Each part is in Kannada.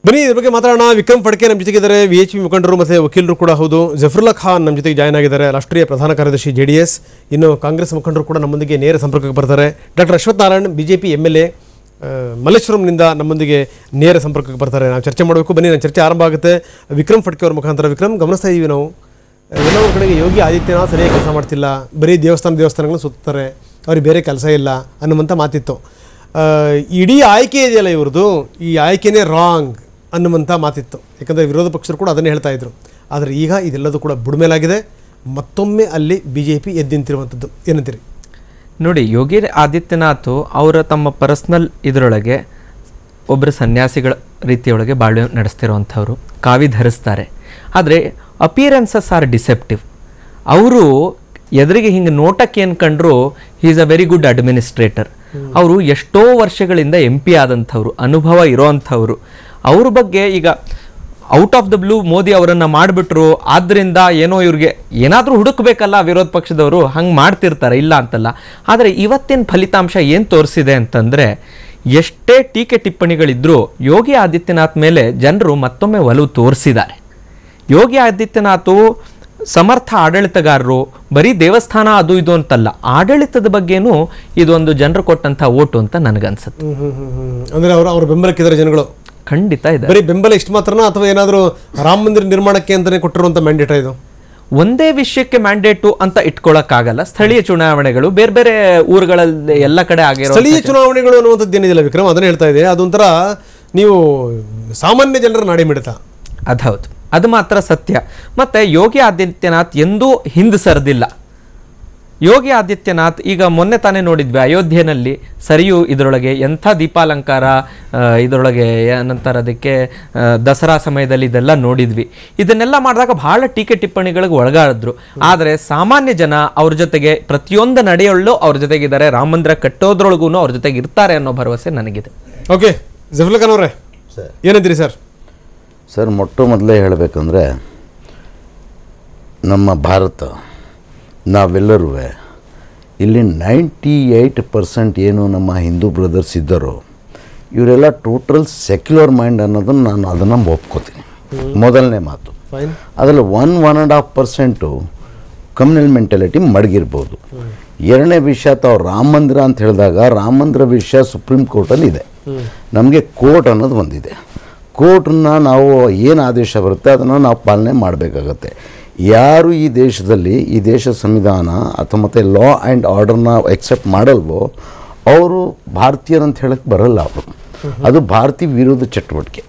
ಬನ್ನಿ ಇದ್ರ ಬಗ್ಗೆ ಮಾತಾಡೋಣ ವಿಕ್ರಮ್ ಫಡ್ಕೆ ನಮ್ಮ ಜೊತೆಗಿದ್ದಾರೆ ವಿ ಎಚ್ ಪಿ ಮುಖಂಡರು ಮತ್ತು ವಕೀಲರು ಕೂಡ ಹೌದು ಜಫರುಲ್ಲಾ ಖಾನ್ ನಮ್ಮ ಜೊತೆಗೆ ಜಾಯ್ನ್ ಆಗಿದ್ದಾರೆ ರಾಷ್ಟ್ರೀಯ ಪ್ರಧಾನ ಕಾರ್ಯದರ್ಶಿ ಜೆ ಡಿ ಎಸ್ ಇನ್ನು ಕಾಂಗ್ರೆಸ್ ಮುಖಂಡರು ಕೂಡ ನಮ್ಮೊಂದಿಗೆ ನೇರ ಸಂಪರ್ಕಕ್ಕೆ ಬರ್ತಾರೆ doctor Ashwath Narayan B J P M L A ಮಲ್ಲೇಶ್ವರಂನಿಂದ ನಮ್ಮೊಂದಿಗೆ ನೇರ ಸಂಪರ್ಕಕ್ಕೆ ಬರ್ತಾರೆ ನಾವು ಚರ್ಚೆ ಮಾಡಬೇಕು ಬನ್ನಿ ನನ್ನ ಚರ್ಚೆ ಆರಂಭ ಆಗುತ್ತೆ ವಿಕ್ರಮ್ ಫಡ್ಕೆ ಅವ್ರ ಮುಖಾಂತರ ವಿಕ್ರಮ್ ಗಮನಿಸ್ತಾ ಇದ್ದೀವಿ ನಾವು ಎಲ್ಲೋ ಒಂದು ಕಡೆಗೆ ಯೋಗಿ ಆದಿತ್ಯನಾಥ್ ಸರಿಯಾಗಿ ಕೆಲಸ ಮಾಡ್ತಿಲ್ಲ ಬರೀ ದೇವಸ್ಥಾನ ದೇವಸ್ಥಾನಗಳನ್ನ ಸುತ್ತಾರೆ ಅವ್ರಿಗೆ ಬೇರೆ ಕೆಲಸ ಇಲ್ಲ ಅನ್ನುವಂಥ ಮಾತಿತ್ತು ಆ, ಇಡೀ ಆಯ್ಕೆ ಇದೆಯಲ್ಲ ಇವ್ರದ್ದು ಈ ಆಯ್ಕೆನೇ ರಾಂಗ್ ಅನ್ನುವಂಥ ಮಾತಿತ್ತು ಯಾಕಂದರೆ ವಿರೋಧ ಪಕ್ಷರು ಕೂಡ ಅದನ್ನೇ ಹೇಳ್ತಾ ಇದ್ರು ಆದರೆ ಈಗ ಇದೆಲ್ಲದೂ ಕೂಡ ಬುಡಮೇಲಾಗಿದೆ ಮತ್ತೊಮ್ಮೆ ಅಲ್ಲಿ ಬಿ ಜೆ ಪಿ ಎದ್ದಿಂತಿರುವಂಥದ್ದು ಏನಂತೀರಿ ನೋಡಿ ಯೋಗಿ ಆದಿತ್ಯನಾಥ್ ಅವರ ತಮ್ಮ ಪರ್ಸ್ನಲ್ ಇದರೊಳಗೆ ಒಬ್ಬರು ಸನ್ಯಾಸಿಗಳ ರೀತಿಯೊಳಗೆ ಬಾಳ್ವೆ ನಡೆಸ್ತಿರುವಂಥವ್ರು ಕಾವಿ ಧರಿಸ್ತಾರೆ ಆದರೆ ಅಪಿಯರೆನ್ಸಸ್ ಆರ್ ಡಿಸೆಪ್ಟಿವ್ ಅವರು ಎದುರಿಗೆ ಹಿಂಗೆ ನೋಟಕ್ಕೆ ಏನು ಕಂಡ್ರು is a very good administrator ಅವರು ಎಷ್ಟೋ ವರ್ಷಗಳಿಂದ ಎಂ ಪಿ ಆದಂಥವ್ರು ಅನುಭವ ಇರೋವಂಥವ್ರು ಅವ್ರ ಬಗ್ಗೆ ಈಗ out of the blue Modi ಅವರನ್ನ ಮಾಡಿಬಿಟ್ರು ಆದ್ರಿಂದ ಏನೋ ಇವ್ರಿಗೆ ಏನಾದರೂ ಹುಡುಕ್ಬೇಕಲ್ಲ ವಿರೋಧ ಪಕ್ಷದವರು ಹಂಗೆ ಮಾಡ್ತಿರ್ತಾರೆ ಇಲ್ಲ ಅಂತಲ್ಲ ಆದರೆ ಇವತ್ತಿನ ಫಲಿತಾಂಶ ಏನು ತೋರಿಸಿದೆ ಅಂತಂದರೆ ಎಷ್ಟೇ ಟೀಕೆ ಟಿಪ್ಪಣಿಗಳಿದ್ರೂ ಯೋಗಿ ಆದಿತ್ಯನಾಥ್ ಮೇಲೆ ಜನರು ಮತ್ತೊಮ್ಮೆ ಒಲವು ತೋರಿಸಿದ್ದಾರೆ ಯೋಗಿ ಆದಿತ್ಯನಾಥ್ ಸಮರ್ಥ ಆಡಳಿತಗಾರರು ಬರೀ ದೇವಸ್ಥಾನ ಅದು ಇದು ಅಂತಲ್ಲ ಆಡಳಿತದ ಬಗ್ಗೆನೂ ಇದೊಂದು ಜನರು ಕೊಟ್ಟಂಥ ಓಟು ಅಂತ ನನಗನ್ಸುತ್ತೆ ಅಂದರೆ ಅವರು ಅವ್ರ ಬೆಂಬಲಕ್ಕಿದ್ದಾರೆ ಜನಗಳು ಖಂಡಿತ ಇದೆ ಬರೀ ಬೆಂಬಲ ಇಷ್ಟು ಮಾತ್ರನಾ ಅಥವಾ ಏನಾದರೂ ರಾಮ ಮಂದಿರ ನಿರ್ಮಾಣಕ್ಕೆ ಅಂತಲೇ ಕೊಟ್ಟಿರುವಂಥ ಮ್ಯಾಂಡೇಟ ಇದು ಒಂದೇ ವಿಷಯಕ್ಕೆ ಮ್ಯಾಂಡೇಟು ಅಂತ ಇಟ್ಕೊಳಕ್ಕಾಗಲ್ಲ ಸ್ಥಳೀಯ ಚುನಾವಣೆಗಳು ಬೇರೆ ಬೇರೆ ಊರುಗಳಲ್ಲಿ ಎಲ್ಲ ಕಡೆ ಆಗಿರೋ ಸ್ಥಳೀಯ ಚುನಾವಣೆಗಳು ಅನ್ನುವಂಥದ್ದು ಏನಿದೆಯಲ್ಲ ವಿಕ್ರಮ್ ಅದನ್ನೇ ಹೇಳ್ತಾ ಇದೆ ಅದೊಂಥರ ನೀವು ಸಾಮಾನ್ಯ ಜನರ ನಾಡಿ ಮಿಡಿತ ಅದೌದು ಅದು ಮಾತ್ರ ಸತ್ಯ ಮತ್ತೆ ಯೋಗಿ ಆದಿತ್ಯನಾಥ್ ಎಂದೂ ಹಿಂದೆ ಸರಿದಿಲ್ಲ ಯೋಗಿ ಆದಿತ್ಯನಾಥ್ ಈಗ ಮೊನ್ನೆ ತಾನೇ ನೋಡಿದ್ವಿ ಅಯೋಧ್ಯೆನಲ್ಲಿ ಸರಿಯು ಇದರೊಳಗೆ ಎಂಥ ದೀಪಾಲಂಕಾರ ಆ, ಇದರೊಳಗೆ ಏನಂತಾರೆ ಅದಕ್ಕೆ ಆ, ದಸರಾ ಸಮಯದಲ್ಲಿ ಇದೆಲ್ಲ ನೋಡಿದ್ವಿ ಇದನ್ನೆಲ್ಲ ಮಾಡಿದಾಗ ಬಹಳ ಟೀಕೆ ಟಿಪ್ಪಣಿಗಳಿಗೆ ಒಳಗಾಡಿದ್ರು ಆದರೆ ಸಾಮಾನ್ಯ ಜನ ಅವ್ರ ಜೊತೆಗೆ ಪ್ರತಿಯೊಂದು ನಡೆಯೊಳ್ಳು ಅವ್ರ ಜೊತೆಗಿದ್ದಾರೆ ರಾಮ ಮಂದಿರ ಕಟ್ಟೋದ್ರೊಳಗೂ ಅವ್ರ ಜೊತೆಗೆ ಇರ್ತಾರೆ ಅನ್ನೋ ಭರವಸೆ ನನಗಿದೆ ಓಕೆ ಜಫುಲ್ಲಾ ಖಾನ್ ಅವರೇ ಏನಂತೀರಿ ಸರ್ ಸರ್ ಮೊಟ್ಟ ಮೊದಲೇ ಹೇಳಬೇಕಂದ್ರೆ ನಮ್ಮ ಭಾರತ ನಾವೆಲ್ಲರೂ ಇಲ್ಲಿ ನೈಂಟಿ ಏಯ್ಟ್ ಪರ್ಸೆಂಟ್ ಏನು ನಮ್ಮ ಹಿಂದೂ ಬ್ರದರ್ಸ್ ಇದ್ದಾರೋ ಇವರೆಲ್ಲ ಟೋಟಲ್ ಸೆಕ್ಯುಲರ್ ಮೈಂಡ್ ಅನ್ನೋದನ್ನು ನಾನು ಅದನ್ನು ಒಪ್ಕೋತೀನಿ ಮೊದಲನೇ ಮಾತು ಫೈನ್ ಅದರಲ್ಲಿ one one and half percent communal mentality ಮಡಗಿರ್ಬೋದು ಎರಡನೇ ವಿಷಯ ತಾವು ರಾಮ ಮಂದಿರ ಅಂತ ಹೇಳಿದಾಗ ರಾಮ ಮಂದಿರ ವಿಷಯ ಸುಪ್ರೀಂ ಕೋರ್ಟಲ್ಲಿ ಇದೆ ನಮಗೆ ಕೋರ್ಟ್ ಅನ್ನೋದು ಒಂದಿದೆ ಕೋರ್ಟನ್ನ ನಾವು ಏನು ಆದೇಶ ಬರುತ್ತೆ ಅದನ್ನು ನಾವು ಪಾಲನೆ ಮಾಡಬೇಕಾಗತ್ತೆ ಯಾರು ಈ ದೇಶದಲ್ಲಿ ಈ ದೇಶ ಸಂವಿಧಾನ ಅಥವಾ ಮತ್ತು ಲಾ ಆ್ಯಂಡ್ ಆರ್ಡರ್ನ ಎಕ್ಸೆಪ್ಟ್ ಮಾಡಲ್ವೋ ಅವರು ಭಾರತೀಯರಂತ ಹೇಳಕ್ಕೆ ಬರಲ್ಲ ಅವರು ಅದು ಭಾರತೀಯ ವಿರೋಧ ಚಟುವಟಿಕೆ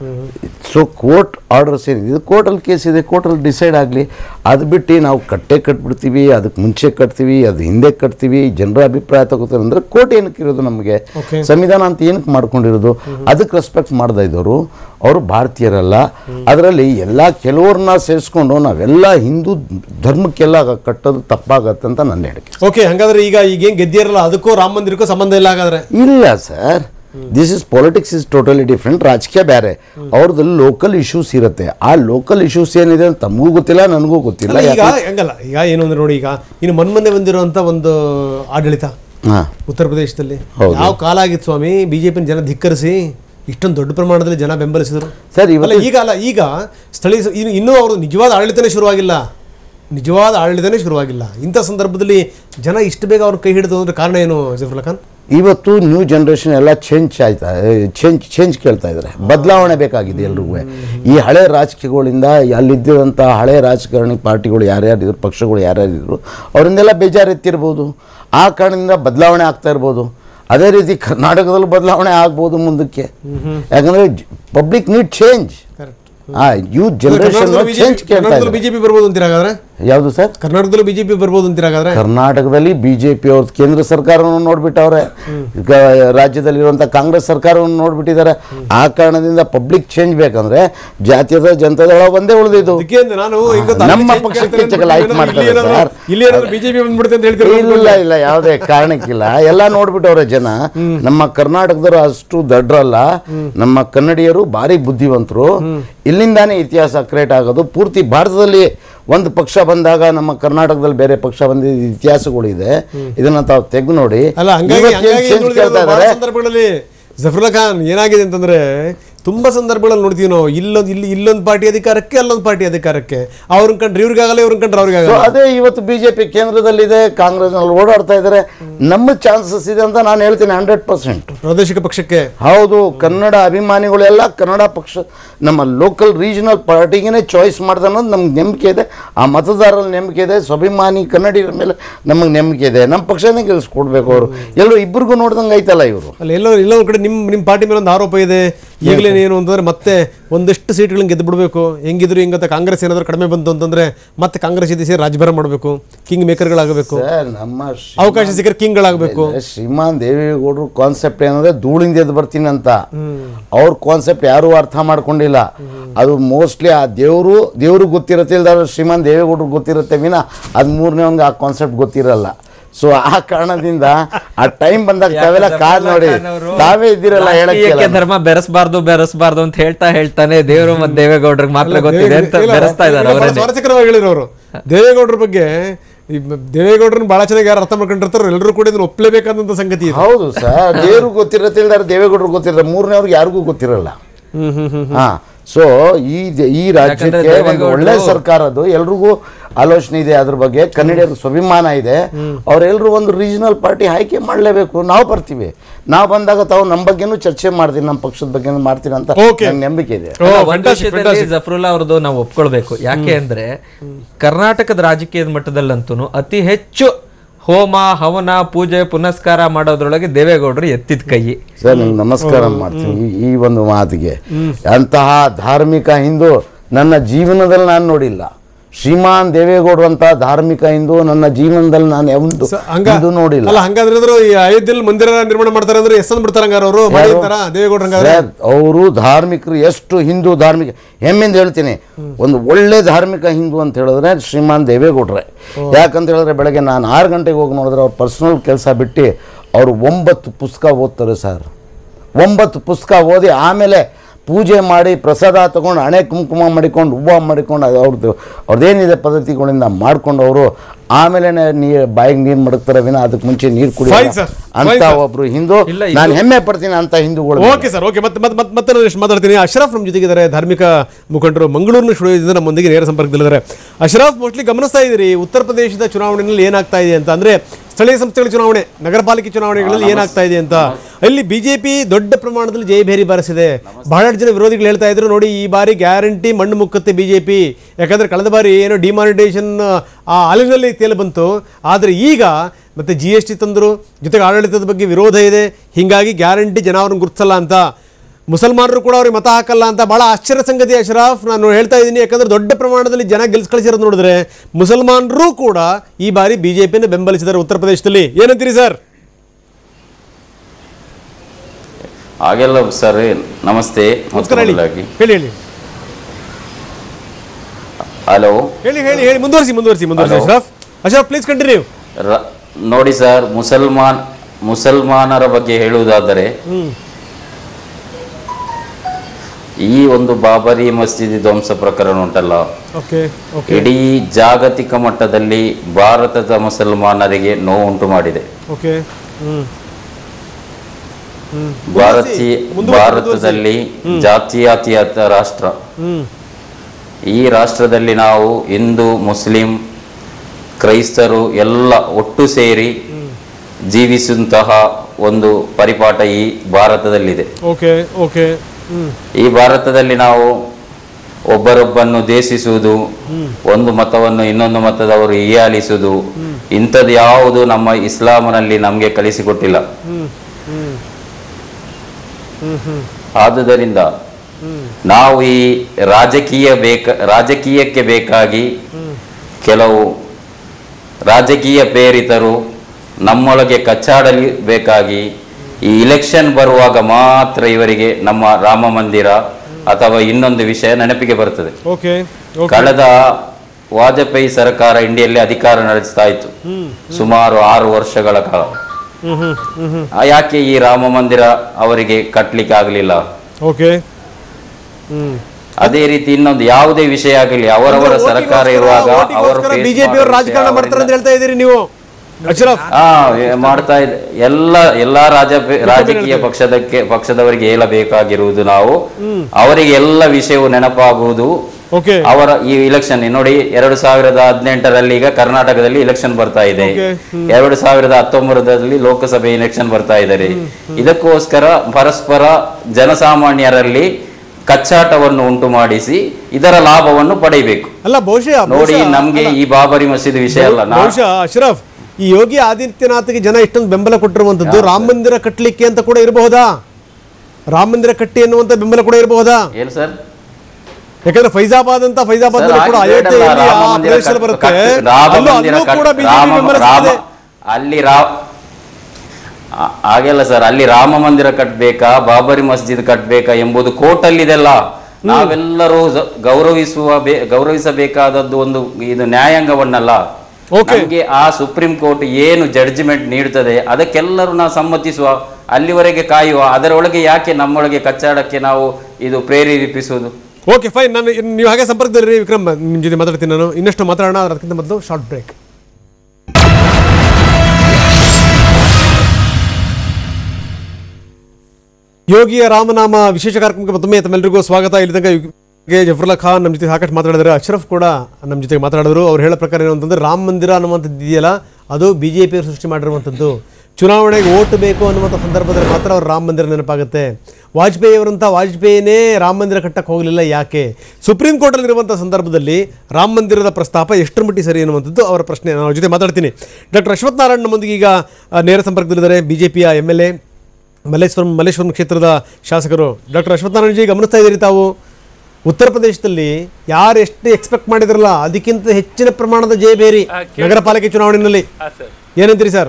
ಸೊ ಕೋರ್ಟ್ ಆರ್ಡರ್ಸ್ ಏನಿದೆ ಇದು ಕೋರ್ಟಲ್ಲಿ ಕೇಸ್ ಇದೆ ಕೋರ್ಟಲ್ಲಿ ಡಿಸೈಡ್ ಆಗಲಿ ಅದು ಬಿಟ್ಟು ನಾವು ಕಟ್ಟೆ ಕಟ್ಬಿಡ್ತೀವಿ ಅದಕ್ಕೆ ಮುಂಚೆ ಕಟ್ತೀವಿ ಅದು ಹಿಂದೆ ಕಟ್ತೀವಿ ಜನರ ಅಭಿಪ್ರಾಯ ತಗೋತಾರೆ ಅಂದರೆ ಕೋರ್ಟ್ ಏನಕ್ಕೆ ಇರೋದು ನಮಗೆ Okay. ಸಂವಿಧಾನ ಅಂತ ಏನಕ್ಕೆ ಮಾಡ್ಕೊಂಡಿರೋದು ಅದಕ್ಕೆ ರೆಸ್ಪೆಕ್ಟ್ ಮಾಡ್ತಾ ಇದ್ದವರು ಅವರು ಭಾರತೀಯರಲ್ಲ ಅದರಲ್ಲಿ ಎಲ್ಲ ಕೆಲವ್ರನ್ನ ಸೇರಿಸ್ಕೊಂಡು ನಾವೆಲ್ಲ ಹಿಂದೂ ಧರ್ಮಕ್ಕೆಲ್ಲ ಕಟ್ಟೋದು ತಪ್ಪಾಗತ್ತೆ ಅಂತ ನನ್ನ ಹೇಳಿಕೆ ಓಕೆ ಹಂಗಾದ್ರೆ ಈಗ ಈಗೇನು ಗೆದ್ದಿರಲ್ಲ ಅದಕ್ಕೂ ರಾಮ ಮಂದಿರಕ್ಕೂ ಸಂಬಂಧ ಇಲ್ಲ ಹಾಗಾದ್ರೆ ಇಲ್ಲ sir this is politics is totally different ರಾಜಕೀಯ ಬೇರೆ ಅವ್ರದ್ದು ಲೋಕಲ್ ಇಶ್ಯೂಸ್ ಇರುತ್ತೆ ಆ ಲೋಕಲ್ ಇಶ್ಯೂಸ್ ಏನಿದೆ ಅಂತ ತಮಗೂ ಗೊತ್ತಿಲ್ಲ ನನಗೂ ಗೊತ್ತಿಲ್ಲ ಅಲ್ಲ, ಈಗ ಹಂಗಲ್ಲ ಈಗ ಏನು ಅಂದ್ರೆ ನೋಡಿ ಈಗ ಇನ್ನು ಮೊನ್ನೆ ಬಂದಿರುವಂತ ಒಂದು ಆಡಳಿತ ಹಾಂ ಉತ್ತರ ಪ್ರದೇಶದಲ್ಲಿ ಹೌದು. ಯಾವ ಕಾಲ ಆಗಿತ್ತು ಸ್ವಾಮಿ ಬಿಜೆಪಿನ ಜನ ಧಿಕ್ಕರಿಸಿ ಇಷ್ಟೊಂದು ದೊಡ್ಡ ಪ್ರಮಾಣದಲ್ಲಿ ಜನ ಬೆಂಬಲಿಸಿದ್ರು ಸರ್ ಅಲ್ಲ ಇವತ್ತು ಈಗ ಅಲ್ಲ ಈಗ ಸ್ಥಳೀಯ ಸ- ಇನ್ನು ಇನ್ನೂ ಅವರು ನಿಜವಾದ ಆಡಳಿತನೇ ಶುರುವಾಗಿಲ್ಲ ನಿಜವಾದ ಆಡಳಿತನೇ ಶುರುವಾಗಿಲ್ಲ ಇಂಥ ಸಂದರ್ಭದಲ್ಲಿ ಜನ ಇಷ್ಟು ಬೇಗ ಅವ್ರ ಕೈ ಹಿಡಿದು ಅಂದ್ರೆ ಕಾರಣ ಏನು ಜಫರುಲ್ಲಾ ಖಾನ್ ಇವತ್ತು ನ್ಯೂ ಜನ್ರೇಷನ್ ಎಲ್ಲ ಚೇಂಜ್ ಆಯ್ತಾ ಚೇಂಜ್ ಚೇಂಜ್ ಕೇಳ್ತಾ ಇದ್ದಾರೆ ಬದಲಾವಣೆ ಬೇಕಾಗಿದೆ ಎಲ್ರಿಗೂ ಈ ಹಳೆ ರಾಜಕೀಯಗಳಿಂದ ಅಲ್ಲಿದ್ದಂಥ ಹಳೆ ರಾಜಕಾರಣಿ ಪಾರ್ಟಿಗಳು ಯಾರ್ಯಾರಿದ್ರು ಪಕ್ಷಗಳು ಯಾರ್ಯಾರಿದ್ರು ಅವರಿಂದೆಲ್ಲ ಬೇಜಾರು ಎತ್ತಿರ್ಬೋದು ಆ ಕಾರಣದಿಂದ ಬದಲಾವಣೆ ಆಗ್ತಾ ಇರ್ಬೋದು ಅದೇ ರೀತಿ ಕರ್ನಾಟಕದಲ್ಲೂ ಬದಲಾವಣೆ ಆಗ್ಬೋದು ಮುಂದಕ್ಕೆ ಯಾಕಂದರೆ ಪಬ್ಲಿಕ್ ನೀಡ್ ಚೇಂಜ್ ಕರೆಕ್ಟ್ ಆ ಯೂತ್ ಜನ್ರೇಷನ್ ಚೇಂಜ್ ಕೇಳ್ತಾ ಇದ್ದಾರೆ ಬಿಜೆಪಿ ಬರ್ಬೋದು ಅಂತೀರ ಹಾಗಾದ್ರೆ ಯಾವುದು ಸರ್ ಕರ್ನಾಟಕದಲ್ಲೂ ಬಿಜೆಪಿ ಬರ್ಬೋದು ಅಂತೀರ ಹಾಗಾದ್ರೆ ಕರ್ನಾಟಕದಲ್ಲಿ ಬಿ ಜೆ ಪಿ ಅವ್ರ ಕೇಂದ್ರ ಸರ್ಕಾರವನ್ನು ನೋಡ್ಬಿಟ್ಟವ್ರೆ ಈಗ ರಾಜ್ಯದಲ್ಲಿರುವಂಥ ಕಾಂಗ್ರೆಸ್ ಸರ್ಕಾರವನ್ನು ನೋಡ್ಬಿಟ್ಟಿದ್ದಾರೆ ಆ ಕಾರಣದಿಂದ ಪಬ್ಲಿಕ್ ಚೇಂಜ್ ಬೇಕಂದ್ರೆ ಜಾತ್ಯದ ಜನತಾದಳ ಒಂದೇ ಉಳಿದಿದ್ದು ಅದಕ್ಕೆ ಅಂದ್ರೆ ನಾನು ಈಗ ಗೊತ್ತಾ, ನಮ್ಮ ಅಲ್ಲಿ ಪಕ್ಷಕ್ಕೆ change ಚೆಕ್ ಲೈಕ್ ಇಲ್ಲಿ ಮಾಡ್ತಾರೆ ಏನಾದ್ರು- ಸರ್. ಇಲ್ಲಿ ಏನಾದ್ರು ಬಿಜೆಪಿ ಬಂದ್ಬಿಡುತ್ತೆ ಅಂತ ಹೇಳ್ತೀರ ಇಲ್ಲ ಇಲ್ಲ ಯಾವುದೇ ಕಾರಣಕ್ಕಿಲ್ಲ ಎಲ್ಲ ನೋಡ್ಬಿಟ್ಟವ್ರೆ ಜನ ನಮ್ಮ ಕರ್ನಾಟಕದವರು ಅಷ್ಟು ದಡ್ರಲ್ಲ ನಮ್ಮ ಕನ್ನಡಿಗರು ಭಾರಿ ಬುದ್ಧಿವಂತರು ಇಲ್ಲಿಂದಾನೇ ಇತಿಹಾಸ ಕ್ರಿಯೇಟ್ ಆಗೋದು ಪೂರ್ತಿ ಭಾರತದಲ್ಲಿ ಒಂದು ಪಕ್ಷ ಬಂದಾಗ ನಮ್ಮ ಕರ್ನಾಟಕದಲ್ಲಿ ಬೇರೆ ಪಕ್ಷ ಬಂದಿದ್ದ ಇತಿಹಾಸಗಳಿದೆ ಇದನ್ನ ತಾವು ತೆಗೆದು ನೋಡಿ ಅಲ್ಲ ಹಂಗಾಗಿ ಇವತ್ತೇನ್ ಹಂಗಾಗಿ change ಏನು ಕೇಳ್ತಾ ಬಹಳ ಇದ್ದಾರೆ ಸಂದರ್ಭಗಳಲ್ಲಿ ಜಫರುಲ್ಲಾ ಖಾನ್ ಏನಾಗಿದೆ ಅಂತಂದ್ರೆ ತುಂಬಾ ಸಂದರ್ಭಗಳಲ್ಲಿ ನೋಡ್ತೀವಿ ನಾವು ಇಲ್ಲೊಂದು ಇಲ್ಲಿ ಇಲ್ಲೊಂದು ಪಾರ್ಟಿ ಅಧಿಕಾರಕ್ಕೆ ಅಲ್ಲೊಂದು ಪಾರ್ಟಿ ಅಧಿಕಾರಕ್ಕೆ ಅವ್ರನ್ನ ಕಂಡ್ರೆ ಇವ್ರಿಗಾಗಲ್ಲ ಇವ್ರನ್ನ ಕಂಡ್ರೆ ಸೊ ಅವ್ರಿಗಾಗಲ್ಲ ಅದೇ ಇವತ್ತು ಬಿಜೆಪಿ ಕೇಂದ್ರದಲ್ಲಿದೆ ಕಾಂಗ್ರೆಸ್ನಲ್ಲಿ ಓಡಾಡ್ತಾ ಇದ್ದಾರೆ ನಮ್ಮ ಚಾನ್ಸಸ್ ಇದೆ ಅಂತ ನಾನು ಹೇಳ್ತೀನಿ ಹಂಡ್ರೆಡ್ ಪರ್ಸೆಂಟ್ ಪ್ರಾದೇಶಿಕ ಪಕ್ಷಕ್ಕೆ ಹೌದು ಕನ್ನಡ ಅಭಿಮಾನಿಗಳೆಲ್ಲ ಕನ್ನಡ ಪಕ್ಷ ನಮ್ಮ ಲೋಕಲ್ ರೀಜನಲ್ ಪಾರ್ಟಿಗೆ ಚಾಯ್ಸ್ ಮಾಡ್ದೆ ಅನ್ನೋದು ನಮ್ಗೆ ನಂಬಿಕೆ ಇದೆ ಆ ಮತದಾರರ ನಂಬಿಕೆ ಇದೆ ಸ್ವಾಭಿಮಾನಿ ಕನ್ನಡಿಗರ ಮೇಲೆ ನಮಗೆ ನಂಬಿಕೆ ಇದೆ ನಮ್ಮ ಪಕ್ಷನೇ ಗೆಲ್ಸ್ಕೊಡ್ಬೇಕು ಅವರು ಎಲ್ಲರೂ ಇಬ್ಬರಿಗೂ ನೋಡ್ದಂಗೆ ಐತಲ್ಲ ಇವರು ಅಲ್ಲ ಎಲ್ಲೋ ಎಲ್ಲೋ ಒಂದ್ ಕಡೆ ನಿಮ್ಮ ನಿಮ್ಮ ಪಾರ್ಟಿ ಮೇಲೆ ಒಂದು ಆರೋಪ ಇದೆ ಈಗಲೇ ಏನು ಅಂತಂದ್ರೆ ಮತ್ತೆ ಒಂದಷ್ಟು ಸೀಟ್ಗಳನ್ನ ಗೆದ್ದು ಬಿಡಬೇಕು ಹೆಂಗಿದ್ರು ಹಿಂಗತ್ತ ಕಾಂಗ್ರೆಸ್ ಏನಾದ್ರು ಕಡಿಮೆ ಬಂತು ಅಂತಂದ್ರೆ ಮತ್ತೆ ಕಾಂಗ್ರೆಸ್ ಜೊತೆ ಸೇರಿ ರಾಜಭಾರ ಮಾಡಬೇಕು ಕಿಂಗ್ ಮೇಕರ್ಗಳಾಗಬೇಕು ಸರ್, ನಮ್ಮ ಶ್ರೀ- ಅವಕಾಶ ಸಿಕ್ಕರೆ ಕಿಂಗ್ಗಳಾಗಬೇಕು ಶ್ರೀಮಾನ್ ದೇವೇಗೌಡರು ಕಾನ್ಸೆಪ್ಟ್ ಏನಂದ್ರೆ ಧೂಳಿಂದ ಎದ್ದು ಬರ್ತೀನಿ ಅಂತ ಅವ್ರ ಕಾನ್ಸೆಪ್ಟ್ ಯಾರು ಅರ್ಥ ಮಾಡ್ಕೊಂಡಿಲ್ಲ ಅದು ಮೋಸ್ಟ್ಲಿ ಆ ದೇವರು ದೇವ್ರಿಗೆ ಗೊತ್ತಿರುತ್ತೆ ಇಲ್ದಾರ ಶ್ರೀಮಾನ್ ದೇವೇಗೌಡರು ಗೊತ್ತಿರುತ್ತೆ ವಿನ ಅದು ಮೂರನೇ ಆ ಕಾನ್ಸೆಪ್ಟ್ ಗೊತ್ತಿರಲ್ಲ ಸೊ ಆ ಕಾರಣದಿಂದ ಆ ಟೈಮ್ ಬಂದಾಗ ತಾವೆಲ್ಲ ಕಾದ್ ನೋಡಿ ತಾವೇ ಇದ್ದೀರಲ್ಲ ರಾಜಕೀಯಕ್ಕೆ ಹೇಳಕ್ಕೆ ಧರ್ಮ ಬೆರೆಸಬಾರ್ದು ಬೆರೆಸಬಾರ್ದು ಅಂತ ಹೇಳ್ತಾ ಹೇಳ್ತಾನೆ ದೇವರು ಮತ್ತೆ ದೇವೇಗೌಡರಿಗೆ ಮಾತ್ರ ಗೊತ್ತಿದೆ ಅಂತ ಇಲ್ಲ, ಬೆರೆಸ್ತಾ ಇದ್ದಾರೆ ಇಲ್ಲ, ಬಹಳ ಅವರನ್ನೇ ಸ್ವಾರಸ್ಯಕರವಾಗಿ ಹೇಳಿರೋರು ದೇವೇಗೌಡರ ಬಗ್ಗೆ ಈ ದೇವೇಗೌಡರನ್ನ ಬಹಳ ಚೆನ್ನಾಗಿ ಯಾರು ಅರ್ಥ ಮಾಡ್ಕೊಂಡಿರ್ತಾರೋ ಎಲ್ಲರೂ ಕೂಡ ಇದನ್ನ ಒಪ್ಲೇಬೇಕಾದಂತ ಸಂಗತಿ ಇದು ಹೌದು ಸರ್ ದೇವ್ರಿಗೆ ಗೊತ್ತಿರುತ್ತೆ ಇಲ್ದಾರ ದೇವೇಗೌಡರು ಗೊತ್ತಿರುತ್ತೆ ಮೂರನೇವ್ರಿಗೆ ಯಾರಿಗೂ ಗೊತ್ತಿರಲ್ಲ ಹ್ಮ್ ಹ್ಮ್ ಹ್ಮ್ ಹಾ ಸೊ ಈ ದ- ಈ ರಾಜ್ಯಕ್ಕೆ ಒಂದು ಒಳ್ಳೆ ಸರ್ಕಾರದ್ದು ಎಲ್ರಿಗೂ ಆಲೋಚನೆ ಇದೆ ಅದ್ರ ಬಗ್ಗೆ ಕನ್ನಡಿಗರ ಸ್ವಾಭಿಮಾನ ಇದೆ ಅವರೆಲ್ಲರೂ ಒಂದು ರೀಜನಲ್ ಪಾರ್ಟಿ ಆಯ್ಕೆ ಮಾಡಲೇಬೇಕು ನಾವು ಬರ್ತೀವಿ ನಾವು ಬಂದಾಗ ತಾವು ನಮ್ಮ ಬಗ್ಗೆನೂ ಚರ್ಚೆ ಮಾಡ್ತೀನಿ ನಮ್ಮ ಪಕ್ಷದ ಬಗ್ಗೆ ಮಾಡ್ತೀನಿ ಅಂತ Okay. ನಂಗೆ ನಂಬಿಕೆ ಇದೆ ಓ, ಅಲ್ಲ, ಒಂದ್ fantastic, ವಿಷಯದಲ್ಲಿ ಜಫರುಲ್ಲಾ ಅವ್ರದ್ದು ನಾವು ಒಪ್ಕೊಳ್ಬೇಕು ಯಾಕೆ ಅಂದ್ರೆ ಕರ್ನಾಟಕದ ರಾಜಕೀಯದ ಮಟ್ಟದಲ್ಲಂತೂ ಅತಿ ಹೆಚ್ಚು ಹೋಮ ಹವನ ಪೂಜೆ ಪುನಸ್ಕಾರ ಮಾಡೋದ್ರೊಳಗೆ ದೇವೇಗೌಡರು ಎತ್ತಿದ ಕೈ ಸರ್ ನಿಮ್ಗೆ ನಮಸ್ಕಾರ ಮಾಡ್ತೀನಿ ಈ- ಈ ಒಂದು ಮಾತಿಗೆ ಅಂತಹ ಧಾರ್ಮಿಕ ಹಿಂದೂ ನನ್ನ ಜೀವನದಲ್ಲಿ ನಾನು ನೋಡಿಲ್ಲ ಶ್ರೀಮಾನ್ ದೇವೇಗೌಡರು ಅಂತ ಧಾರ್ಮಿಕ ಹಿಂದೂ ನನ್ನ ಜೀವನದಲ್ಲಿ ನಾನು ಯಾವೊಂದು ಸ- ಹಂಗ ಹಿಂದೂ ನೋಡಿಲ್ಲ ಅಲ್ಲ ಹಂಗಾದ್ರೆ ಏನಾದ್ರು ಈ ಅಯೋಧ್ಯೆಯಲ್ಲಿ ಮಂದಿರ ನಿರ್ಮಾಣ ಮಾಡ್ತಾರೆ ಅಂದ್ರೆ ಎಸ್ ಬಿಡ್ತಾರ ಹಂಗಾರ ಅವರು ಮಾಡಿರ್ತಾರ ದೇವೇಗೌಡ್ರ ಹಂಗಾದ್ರೆ ಅವರು ಧಾರ್ಮಿಕರು ಎಷ್ಟು ಹಿಂದೂ ಧಾರ್ಮಿಕ ಹೆಮ್ಮಿಂದ ಹೇಳ್ತೀನಿ ಒಂದು ಒಳ್ಳೆ ಧಾರ್ಮಿಕ ಹಿಂದೂ ಅಂತ ಹೇಳಿದ್ರೆ ಶ್ರೀಮಾನ್ ದೇವೇಗೌಡ್ರೆ ಯಾಕಂತ ಹೇಳಿದ್ರೆ ಬೆಳಗ್ಗೆ ನಾನು ಆರು ಗಂಟೆಗೆ ಹೋಗಿ ನೋಡಿದ್ರೆ ಅವ್ರ ಪರ್ಸನಲ್ ಕೆಲಸ ಬಿಟ್ಟು ಅವರು ಒಂಬತ್ತು ಪುಸ್ತಕ ಓದ್ತಾರೆ ಸರ್ ಒಂಬತ್ತು ಪುಸ್ತಕ ಓದಿ ಆಮೇಲೆ ಪೂಜೆ ಮಾಡಿ ಪ್ರಸಾದ ತಗೊಂಡು ಹಣೆ ಕುಂಕುಮ ಮಾಡಿಕೊಂಡು ಹೂವು ಮಾಡಿಕೊಂಡು ಅದು ಅವ್ರದ್ದು ಅವ್ರದ್ದೇನಿದೆ ಪದ್ಧತಿಗಳಿಂದ ಮಾಡ್ಕೊಂಡು ಅವರು ಆಮೇಲೆ ನೀರು ಬಾಯಿಗೆ ನೀರು ಮಡಗ್ತಾರೆ ವಿನ ಅದಕ್ಕೆ ಮುಂಚೆ ನೀರು ಕುಡಿ Fine, sir. Fine, ಅಂತ sir. ಒಬ್ರು ಹಿಂದೂ ಇಲ್ಲ, ಇದು- ನಾನು ಹೆಮ್ಮೆ ಪಡ್ತೀನಿ ಅಂತ ಹಿಂದೂಗಳು ಮೇಲೆ. ಓಕೆ ಸರ್ ಓಕೆ ಮತ್ತೆ ಮತ್ತೆ ಮತ್ತೆ ಮತ್ತೆ ನಾನು ಎಷ್ಟು ಮಾತಾಡ್ತೀನಿ ಅಶ್ರಫ್ ನಮ್ಮ ಜೊತೆಗಿದ್ದಾರೆ ಧಾರ್ಮಿಕ ಮುಖಂಡರು ಮಂಗಳೂರಿನ ಸ್ಟುಡಿಯೋದಿಂದ ನಮ್ಮೊಂದಿಗೆ ನೇರ ಸಂಪರ್ಕದಲ್ಲಿದ್ದಾರೆ ಅಶ್ರಫ್ ಮೋಸ್ಟ್ಲಿ ಗಮನಿಸ್ತಾ ಇದ್ದೀರಿ ಉತ್ತರ ಪ್ರದೇಶದ ಚುನಾವಣೆಯಲ್ಲಿ ಏನಾಗ್ತಾ ಇದೆ ಅಂತ ಅಂದ್ರೆ ಸ್ಥಳೀಯ ಸಂಸ್ಥೆಗಳ ಚುನಾವಣೆ ನಗರ ಪಾಲಿಕೆ ಚುನಾವಣೆಗಳಲ್ಲಿ ಏನಾಗ್ತಾ ಇದೆ ಅಂತ ಅಲ್ಲಿ ಬಿಜೆಪಿ ದೊಡ್ಡ ಪ್ರಮಾಣದಲ್ಲಿ ಜಯಭೇರಿ ಬಾರಿಸಿದೆ ಬಹಳಷ್ಟು ಜನ ವಿರೋಧಿಗಳು ಹೇಳ್ತಾ ಇದ್ರು ನೋಡಿ ಈ ಬಾರಿ ಗ್ಯಾರಂಟಿ ಮಣ್ಣು ಮುಕ್ಕತ್ತೆ ಬಿಜೆಪಿ ಯಾಕಂದ್ರೆ ಕಳೆದ ಬಾರಿ ಏನೋ ಡಿಮಾನಿಟೇಷನ್ ಆ ಅಲೆನಲ್ಲಿ ತೇಲಿ ಬಂತು ಆದರೆ ಈಗ ಮತ್ತೆ ಜಿ ಎಸ್ ಟಿ ತಂದರು ಜೊತೆಗೆ ಆಡಳಿತದ ಬಗ್ಗೆ ವಿರೋಧ ಇದೆ ಹೀಗಾಗಿ ಗ್ಯಾರಂಟಿ ಜನ ಅವ್ರನ್ನ ಗುರುತಿಸಲ್ಲ ಅಂತ ಮುಸಲ್ಮಾನರು ಕೂಡ ಅವ್ರಿಗೆ ಮತ ಹಾಕಲ್ಲ ಅಂತ ಬಹಳ ಆಶ್ಚರ್ಯ ಸಂಗತಿ ಅಶ್ರಫ್ ನಾನು ಹೇಳ್ತಾ ಇದ್ದೀನಿ ಯಾಕಂದ್ರೆ ದೊಡ್ಡ ಪ್ರಮಾಣದಲ್ಲಿ ಜನ ಗೆಲ್ಸ್ ಕಳಿಸಿರೋದು ನೋಡಿದ್ರೆ ಮುಸಲ್ಮಾನರು ಕೂಡ ಈ ಬಾರಿ ಬಿಜೆಪಿಯನ್ನು ಬೆಂಬಲಿಸಿದ್ದಾರೆ ಉತ್ತರ ಪ್ರದೇಶದಲ್ಲಿ ಏನಂತೀರಿ ಸರ್ ಹಾಗೆಲ್ಲ ಸರ್ ನಮಸ್ತೆ ನಮಸ್ಕಾರ ಹೇಳಿ ಮೊದಲಾಗಿ ಹೇಳಿ ಹೇಳಿ ಹಲೋ ಹೇಳಿ ಹೇಳಿ ಹೇಳಿ ಮುಂದುವರಿಸಿ ಮುಂದುವರಿಸಿ ಮುಂದುವರಿಸಿ Hello. Ashraf Ashraf please continue ರ- ನೋಡಿ ಸರ್ ಮುಸಲ್ಮಾನ್ ಮುಸಲ್ಮಾನರ ಬಗ್ಗೆ ಹೇಳುವುದಾದರೆ ಈ ಒಂದು ಬಾಬರಿ ಮಸೀದಿ ಧ್ವಂಸ ಪ್ರಕರಣ ಉಂಟಲ್ಲ ಓಕೆ ಓಕೆ ಇಡೀ ಜಾಗತಿಕ ಮಟ್ಟದಲ್ಲಿ ಭಾರತದ ಮುಸಲ್ಮಾನರಿಗೆ ನೋವುಂಟು ಮಾಡಿದೆ ಓಕೆ ಹ್ಮ್ ಭಾರತೀಯ ಮುಂದುವರಿಸಿ, ಭಾರತದಲ್ಲಿ ಜಾತ್ಯತೀತ ರಾಷ್ಟ್ರ ಹ್ಮ್ ಈ ರಾಷ್ಟ್ರದಲ್ಲಿ ನಾವು ಹಿಂದೂ ಮುಸ್ಲಿಂ ಕ್ರೈಸ್ತರು ಎಲ್ಲ ಒಟ್ಟು ಸೇರಿ ಜೀವಿಸುವಂತಹ ಒಂದು ಪರಿಪಾಠ ಈ ಭಾರತದಲ್ಲಿದೆ ಓಕೆ ಓಕೆ ಹ್ಮ್ ಈ ಭಾರತದಲ್ಲಿ ನಾವು ಒಬ್ಬರೊಬ್ಬನ್ನು ದೇಶಿಸುವುದು ಒಂದು ಮತವನ್ನು ಇನ್ನೊಂದು ಮತದವರು ಹೀಯಾಳಿಸುವುದು ಇಂಥದ್ದು ಯಾವುದು ನಮ್ಮ ಇಸ್ಲಾಮಿನಲ್ಲಿ ನಮಗೆ ಕಲಿಸಿಕೊಟ್ಟಿಲ್ಲ ಹ್ಮ್ ಹ್ಮ್ ಹ್ಮ್ ಹ್ಮ್ ಆದುದರಿಂದ ನಾವು ಈ ರಾಜಕೀಯ ಬೇಕ ರಾಜಕೀಯಕ್ಕೆ ಬೇಕಾಗಿ ಕೆಲವು ರಾಜಕೀಯ ಪ್ರೇರಿತರು ನಮ್ಮೊಳಗೆ ಕಚ್ಚಾಡಲಿ ಬೇಕಾಗಿ ಈ ಇಲೆಕ್ಷನ್ ಬರುವಾಗ ಮಾತ್ರ ಇವರಿಗೆ ನಮ್ಮ ರಾಮ ಮಂದಿರ ಅಥವಾ ಇನ್ನೊಂದು ವಿಷಯ ನೆನಪಿಗೆ ಬರ್ತದೆ ಓಕೆ ಓಕೆ ಕಳೆದ ವಾಜಪೇಯಿ ಸರ್ಕಾರ ಇಂಡಿಯಲ್ಲಿ ಅಧಿಕಾರ ನಡೆಸ್ತಾ ಇತ್ತು ಸುಮಾರು ಆರು ವರ್ಷಗಳ ಕಾಲ ಹ್ಮ್ ಹ್ಮ್ ಹ್ಮ್ ಹ್ಮ್ ಆ, ಯಾಕೆ ಈ ರಾಮ ಮಂದಿರ ಅವರಿಗೆ ಕಟ್ಲಿಕ್ಕೆ ಆಗಲಿಲ್ಲ ಓಕೆ ಹ್ಮ್ ಅದೇ ರೀತಿ ಇನ್ನೊಂದು ಯಾವುದೇ ವಿಷಯ ಆಗಲಿ ಅವರವರ ಸರ್ಕಾರ ಇರುವಾಗ ಅವರು face ಬಿಜೆಪಿ ಅವರು ಮಾಡುವ ರಾಜಕಾರಣ ವಿಷಯ ಮಾಡ್ತಾರೆ ಅಂತ ಅವರಿಂದ- ಹೇಳ್ತಾ ಇದ್ದೀರಿ ನೀವು ಅಶ್ರಫ್ ಆ ಏ- ಮಾಡ್ತಾ ಇದೆ ಎಲ್ಲ ಎಲ್ಲಾ ರಾಜ ರಾಜಕೀಯ ಪಕ್ಷದಕ್ಕೆ ಪಕ್ಷದವರಿಗೆ ಹೇಳಬೇಕಾಗಿರುವುದು ನಾವು ಅವರಿಗೆ ಎಲ್ಲ ವಿಷಯವು ನೆನಪಾಗುವುದು ಓಕೆ ಅವರ ಈ ಇಲೆಕ್ಷನ್ ನೋಡಿ ಎರಡು ಸಾವಿರದ ಹದಿನೆಂಟರಲ್ಲಿ ಈಗ ಕರ್ನಾಟಕದಲ್ಲಿ ಇಲೆಕ್ಷನ್ ಬರ್ತಾ ಇದೆ ಎರಡು ಸಾವಿರದ ಹತ್ತೊಂಬತ್ತರಲ್ಲಿ ಲೋಕಸಭೆ ಇಲೆಕ್ಷನ್ ಬರ್ತಾ ಇದ್ದಾರೆ ಇದಕ್ಕೋಸ್ಕರ ಪರಸ್ಪರ ಜನಸಾಮಾನ್ಯರಲ್ಲಿ ಕಚ್ಚಾಟವನ್ನು ಉಂಟು ಮಾಡಿಸಿ ಇದರ ಲಾಭವನ್ನು ಪಡೆಯಬೇಕು ಅಲ್ಲ ಬಹುಶಃ ನೋಡಿ ಬಹುಶಃ- ನಮ್ಗೆ ಈ ಬಾಬರಿ ಮಸೀದಿ ವಿಷಯ ಅಲ್ಲ ನಾ- ಬಹುಶಃ ಅಶ್ರಫ್ ಈ ಯೋಗಿ ಆದಿತ್ಯನಾಥ್ಗೆ ಜನ ಇಷ್ಟೊಂದು ಬೆಂಬಲ ಕೊಟ್ಟಿರುವಂತದ್ದು ರಾಮ ಮಂದಿರ ಕಟ್ಟಲಿಕ್ಕೆ ಅಂತ ಕೂಡ ಇರಬಹುದಾ ರಾಮ ಮಂದಿರ ಕಟ್ಟಿ ಎನ್ನುವಂತ ಬೆಂಬಲ ಕೂಡ ಇರಬಹುದಾ ಏನು ಸರ್ ಯಾಕಂದ್ರೆ ಫೈಜಾಬಾದ್ ಅಂತ ಫೈಜಾಬಾದ್ ಸರ್, ಕೂಡ ಹಾಗೆ ಬೇಡ ಅಲ್ಲ, ಅಯೋಧ್ಯೆಯಲ್ಲಿ ರಾಮ ಆ ಮಂದಿರ ಪ್ರದೇಶದಲ್ಲಿ ಕಟ್- ಬರುತ್ತೆ ಕಟ್- ರಾಮ ಅಲ್ಲೂ ಮಂದಿರ ಅಲ್ಲೂ ಕಟ್- ಕೂಡ ಬಿಜೆಪಿ ರಾಮ- ಬೆಂಬಲ ರಾಮ- ಸಿಗ್ತದೆ. ಅಲ್ಲಿ ರಾ ಆ- ಹಾಗೆಲ್ಲ ಸರ್ ಅಲ್ಲಿ ರಾಮ ಮಂದಿರ ಕಟ್ಬೇಕಾ ಬಾಬರಿ ಮಸ್ಜಿದ್ ಕಟ್ಬೇಕಾ ಎಂಬುದು ಕೋರ್ಟಲ್ಲಿದೆಲ್ಲ ನಾವೆಲ್ಲರೂ ಸ- ಗೌರವಿಸುವ ಬೇ- ಗೌರವಿಸಬೇಕಾದದ್ದು ಒಂದು ಇದು ನ್ಯಾಯಾಂಗವನ್ನಲ್ಲ Okay. ನಮ್ಗೆ ಆ ಸುಪ್ರೀಂ ಕೋರ್ಟ್ ಏನು ಜಡ್ಜ್ಮೆಂಟ್ ನೀಡುತ್ತದೆ ಅದಕ್ಕೆಲ್ಲರೂ ನಾವು ಸಮ್ಮತಿಸುವ ಅಲ್ಲಿವರೆಗೆ ಕಾಯುವ ಅದರೊಳಗೆ ಯಾಕೆ ನಮ್ಮೊಳಗೆ ಕಚ್ಚಾಡಕ್ಕೆ ನಾವು ಇದು ಪ್ರೇರೇಪಿಸುವುದು ಓಕೆ ಫೈನ್ ನಾನು ಇನ್ನು ನೀವು ಹಾಗೆ ಸಂಪರ್ಕದಲ್ಲಿ ವಿಕ್ರಮ್ ನಿಮ್ಮ ಜೊತೆ ಮಾತಾಡ್ತೀನಿ ನಾನು ಇನ್ನಷ್ಟು ಮಾತಾಡೋಣ ಅದಕ್ಕಿಂತ ಮೊದಲು ಶಾರ್ಟ್ ಬ್ರೇಕ್ ಯೋಗಿಯ ರಾಮನಾಮ ವಿಶೇಷ ಕಾರ್ಯಕ್ರಮಕ್ಕೆ ಮತ್ತೊಮ್ಮೆ ತಮ್ಮೆಲ್ಲರಿಗೂ ಸ್ವಾಗತ ಇಲ್ಲಿ ತನಕ ಯುಗೆ ಜಫರುಲ್ಲಾ ಖಾನ್ ನಮ್ಮ ಜೊತೆ ಸಾಕಷ್ಟು ಮಾತಾಡಿದರೆ ಅಶ್ರಫ್ ಕೂಡ ನಮ್ಮ ಜೊತೆಗೆ ಮಾತಾಡಿದ್ರು ಅವ್ರು ಹೇಳೋ ಪ್ರಕಾರ ಏನು ಅಂತಂದ್ರೆ ರಾಮ ಮಂದಿರ ಅನ್ನುವಂಥದ್ದು ಇದೆಯಲ್ಲ ಅದು ಬಿ ಜೆ ಪಿಯವರು ಸೃಷ್ಟಿ ಮಾಡಿರುವಂಥದ್ದು ಚುನಾವಣೆಗೆ ಓಟ್ ಬೇಕು ಅನ್ನುವಂಥ ಸಂದರ್ಭದಲ್ಲಿ ಮಾತ್ರ ಅವ್ರು ರಾಮ ಮಂದಿರ ನೆನಪಾಗುತ್ತೆ ವಾಜಪೇಯಿ ಅವರಂಥ ವಾಜಪೇಯಿನೇ ರಾಮ ಮಂದಿರ ಕಟ್ಟಕ್ಕೆ ಹೋಗಲಿಲ್ಲ ಯಾಕೆ ಸುಪ್ರೀಂ ಕೋರ್ಟಲ್ಲಿರುವಂಥ ಸಂದರ್ಭದಲ್ಲಿ ರಾಮ ಮಂದಿರದ ಪ್ರಸ್ತಾಪ ಎಷ್ಟರ ಮಟ್ಟಿಗೆ ಸರಿ ಅನ್ನುವಂಥದ್ದು ಅವರ ಪ್ರಶ್ನೆ ನಾನು ಅವ್ರ ಜೊತೆ ಮಾತಾಡ್ತೀನಿ ಡಾಕ್ಟರ್ ಅಶ್ವಥ್ ನಾರಾಯಣ್ ನಮ್ಮೊಂದಿಗೆ ಈಗ ಆ, ನೇರ ಸಂಪರ್ಕದಲ್ಲಿದ್ದಾರೆ ಬಿ ಜೆ ಪಿಯ M L A Malleshwaram Malleshwaram ಕ್ಷೇತ್ರದ ಶಾಸಕರು ಡಾಕ್ಟರ್ ಅಶ್ವಥ್ ನಾರಾಯಣ್ ಜಿ ಗಮನಿಸ್ತಾ ಇದ್ದೀರಿ ತಾವು ಉತ್ತರ ಪ್ರದೇಶದಲ್ಲಿ ಯಾರು ಎಷ್ಟು ಎಕ್ಸ್ಪೆಕ್ಟ್ ಮಾಡಿದ್ರಲ್ಲ ಅದಕ್ಕಿಂತ ಹೆಚ್ಚಿನ ಪ್ರಮಾಣದ ಜಯಬೇರಿ ನಗರ ಪಾಲಿಕೆ ಚುನಾವಣೆಯಲ್ಲಿ ಏನಂತೀರಿ ಸರ್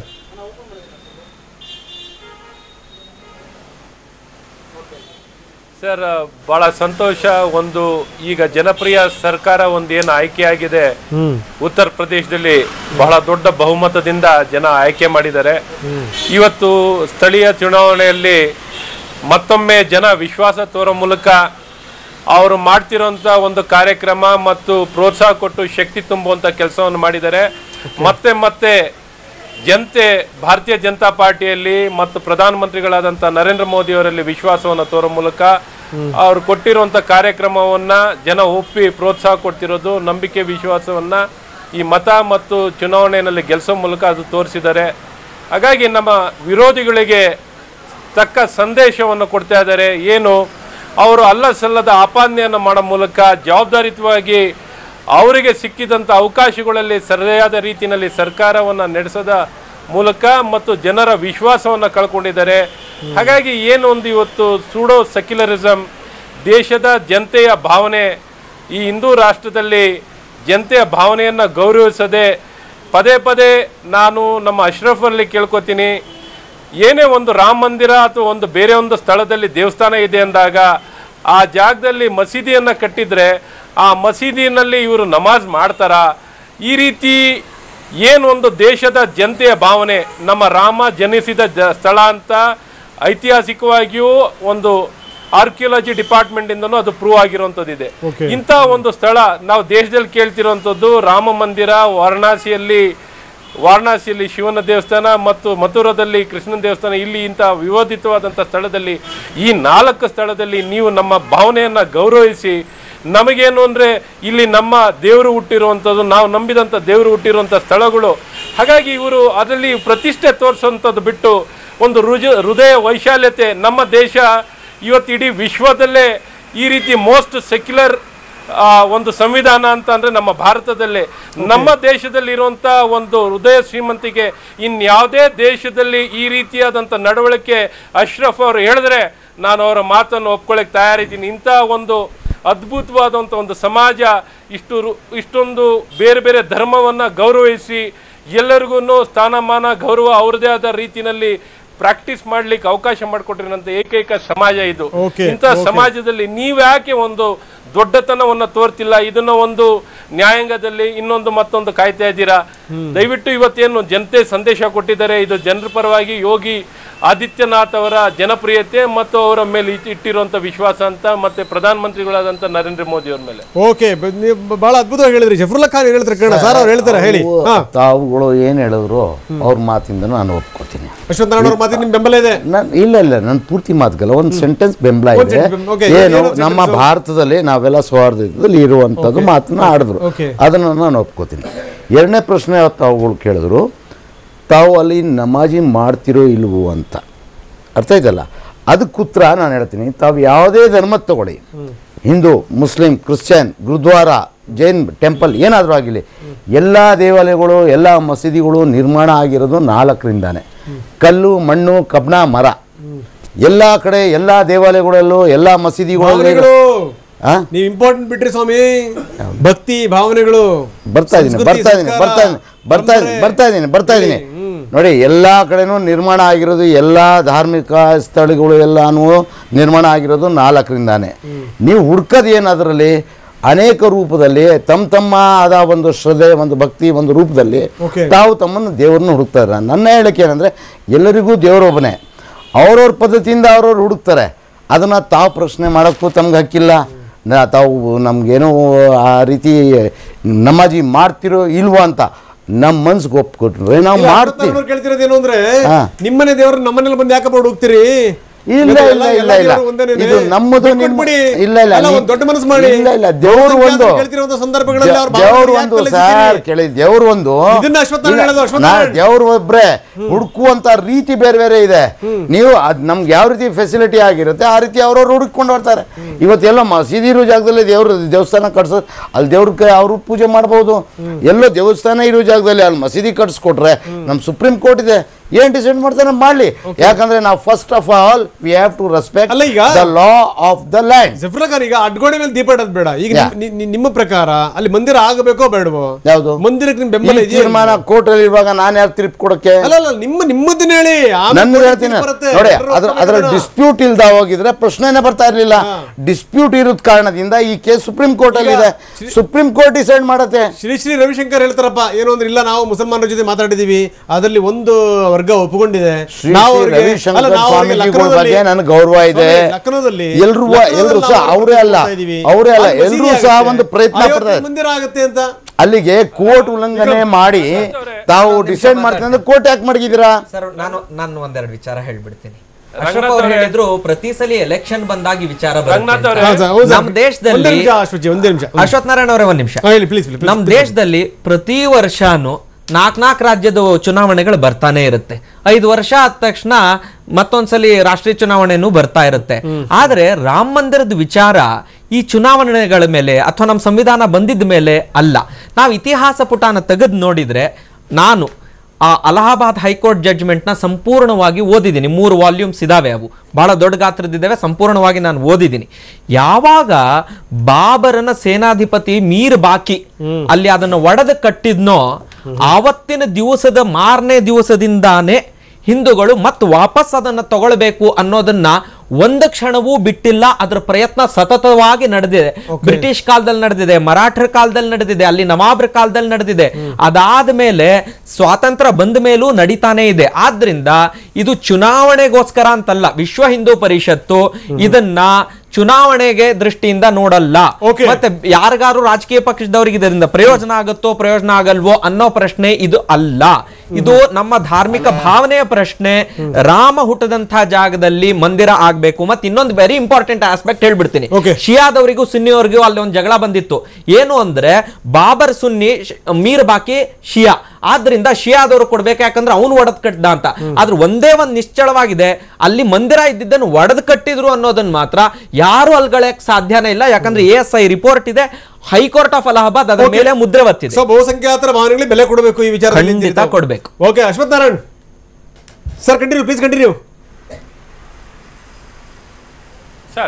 ಸರ್ ಬಹಳ ಸಂತೋಷ ಒಂದು ಈಗ ಜನಪ್ರಿಯ ಸರ್ಕಾರ ಒಂದು ಏನು ಆಯ್ಕೆಯಾಗಿದೆ ಉತ್ತರ ಪ್ರದೇಶದಲ್ಲಿ ಬಹಳ ದೊಡ್ಡ ಬಹುಮತದಿಂದ ಜನ ಆಯ್ಕೆ ಮಾಡಿದ್ದಾರೆ ಇವತ್ತು ಸ್ಥಳೀಯ ಚುನಾವಣೆಯಲ್ಲಿ ಮತ್ತೊಮ್ಮೆ ಜನ ವಿಶ್ವಾಸ ತೋರೋ ಮೂಲಕ ಅವರು ಮಾಡ್ತಿರೋಂಥ ಒಂದು ಕಾರ್ಯಕ್ರಮ ಮತ್ತು ಪ್ರೋತ್ಸಾಹ ಕೊಟ್ಟು ಶಕ್ತಿ ತುಂಬುವಂಥ ಕೆಲಸವನ್ನು ಮಾಡಿದ್ದಾರೆ ಮತ್ತೆ ಮತ್ತೆ ಜನತೆ ಭಾರತೀಯ ಜನತಾ ಪಾರ್ಟಿಯಲ್ಲಿ ಮತ್ತು ಪ್ರಧಾನಮಂತ್ರಿಗಳಾದಂಥ ನರೇಂದ್ರ ಮೋದಿ ಅವರಲ್ಲಿ ವಿಶ್ವಾಸವನ್ನು ತೋರೋ ಮೂಲಕ ಅವ್ರು ಕೊಟ್ಟಿರುವಂಥ ಕಾರ್ಯಕ್ರಮವನ್ನ ಜನ ಒಪ್ಪಿ ಪ್ರೋತ್ಸಾಹ ಕೊಡ್ತಿರೋದು ನಂಬಿಕೆ ವಿಶ್ವಾಸವನ್ನ ಈ ಮತ ಮತ್ತು ಚುನಾವಣೆಯಲ್ಲಿ ಗೆಲ್ಲಿಸೋ ಮೂಲಕ ಅದು ತೋರಿಸಿದ್ದಾರೆ ಹಾಗಾಗಿ ನಮ್ಮ ವಿರೋಧಿಗಳಿಗೆ ತಕ್ಕ ಸಂದೇಶವನ್ನು ಕೊಡ್ತಾ ಇದ್ದಾರೆ ಏನು ಅವರು ಅಲ್ಲ ಸಲ್ಲದ ಆಪಾದನೆಯನ್ನು ಮಾಡೋ ಮೂಲಕ ಜವಾಬ್ದಾರಿತವಾಗಿ ಅವರಿಗೆ ಸಿಕ್ಕಿದಂಥ ಅವಕಾಶಗಳಲ್ಲಿ ಸರಿಯಾದ ರೀತಿಯಲ್ಲಿ ಸರ್ಕಾರವನ್ನು ನಡೆಸದ ಮೂಲಕ ಮತ್ತು ಜನರ ವಿಶ್ವಾಸವನ್ನು ಕಳ್ಕೊಂಡಿದ್ದಾರೆ ಹಾಗಾಗಿ ಏನು ಒಂದು ಇವತ್ತು ಸೂಡೋ ಸೆಕ್ಯುಲರಿಸಮ್ ದೇಶದ ಜನತೆಯ ಭಾವನೆ ಈ ಹಿಂದೂ ರಾಷ್ಟ್ರದಲ್ಲಿ ಜನತೆಯ ಭಾವನೆಯನ್ನು ಗೌರವಿಸದೆ ಪದೇ ಪದೇ ನಾನು ನಮ್ಮ ಅಶ್ರಫ್ ಅಲ್ಲಿ ಕೇಳ್ಕೊತೀನಿ ಏನೇ ಒಂದು ರಾಮ ಮಂದಿರ ಅಥವಾ ಒಂದು ಬೇರೆ ಒಂದು ಸ್ಥಳದಲ್ಲಿ ದೇವಸ್ಥಾನ ಇದೆ ಅಂದಾಗ ಆ ಜಾಗದಲ್ಲಿ ಮಸೀದಿಯನ್ನು ಕಟ್ಟಿದ್ರೆ ಆ ಮಸೀದಿನಲ್ಲಿ ಇವರು ನಮಾಜ್ ಮಾಡ್ತಾರಾ ಈ ರೀತಿ ಏನು ಒಂದು ದೇಶದ ಜನತೆಯ ಭಾವನೆ ನಮ್ಮ ರಾಮ ಜನಿಸಿದ ಜ ಸ್ಥಳ ಅಂತ ಐತಿಹಾಸಿಕವಾಗಿಯೂ ಒಂದು ಆರ್ಕಿಯಾಲಜಿ ಡಿಪಾರ್ಟ್ಮೆಂಟ್ ಇಂದನೂ ಅದು ಪ್ರೂವ್ ಆಗಿರುವಂಥದ್ದಿದೆ ಇಂಥ ಒಂದು ಸ್ಥಳ ನಾವು ದೇಶದಲ್ಲಿ ಕೇಳ್ತಿರುವಂಥದ್ದು ರಾಮ ಮಂದಿರ ವಾರಣಾಸಿಯಲ್ಲಿ ವಾರಣಾಸಿಯಲ್ಲಿ ಶಿವನ ದೇವಸ್ಥಾನ ಮತ್ತು ಮಥುರದಲ್ಲಿ ಕೃಷ್ಣನ ದೇವಸ್ಥಾನ ಇಲ್ಲಿ ಇಂಥ ವಿವಾದಿತವಾದಂಥ ಸ್ಥಳದಲ್ಲಿ ಈ ನಾಲ್ಕು ಸ್ಥಳದಲ್ಲಿ ನೀವು ನಮ್ಮ ಭಾವನೆಯನ್ನು ಗೌರವಿಸಿ ನಮಗೇನು ಅಂದರೆ ಇಲ್ಲಿ ನಮ್ಮ ದೇವರು ಹುಟ್ಟಿರುವಂಥದ್ದು ನಾವು ನಂಬಿದಂಥ ದೇವರು ಹುಟ್ಟಿರುವಂಥ ಸ್ಥಳಗಳು ಹಾಗಾಗಿ ಇವರು ಅದರಲ್ಲಿ ಪ್ರತಿಷ್ಠೆ ತೋರಿಸುವಂಥದ್ದು ಬಿಟ್ಟು ಒಂದು ರುಜ ಹೃದಯ ವೈಶಾಲ್ಯತೆ ನಮ್ಮ ದೇಶ ಇವತ್ತು ಇಡೀ ವಿಶ್ವದಲ್ಲೇ ಈ ರೀತಿ ಮೋಸ್ಟ್ ಸೆಕ್ಯುಲರ್ ಒಂದು ಸಂವಿಧಾನ ಅಂತ ಅಂದ್ರೆ ನಮ್ಮ ಭಾರತದಲ್ಲೇ ನಮ್ಮ ದೇಶದಲ್ಲಿ ಇರುವಂತ ಒಂದು ಹೃದಯ ಶ್ರೀಮಂತಿಗೆ ಇನ್ಯಾವುದೇ ದೇಶದಲ್ಲಿ ಈ ರೀತಿಯಾದಂಥ ನಡವಳಿಕೆ ಅಶ್ರಫ್ ಅವರು ಹೇಳಿದ್ರೆ ನಾನು ಅವರ ಮಾತನ್ನು ಒಪ್ಕೊಳ್ಳಿಕ್ಕೆ ತಯಾರಿದ್ದೀನಿ ಇಂಥ ಒಂದು ಅದ್ಭುತವಾದಂಥ ಒಂದು ಸಮಾಜ ಇಷ್ಟು ರು- ಇಷ್ಟೊಂದು ಬೇರೆ ಬೇರೆ ಧರ್ಮವನ್ನು ಗೌರವಿಸಿ ಎಲ್ಲರಿಗೂ ಸ್ಥಾನಮಾನ ಗೌರವ ಅವ್ರದೇ ಆದ ರೀತಿಯಲ್ಲಿ ಪ್ರಾಕ್ಟೀಸ್ ಮಾಡ್ಲಿಕ್ಕೆ ಅವಕಾಶ ಮಾಡಿಕೊಟ್ಟಿರೋಂಥ ಏಕೈಕ ಸಮಾಜ ಇದು Okay, ಇಂಥ ಸಮಾಜದಲ್ಲಿ ನೀವು ಯಾಕೆ ಒಂದು ದೊಡ್ಡತನವನ್ನ ತೋರ್ತಿಲ್ಲ ಇದನ್ನ ಒಂದು ನ್ಯಾಯಾಂಗದಲ್ಲಿ ಇನ್ನೊಂದು ಮತ್ತೊಂದು ಕಾಯ್ತಾ ಇದ್ದೀರಾ ದಯವಿಟ್ಟು ಇವತ್ತೇನು ಜನತೆ ಸಂದೇಶ ಕೊಟ್ಟಿದ್ದಾರೆ ಇದು ಜನರ ಪರವಾಗಿ ಯೋಗಿ ಆದಿತ್ಯನಾಥ್ ಅವರ ಜನಪ್ರಿಯತೆ ಮತ್ತು ಅವರ ಮೇಲೆ ಇಟ್- ಇಟ್ಟಿರುವಂತ ವಿಶ್ವಾಸ ಅಂತ ಮತ್ತೆ ಪ್ರಧಾನಮಂತ್ರಿಗಳಾದಂತ ನರೇಂದ್ರ ಮೋದಿ ಅವ್ರ ಮೇಲೆ ಓಕೆ ನೀವು ಬಹಳ ಅದ್ಭುತವಾಗಿ ಹೇಳಿದ್ರಿ ಜಫರುಲ್ಲಾ ಖಾನ್ ಏನ್ ಹೇಳ್ತಾರೆ ಕನ್ನಡ ಸರ್ ಅವ್ರು ಹೇಳ್ತಾರೆ ಹೇಳಿ ಅವು ಹಾ ತಾವುಗಳು ಏನು ಹೇಳಿದ್ರು ಅವ್ರ ಮಾತಿಂದ ನಾನು ಒಪ್ಕೋತೀನಿ ಅಶ್ವಥ್ ನಾರಾಯಣ ಅವ್ರ ಮಾತಿಗೆ ನಿಮ್ ಬೆಂಬಲ ಇದೆ ನಾನು ಇಲ್ಲ ಇಲ್ಲ ನನ್ನ ಪೂರ್ತಿ ಮಾತುಗಲ್ಲ ಒಂದು ಸೆಂಟೆನ್ಸ್ ಬೆಂಬಲ ಒಂದ್ ಇದೆ sentence, okay, ಏನು ಏನೊಂದ್ ನಮ್ಮ sentence? ಭಾರತದಲ್ಲಿ ನಾವೆಲ್ಲ ಸೌಹಾರ್ದದಲ್ಲಿ ಇರುವಂಥದ್ದು ಮಾತನ್ನ ಆಡಿದ್ರು Okay. ಅದನ್ನು ನಾನು ಒಪ್ಕೋತೀನಿ ಎರಡನೇ ಪ್ರಶ್ನೆ ತಾವುಗಳು ಕೇಳಿದ್ರು ತಾವು ಅಲ್ಲಿ ನಮಾಜಿ ಮಾಡ್ತಿರೋ ಇಲ್ವೋ ಅಂತ ಅರ್ಥ ಆಯ್ತಲ್ಲ ಅದಕ್ಕೆ ಉತ್ತರ ನಾನು ಹೇಳ್ತೀನಿ ತಾವು ಯಾವುದೇ ಧರ್ಮದ ತಗೊಳ್ಳಿ Hindu Muslim Christian Gurudwara Jain temple ಏನಾದರೂ ಆಗಿರಲಿ ಎಲ್ಲ ದೇವಾಲಯಗಳು ಎಲ್ಲ ಮಸೀದಿಗಳು ನಿರ್ಮಾಣ ಆಗಿರೋದು ನಾಲ್ಕರಿಂದಾನೆ ಕಲ್ಲು ಮಣ್ಣು ಕಬ್ಣ ಮರ ಎಲ್ಲ ಕಡೆ ಎಲ್ಲ ದೇವಾಲಯಗಳಲ್ಲೂ ಎಲ್ಲ ಮಸೀದಿಗಳಲ್ಲೂ ಭಾವನೆಗಳು ಆ? ನೀವು ಇಂಪಾರ್ಟೆಂಟ್ ಬಿಟ್ರಿ ಸ್ವಾಮಿ ಭಕ್ತಿ ಭಾವನೆಗಳು ಬರ್ತಾ ಇದೀನಿ ಸಂಸ್ಕೃತಿ, ಬರ್ತಾ ಇದೀನಿ ಸಂಸ್ಕಾರ, ಬರ್ತಾ ಇದೀನಿ ಬರ್ತಾ ಇದೀನಿ ಪರಂಪರೆ. ಬರ್ತಾ ಇದೀನಿ ಬರ್ತಾ ಇದೀನಿ ನೋಡಿ ಎಲ್ಲ ಕಡೆನೂ ನಿರ್ಮಾಣ ಆಗಿರೋದು ಎಲ್ಲ ಧಾರ್ಮಿಕ ಸ್ಥಳಗಳು ಎಲ್ಲಾನು ನಿರ್ಮಾಣ ಆಗಿರೋದು ನಾಲ್ಕರಿಂದಾನೆ ನೀವು ಹುಡ್ಕೋದು ಏನು ಅದರಲ್ಲಿ ಅನೇಕ ರೂಪದಲ್ಲಿ ತಮ್ಮ ತಮ್ಮ ಆದ ಒಂದು ಶ್ರದ್ಧೆ ಒಂದು ಭಕ್ತಿ ಒಂದು ರೂಪದಲ್ಲಿ Okay. ತಾವು ತಮ್ಮನ್ನು ದೇವರನ್ನು ಹುಡುಕ್ತಾರೆ ನನ್ನ ಹೇಳಿಕೆ ಏನಂದರೆ ಎಲ್ಲರಿಗೂ ದೇವರೊಬ್ಬನೇ ಅವ್ರವ್ರ ಪದ್ಧತಿಯಿಂದ ಅವ್ರವ್ರು ಹುಡುಕ್ತಾರೆ ಅದನ್ನು ತಾವು ಪ್ರಶ್ನೆ ಮಾಡೋಕ್ಕೂ ತಮ್ಗೆ ಹಕ್ಕಿಲ್ಲ ನ- ತಾವು ನಮಗೇನೋ ಆ ರೀತಿ ನಮಾಜಿ ಮಾಡ್ತಿರೋ ಇಲ್ವೋ ಅಂತ ನಮ್ಮ ಮನ್ಸಿಗೆ ಒಪ್ಕೊಟ್ರೆ ನಾವು ಇಲ್ಲ, ಮಾಡ್ತೀವಿ ಅಶ್ವತ್ಥನಾರಾಯಣ ಅವ್ರು ಕೇಳ್ತಿರೋದು ಏನು ಅಂದ್ರೆ ಹಾ. ನಿಮ್ಮನೆ ದೇವರು ನಮ್ಮನೇಲಿ ಬಂದು ಯಾಕೆ ಮಾಡಿ ಹೋಗ್ತೀರಿ ಇಲ್ಲ ಮತ್ತೆ ಇಲ್ಲ ಎಲ್ಲ- ಇಲ್ಲ ಎಲ್ಲ ಇಲ್ಲ ದೇವರು ಒಂದೇನೇನೆ? ಇದು ನಮ್ಮದು ನಿಮ್ಮ ಬಿಟ್ಬಿಡಿ. ಇಲ್ಲ ಇಲ್ಲ ಅಲ್ಲ, ನೀ- ಒಂದ್ ದೊಡ್ಡ ಮನಸ್ಸು ಮಾಡಿ ಇಲ್ಲ ಇಲ್ಲ ದೇವರು ಒಂದು ಕೇಳ್ತಿರುವಂತ ಸಂದರ್ಭಗಳಲ್ಲಿ ಅವ್ರ ದೇವ್ರು ಭಾವನೆಗಳು ಒಂದು ಯಾಕೆ ಸರ್ ಕಲಿಸ್ತೀರಿ? ಕೇಳಿ ದೇವ್ರು ಒಂದು ಇದನ್ನ ಅಶ್ವತ್ಥನಾರಾಯಣ ಇಲ್ಲ, ಹೇಳೋದು, ಅಶ್ವತ್ಥನಾರಾಯಣ. ನಾ- ದೇವ್ರು ಒಬ್ರೆ ಹುಡುಕುವಂತ ರೀತಿ ಬೇರೆ ಬೇರೆ ಇದೆ ನೀವು ಅದ್ ನಮ್ಗೆ ಯಾವ ರೀತಿ ಫೆಸಿಲಿಟಿ ಆಗಿರುತ್ತೆ ಆ ರೀತಿ ಅವ್ರವ್ರು ಹುಡುಕೊಂಡು ಬರ್ತಾರೆ ಇವತ್ತೆಲ್ಲ ಮಸೀದಿ ಇರೋ ಜಾಗದಲ್ಲಿ ದೇವ್ರ ದೇವಸ್ಥಾನ ಕಟ್ಸೋದು ಅಲ್ಲಿ ದೇವ್ರಿಗೆ ಅವರು ಪೂಜೆ ಮಾಡ್ಬೋದು ಎಲ್ಲೋ ದೇವಸ್ಥಾನ ಇರೋ ಜಾಗದಲ್ಲಿ ಅಲ್ಲಿ ಮಸೀದಿ ಕಟ್ಸ್ಕೊಟ್ರೆ ನಮ್ಮ ಸುಪ್ರೀಂ ಕೋರ್ಟ್ ಇದೆ ಏನ್ ಡಿಸೈಡ್ ಮಾಡ್ತಾರೆ ಮಾಡ್ಲಿ ಯಾಕಂದ್ರೆ ನಾವು first of all we have to respect ಅಲ್ಲ ಈಗ- the law of the land Zafrulla Khan ಈಗ ಅಡ್ಗೋಡೆ ಮೇಲೆ ದೀಪ ಇಡೋದು ಬೇಡ ಈಗ ಯಾ. ನಿಮ್- ನಿ- ನಿಮ್ಮ ಪ್ರಕಾರ ಅಲ್ಲಿ ಮಂದಿರ ಆಗಬೇಕೋ ಬೇಡವೋ ಯಾವುದು ಮಂದಿರಕ್ಕೆ ನಿಮ್ ಈ ಬೆಂಬಲ ಇದೆಯಾ ತೀರ್ಮಾನ ಕೋರ್ಟ್ ಅಲ್ಲಿ ಇರುವಾಗ ನಾನು ಯಾರು ತೀರ್ಪು ಕೊಡಕ್ಕೆ ಅಲ್ಲ ಅಲ್ಲ ನಿಮ್ಮ ನಿಮ್ಮದನ್ನ ಹೇಳಿ ಆಮೇಲೆ ನನ್ನ ಕೋರ್ಟಿಗೆ ಹೇಳ್ತೀನಿ ತೀರ್ಪು ಬರುತ್ತೆ. ನೋಡಿ ಎಲ್ಲರೂ ಅದ್ರ ಒಪ್ಕೊಂಡು ಅದ್ರ ಬಿಡೋಣ. ಡಿಸ್ಪ್ಯೂಟ್ ಇಲ್ದ ಹೋಗಿದ್ರೆ ಪ್ರಶ್ನೆನೇ ಬರ್ತಾ ಇರ್ಲಿಲ್ಲ ಡಿಸ್ಪ್ಯೂಟ್ ಇರೋದ್ ಕಾರಣದಿಂದ ಈ ಕೇಸ್ ಸುಪ್ರೀಂ ಕೋರ್ಟ್ ಅಲ್ಲಿ ಇದೆ ಸುಪ್ರೀಂ ಕೋರ್ಟ್ ಡಿಸೈಡ್ ಮಾಡತ್ತೆ ಶ್ರೀ ಶ್ರೀ ರವಿಶಂಕರ್ ಹೇಳ್ತಾರಪ್ಪ ಏನು ಅಂದ್ರೆ ಇಲ್ಲ ನಾವು ಮುಸಲ್ಮಾನರ ಜೊತೆ ಮಾತಾಡಿದೀವಿ ಅದರಲ್ಲಿ ಒಂದು ವರ್ಗ ಒಪ್ಕೊಂಡಿದೆ ಶ್ರೀ ನಾವು ಶ್ರೀ ಅವ್ರಿಗೆ- ರವಿಶಂಕರ್ ಅಲ್ಲ, ನಾವು ಅವ್ರಿಗೆ ಸ್ವಾಮೀಜಿಗಳ ಲಕ್ನೋದಲ್ಲಿ- ಬಗ್ಗೆ ನನಗೆ ಗೌರವ ಇದೆ ಸ್ವಾಮಿ, ಲಕ್ನೋದಲ್ಲಿ ಎಲ್ರೂ ಲಕ್ನೋದಲ್ಲಿ ಎಲ್ರೂ ನಾವು ಸಹ ಅವ್ರಿಗೆ ಅವರೇ ಅಲ್ಲ ಕೊಡ್ತಾ ಇದೀವಿ. ಅವರೇ ಅಲ್ಲ ಅಲ್ಲಿ ಮಸೀದಿ ಎಲ್ರೂ ಸಹ ಆಗುತ್ತೆ. ಒಂದು ಪ್ರಯತ್ನ ಅಯೋಧ್ಯೆ ಪಡ್ತಾರೆ ಮಂದಿರ ಆಗುತ್ತೆ ಅಂತ ಅಲ್ಲಿಗೆ ಕೋರ್ಟ್ ಉಲ್ಲಂಘನೆ ಮಾಡಿ ತಾವು ಡಿಸೈಡ್ ಮಾಡ್ತಾರೆ ಅಂದ್ರೆ ಕೋರ್ಟ್ ಯಾಕೆ ಮಡಗಿದ್ದೀರಾ ಸರ್ ನಾನು ನಾನು ಒಂದೆರಡು ವಿಚಾರ ಹೇಳ್ಬಿಡ್ತೀನಿ ರಂಗನಾಥ್ ಅಶೋಕ್ ಅವ್ರು ಅವ್ರೆ- ಹೇಳಿದ್ರು ಪ್ರತಿ ಸಲ ಎಲೆಕ್ಷನ್ ಬಂದಾಗ ಈ ವಿಚಾರ ಬರುತ್ತೆ ರಂಗನಾಥ್ ಅಂತ. ಅವ್ರೆ- ಹೌದಾ, ಹೌದಾ? ನಮ್ಮ ದೇಶದಲ್ಲಿ ಒಂದೇ ನಿಮಿಷ ಅಶ್ವಥ್ ಜಿ, ಒಂದೇ ನಿಮಿಷ ಅಶ್ವಥ್ ನಾರಾಯಣ ಅವರೇ ಒಂದ್ ನಿಮಿಷ ಹಾ, ಹೇಳಿ ಪ್ಲೀಸ್ ಪ್ಲೀಸ್ ನಮ್ಮ ದೇಶದಲ್ಲಿ ಪ್ರತಿ ವರ್ಷನೂ ನಾಲ್ಕ್ ನಾಲ್ಕು ರಾಜ್ಯದ ಚುನಾವಣೆಗಳು ಬರ್ತಾನೆ ಇರುತ್ತೆ ಐದು ವರ್ಷ ಆದ ತಕ್ಷಣ ಮತ್ತೊಂದ್ಸಲಿ ರಾಷ್ಟ್ರೀಯ ಚುನಾವಣೆನೂ ಬರ್ತಾ ಇರುತ್ತೆ ಆದ್ರೆ ರಾಮ ಮಂದಿರದ ವಿಚಾರ ಈ ಚುನಾವಣೆಗಳ ಮೇಲೆ ಅಥವಾ ನಮ್ಮ ಸಂವಿಧಾನ ಬಂದಿದ್ದ ಮೇಲೆ ಅಲ್ಲ ನಾವು ಇತಿಹಾಸ ಪುಟಾನ ತೆಗೆದು ನೋಡಿದ್ರೆ ನಾನು ಆ ಅಲಹಾಬಾದ್ ಹೈಕೋರ್ಟ್ ಜಡ್ಜ್ಮೆಂಟ್ನ ಸಂಪೂರ್ಣವಾಗಿ ಓದಿದ್ದೀನಿ ಮೂರು ವಾಲ್ಯೂಮ್ಸ್ ಇದಾವೆ ಅವು ಬಹಳ ದೊಡ್ಡ ಗಾತ್ರದಿದ್ದಾವೆ ಸಂಪೂರ್ಣವಾಗಿ ನಾನು ಓದಿದ್ದೀನಿ ಯಾವಾಗ ಬಾಬರನ ಸೇನಾಧಿಪತಿ ಮೀರ್ ಬಾಕಿ ಅಲ್ಲಿ ಅದನ್ನು ಒಡೆದು ಕಟ್ಟಿದ್ನೋ ಆವತ್ತಿನ ದಿವಸದ ಮಾರನೇ ದಿವಸದಿಂದಾನೇ ಹಿಂದೂಗಳು ಮತ್ತೆ ವಾಪಸ್ ಅದನ್ನ ತಗೊಳ್ಬೇಕು ಅನ್ನೋದನ್ನ ಒಂದು ಕ್ಷಣವೂ ಬಿಟ್ಟಿಲ್ಲ ಅದರ ಪ್ರಯತ್ನ ಸತತವಾಗಿ ನಡೆದಿದೆ ಬ್ರಿಟಿಷ್ ಕಾಲದಲ್ಲಿ ನಡೆದಿದೆ ಮರಾಠರ ಕಾಲದಲ್ಲಿ ನಡೆದಿದೆ ಅಲ್ಲಿ ನವಾಬ್ರ ಕಾಲದಲ್ಲಿ ನಡೆದಿದೆ ಅದಾದ ಮೇಲೆ ಸ್ವಾತಂತ್ರ್ಯ ಬಂದ ಮೇಲೂ ನಡೀತಾನೆ ಇದೆ ಆದ್ರಿಂದ ಇದು ಚುನಾವಣೆಗೋಸ್ಕರ ಅಂತಲ್ಲ ವಿಶ್ವ ಹಿಂದೂ ಪರಿಷತ್ತು ಇದನ್ನ ಚುನಾವಣೆಗೆ ದೃಷ್ಟಿಯಿಂದ ನೋಡಲ್ಲ Okay. ಮತ್ತೆ ಯಾರಿಗಾರು ರಾಜಕೀಯ ಪಕ್ಷದವರಿಗೆ ಇದರಿಂದ ಪ್ರಯೋಜನ ಆಗುತ್ತೋ ಪ್ರಯೋಜನ ಆಗಲ್ವೋ ಅನ್ನೋ ಪ್ರಶ್ನೆ ಇದು ಅಲ್ಲ ಇದು ನಮ್ಮ ಧಾರ್ಮಿಕ ಭಾವನೆಯ ಪ್ರಶ್ನೆ ರಾಮ ಹುಟ್ಟದಂತಹ ಜಾಗದಲ್ಲಿ ಮಂದಿರ ಆಗ್ಬೇಕು ಮತ್ತೆ ಇನ್ನೊಂದು ವೆರಿ ಇಂಪಾರ್ಟೆಂಟ್ ಆಸ್ಪೆಕ್ಟ್ ಹೇಳ್ಬಿಡ್ತೀನಿ Okay. ಶಿಯಾದವರಿಗೂ ಸುನ್ನಿಯವರಿಗೂ ಅಲ್ಲಿ ಒಂದು ಜಗಳ ಬಂದಿತ್ತು ಏನು ಅಂದ್ರೆ ಬಾಬರ್ ಸುನ್ನಿ ಶ್- ಮೀರ್ ಬಾಕಿ ಶಿಯಾ ಆದ್ರಿಂದ ಶಿಯಾದವರು ಕೊಡ್ಬೇಕು ಯಾಕಂದ್ರೆ ಅವನು ಒಡೆದ್ ಕಟ್ಟದ ಅಂತ ಆದ್ರೆ ಒಂದೇ ಒಂದ್ ನಿಶ್ಚಳವಾಗಿದೆ ಅಲ್ಲಿ ಮಂದಿರ ಇದ್ದಿದ್ದನ್ನು ಒಡೆದ್ ಕಟ್ಟಿದ್ರು ಅನ್ನೋದನ್ನ ಮಾತ್ರ ಯಾರು ಅಲ್ಗಳಕ್ ಸಾಧ್ಯನೇ ಇಲ್ಲ ಯಾಕಂದ್ರೆ ಎ ಎಸ್ ಐ ರಿಪೋರ್ಟ್ ಇದೆ ಹೈಕೋರ್ಟ್ ಆಫ್ ಅಲಹಾಬಾದ್ ಅದರ ಮೇಲೆ ಮುದ್ರೆ ಒತ್ತಿದೆ ಸೊ ಬಹುಸಂಖ್ಯಾತರ ಭಾವನೆಗಳಿಗೆ ಬೆಲೆ ಕೊಡಬೇಕು ಈ ವಿಚಾರದಲ್ಲಿ ಖಂಡಿತ ಅಂತೀರಿ ತಾವು. ಕೊಡ್ಬೇಕು. Okay Ashwath Narayan sir continue please continue sir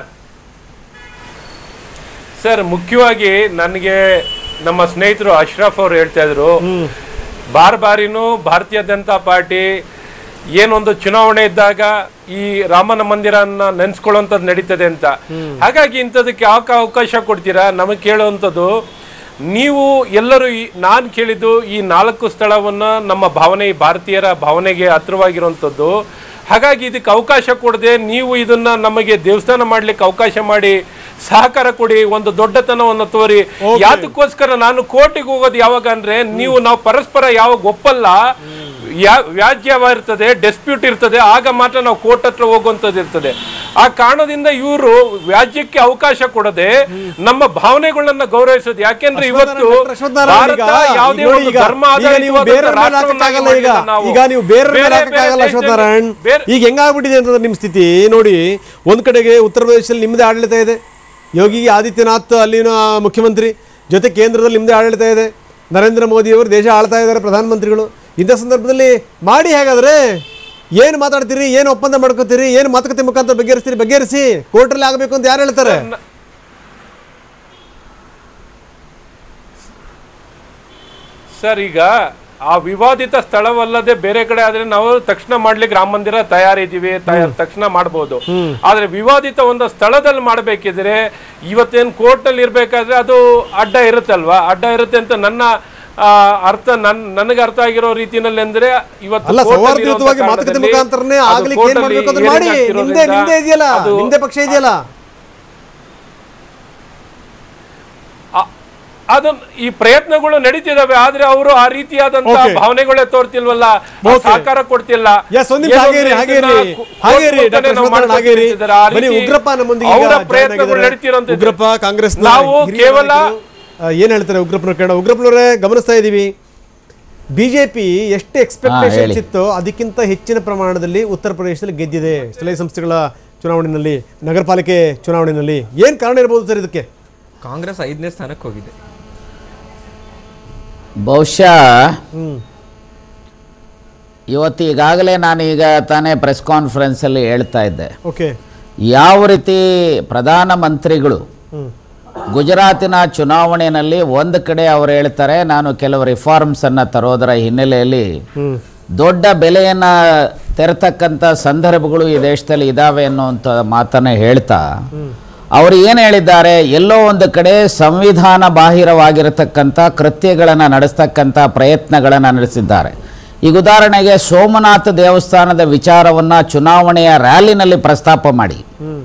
sir ಮುಖ್ಯವಾಗಿ ನನಗೆ ನಮ್ಮ ಸ್ನೇಹಿತರು ಅಶ್ರಫ್ ಅವರು ಹೇಳ್ತಾ ಇದ್ರು ಬಾರ್ ಬಾರಿನೂ ಭಾರತೀಯ ಜನತಾ ಪಾರ್ಟಿ ಏನೊಂದು ಚುನಾವಣೆ ಇದ್ದಾಗ ಈ ರಾಮನ ಮಂದಿರನ್ನ ನೆನ್ಸ್ಕೊಳ್ಳುವಂಥದ್ದು ನಡೀತದೆ ಅಂತ ಹಾಗಾಗಿ ಇಂಥದಕ್ಕೆ ಯಾಕೆ ಅವಕಾಶ ಕೊಡ್ತೀರಾ ನಮಗೆ ಕೇಳುವಂಥದ್ದು ನೀವು ಎಲ್ಲರೂ ಈ ನಾನು ಕೇಳಿದ್ದು ಈ ನಾಲ್ಕು ಸ್ಥಳವನ್ನ ನಮ್ಮ ಭಾವನೆ ಈ ಭಾರತೀಯರ ಭಾವನೆಗೆ ಹತ್ರವಾಗಿರುವಂಥದ್ದು ಹಾಗಾಗಿ ಇದಕ್ಕೆ ಅವಕಾಶ ಕೊಡದೆ ನೀವು ಇದನ್ನ ನಮಗೆ ದೇವಸ್ಥಾನ ಮಾಡ್ಲಿಕ್ಕೆ ಅವಕಾಶ ಮಾಡಿ ಸಹಕಾರ ಕೊಡಿ ಒಂದು ದೊಡ್ಡತನವನ್ನು ತೋರಿ ಯಾತಕ್ಕೋಸ್ಕರ ನಾನು ಕೋರ್ಟಿಗೆ ಹೋಗೋದು ಯಾವಾಗ ಅಂದ್ರೆ ನೀವು ನಾವು ಪರಸ್ಪರ ಯಾವಾಗ ಒಪ್ಪಲ್ಲ ಯಾ- ವ್ಯಾಜ್ಯವಾಗಿರ್ತದೆ ಡಿಸ್ಪ್ಯೂಟ್ ಇರ್ತದೆ ಆಗ ಮಾತ್ರ ನಾವು ಕೋರ್ಟ್ ಹತ್ರ ಹೋಗುವಂಥದ್ದು ಇರ್ತದೆ ಆ ಕಾರಣದಿಂದ ಇವರು ವ್ಯಾಜ್ಯಕ್ಕೆ ಅವಕಾಶ ಕೊಡದೆ ನಮ್ಮ ಭಾವನೆಗಳನ್ನ ಗೌರವಿಸೋದು ಯಾಕೆಂದ್ರೆ ಇವತ್ತು ಡಾಕ್ಟರ್ ಅಶ್ವತ್ಥನಾರಾಯಣ ಈಗ ಭಾರತ ಯಾವುದೇ ನೋಡಿ ಒಂದು ಈಗ- ಧರ್ಮ ಈಗ ನೀವು ಆಧಾರಿತವಾದಂಥ ಬೇರೆ ರಾಷ್ಟ್ರವನ್ನಾಗಿ ಹಾಕಕ್ಕಾಗಲ್ಲ ಈಗ ಮಾಡಿಲ್ಲ ನಾವು. ಈಗ ನೀವು ಬೇರೆ ಬೇರೆ ಬೇರೆ ಹಾಕಕ್ಕಾಗಲ್ಲ ದೇಶದಲ್ಲಿ- ಅಶ್ವತ್ಥನಾರಾಯಣ್ ಬೇರೆ- ಈಗ ಹೆಂಗಾಗ್ಬಿಟ್ಟಿದೆ ಅಂತಂದ್ರೆ ನಿಮ್ಮ ಸ್ಥಿತಿ ನೋಡಿ ಒಂದ್ ಕಡೆಗೆ ಉತ್ತರ ಪ್ರದೇಶದಲ್ಲಿ ನಿಮ್ಮದೇ ಆಡಳಿತ ಇದೆ ಯೋಗಿ ಆದಿತ್ಯನಾಥ್ ಅಲ್ಲಿನ ಮುಖ್ಯಮಂತ್ರಿ ಜೊತೆ ಕೇಂದ್ರದಲ್ಲಿ ನಿಮ್ಮದೇ ಆಡಳಿತ ಇದೆ ನರೇಂದ್ರ ಮೋದಿ ಅವರು ದೇಶ ಆಳ್ತಾ ಇದ್ದಾರೆ ಪ್ರಧಾನಮಂತ್ರಿಗಳು ಇಂಥ ಸಂದರ್ಭದಲ್ಲಿ ಮಾಡಿ ಹೇಗಾದ್ರೆ ಏನು ಮಾತಾಡ್ತೀರಿ ಏನು ಒಪ್ಪಂದ ಮಾಡ್ಕೋತೀರಿ ಏನು ಮಾತುಕತೆ ಮುಖಾಂತರ ಬಗೆಹರಿಸ್ತೀರಿ ಬಗೆಹರಿಸಿ ಕೋರ್ಟಲ್ಲಿ ಆಗಬೇಕು ಅಂತ ಯಾರು ಹೇಳ್ತಾರೆ ಸರ್ ಈಗ ಆ ವಿವಾದಿತ ಸ್ಥಳವಲ್ಲದೆ ಬೇರೆ ಕಡೆ ಆದ್ರೆ ನಾವು ತಕ್ಷಣ ಮಾಡ್ಲಿಕ್ಕೆ ರಾಮ ಮಂದಿರ ತಯಾರಿದ್ದೀವಿ ತಯಾರ್ ತಕ್ಷಣ ಮಾಡಬಹುದು ಆದ್ರೆ ವಿವಾದಿತ ಒಂದು ಸ್ಥಳದಲ್ಲಿ ಮಾಡ್ಬೇಕಿದ್ರೆ ಇವತ್ತೇನ್ ಕೋರ್ಟ್ ನಲ್ಲಿ ಇರ್ಬೇಕಾದ್ರೆ ಅದು ಅಡ್ಡ ಇರುತ್ತಲ್ವಾ ಅಡ್ಡ ಇರುತ್ತೆ ಅಂತ ನನ್ನ ಆ, ಅರ್ಥ ನನ್ ನನಗೆ ಅರ್ಥ ಆಗಿರೋ ರೀತಿನಲ್ಲಿ ಅಂದ್ರೆ ಇವತ್ತು ಅಲ್ಲ court ಅಲ್ಲಿ ಸೌಹಾರ್ದಯುತವಾಗಿ ಇರುವಂತ ಮಾತುಕತೆ ಕಾರಣದಲ್ಲಿ ಮುಖಾಂತರನೇ ಅದು ಆಗ್ಲಿಕ್ಕೆ court ಏನ್ ಅಲ್ಲಿ ಮಾಡ್ಬೇಕು ಅದನ್ನ ಮಾಡಿ hearing ನಿಮ್ದೇ ಆಗ್ತಿರೋದ್ರಿಂದ ನಿಮ್ದೇ ಇದೆಯಲ್ಲ ಅದು- ನಿಮ್ದೇ ಪಕ್ಷ ಇದೆಯಲ್ಲ ಆ- ಅದನ್ನ ಈ ಪ್ರಯತ್ನಗಳು ನಡೀತಿದಾವೆ ಆದ್ರೆ ಅವರು ಆ ರೀತಿಯಾದಂತಹ Okay. ಭಾವನೆಗಳೇ ತೋರ್ತಿಲ್ವಲ್ಲ ಆ Okay. ಸಹಕಾರ ಕೊಡ್ತಿಲ್ಲ ಎಸ್ ಒಂದ್ ನಿಮಿಷ ಏನೋ ಹಾಗೇರಿ ಇದನ್ನ ಹಾಗೇರಿ ಕೋ- ಹಾಗೇರಿ ಕೋರ್ಟ್ ಡಾಕ್ಟರ್ ನಾವು ಅಶ್ವತ್ಥನಾರಾಯಣ ಹಾಗೇರಿ ಮಾಡ್ಕೊಳ್ತಿದ್ದಾರೆ. ಆ ಬನ್ನಿ ರೀತಿ ಉಗ್ರಪ್ಪ ನಮ್ಮೊಂದಿಗೆ ಈಗ ಅವರ join ಪ್ರಯತ್ನಗಳು ಆಗಿದ್ದಾರೆ. ನಡೀತಿರೋಂಥದ್ದು. ಉಗ್ರಪ್ಪ ಕಾಂಗ್ರೆಸ್ ನಾವು ಕೇವಲ ಏನ್ ಹೇಳ್ತಾರೆ ಉಗ್ರಪ್ಪನ ಕೇಳೋಣ ಉಗ್ರಪ್ಪನವರೇ ಗಮನಿಸ್ತಾ ಇದೀವಿ ಬಿಜೆಪಿ ಎಷ್ಟು ಎಕ್ಸ್ಪೆಕ್ಟೇಷನ್ಸ್ ಹೇಳಿ. ಇತ್ತು ಅದಕ್ಕಿಂತ ಹೆಚ್ಚಿನ ಪ್ರಮಾಣದಲ್ಲಿ ಉತ್ತರ ಪ್ರದೇಶದಲ್ಲಿ ಗೆದ್ದಿದೆ ಸ್ಥಳೀಯ ಸಂಸ್ಥೆಗಳ ಚುನಾವಣೆಯಲ್ಲಿ ನಗರ ಪಾಲಿಕೆ ಚುನಾವಣೆಯಲ್ಲಿ ಏನ್ ಕಾರಣ ಇರಬಹುದು ಸರ್ ಇದಕ್ಕೆ ಕಾಂಗ್ರೆಸ್ ಐದನೇ ಸ್ಥಾನಕ್ಕೆ ಹೋಗಿದೆ ಬಹುಶಃ ಇವತ್ತು ಈಗಾಗಲೇ ನಾನು ಈಗ ತಾನೇ ಪ್ರೆಸ್ ಕಾನ್ಫರೆನ್ಸಲ್ಲಿ ಹೇಳ್ತಾ ಇದ್ದೆ ಓಕೆ ಯಾವ ರೀತಿ ಪ್ರಧಾನಮಂತ್ರಿಗಳು ಗುಜರಾತಿನ ಚುನಾವಣೆಯಲ್ಲಿ ಒಂದು ಕಡೆ ಅವರು ಹೇಳ್ತಾರೆ ನಾನು ಕೆಲವು ರಿಫಾರ್ಮ್ಸನ್ನು ತರೋದರ ಹಿನ್ನೆಲೆಯಲ್ಲಿ ದೊಡ್ಡ ಬೆಲೆಯನ್ನು ತೆರತಕ್ಕಂಥ ಸಂದರ್ಭಗಳು ಈ ದೇಶದಲ್ಲಿ ಇದ್ದಾವೆ ಅನ್ನುವಂಥ ಮಾತನ್ನು ಹೇಳ್ತಾ ಅವರು ಏನು ಹೇಳಿದ್ದಾರೆ ಎಲ್ಲೋ ಒಂದು ಕಡೆ ಸಂವಿಧಾನ ಬಾಹಿರವಾಗಿರತಕ್ಕಂಥ ಕೃತ್ಯಗಳನ್ನು ನಡೆಸ್ತಕ್ಕಂಥ ಪ್ರಯತ್ನಗಳನ್ನು ನಡೆಸಿದ್ದಾರೆ ಈಗ ಉದಾಹರಣೆಗೆ ಸೋಮನಾಥ ದೇವಸ್ಥಾನದ ವಿಚಾರವನ್ನು ಚುನಾವಣೆಯ ರ್ಯಾಲಿನಲ್ಲಿ ಪ್ರಸ್ತಾಪ ಮಾಡಿ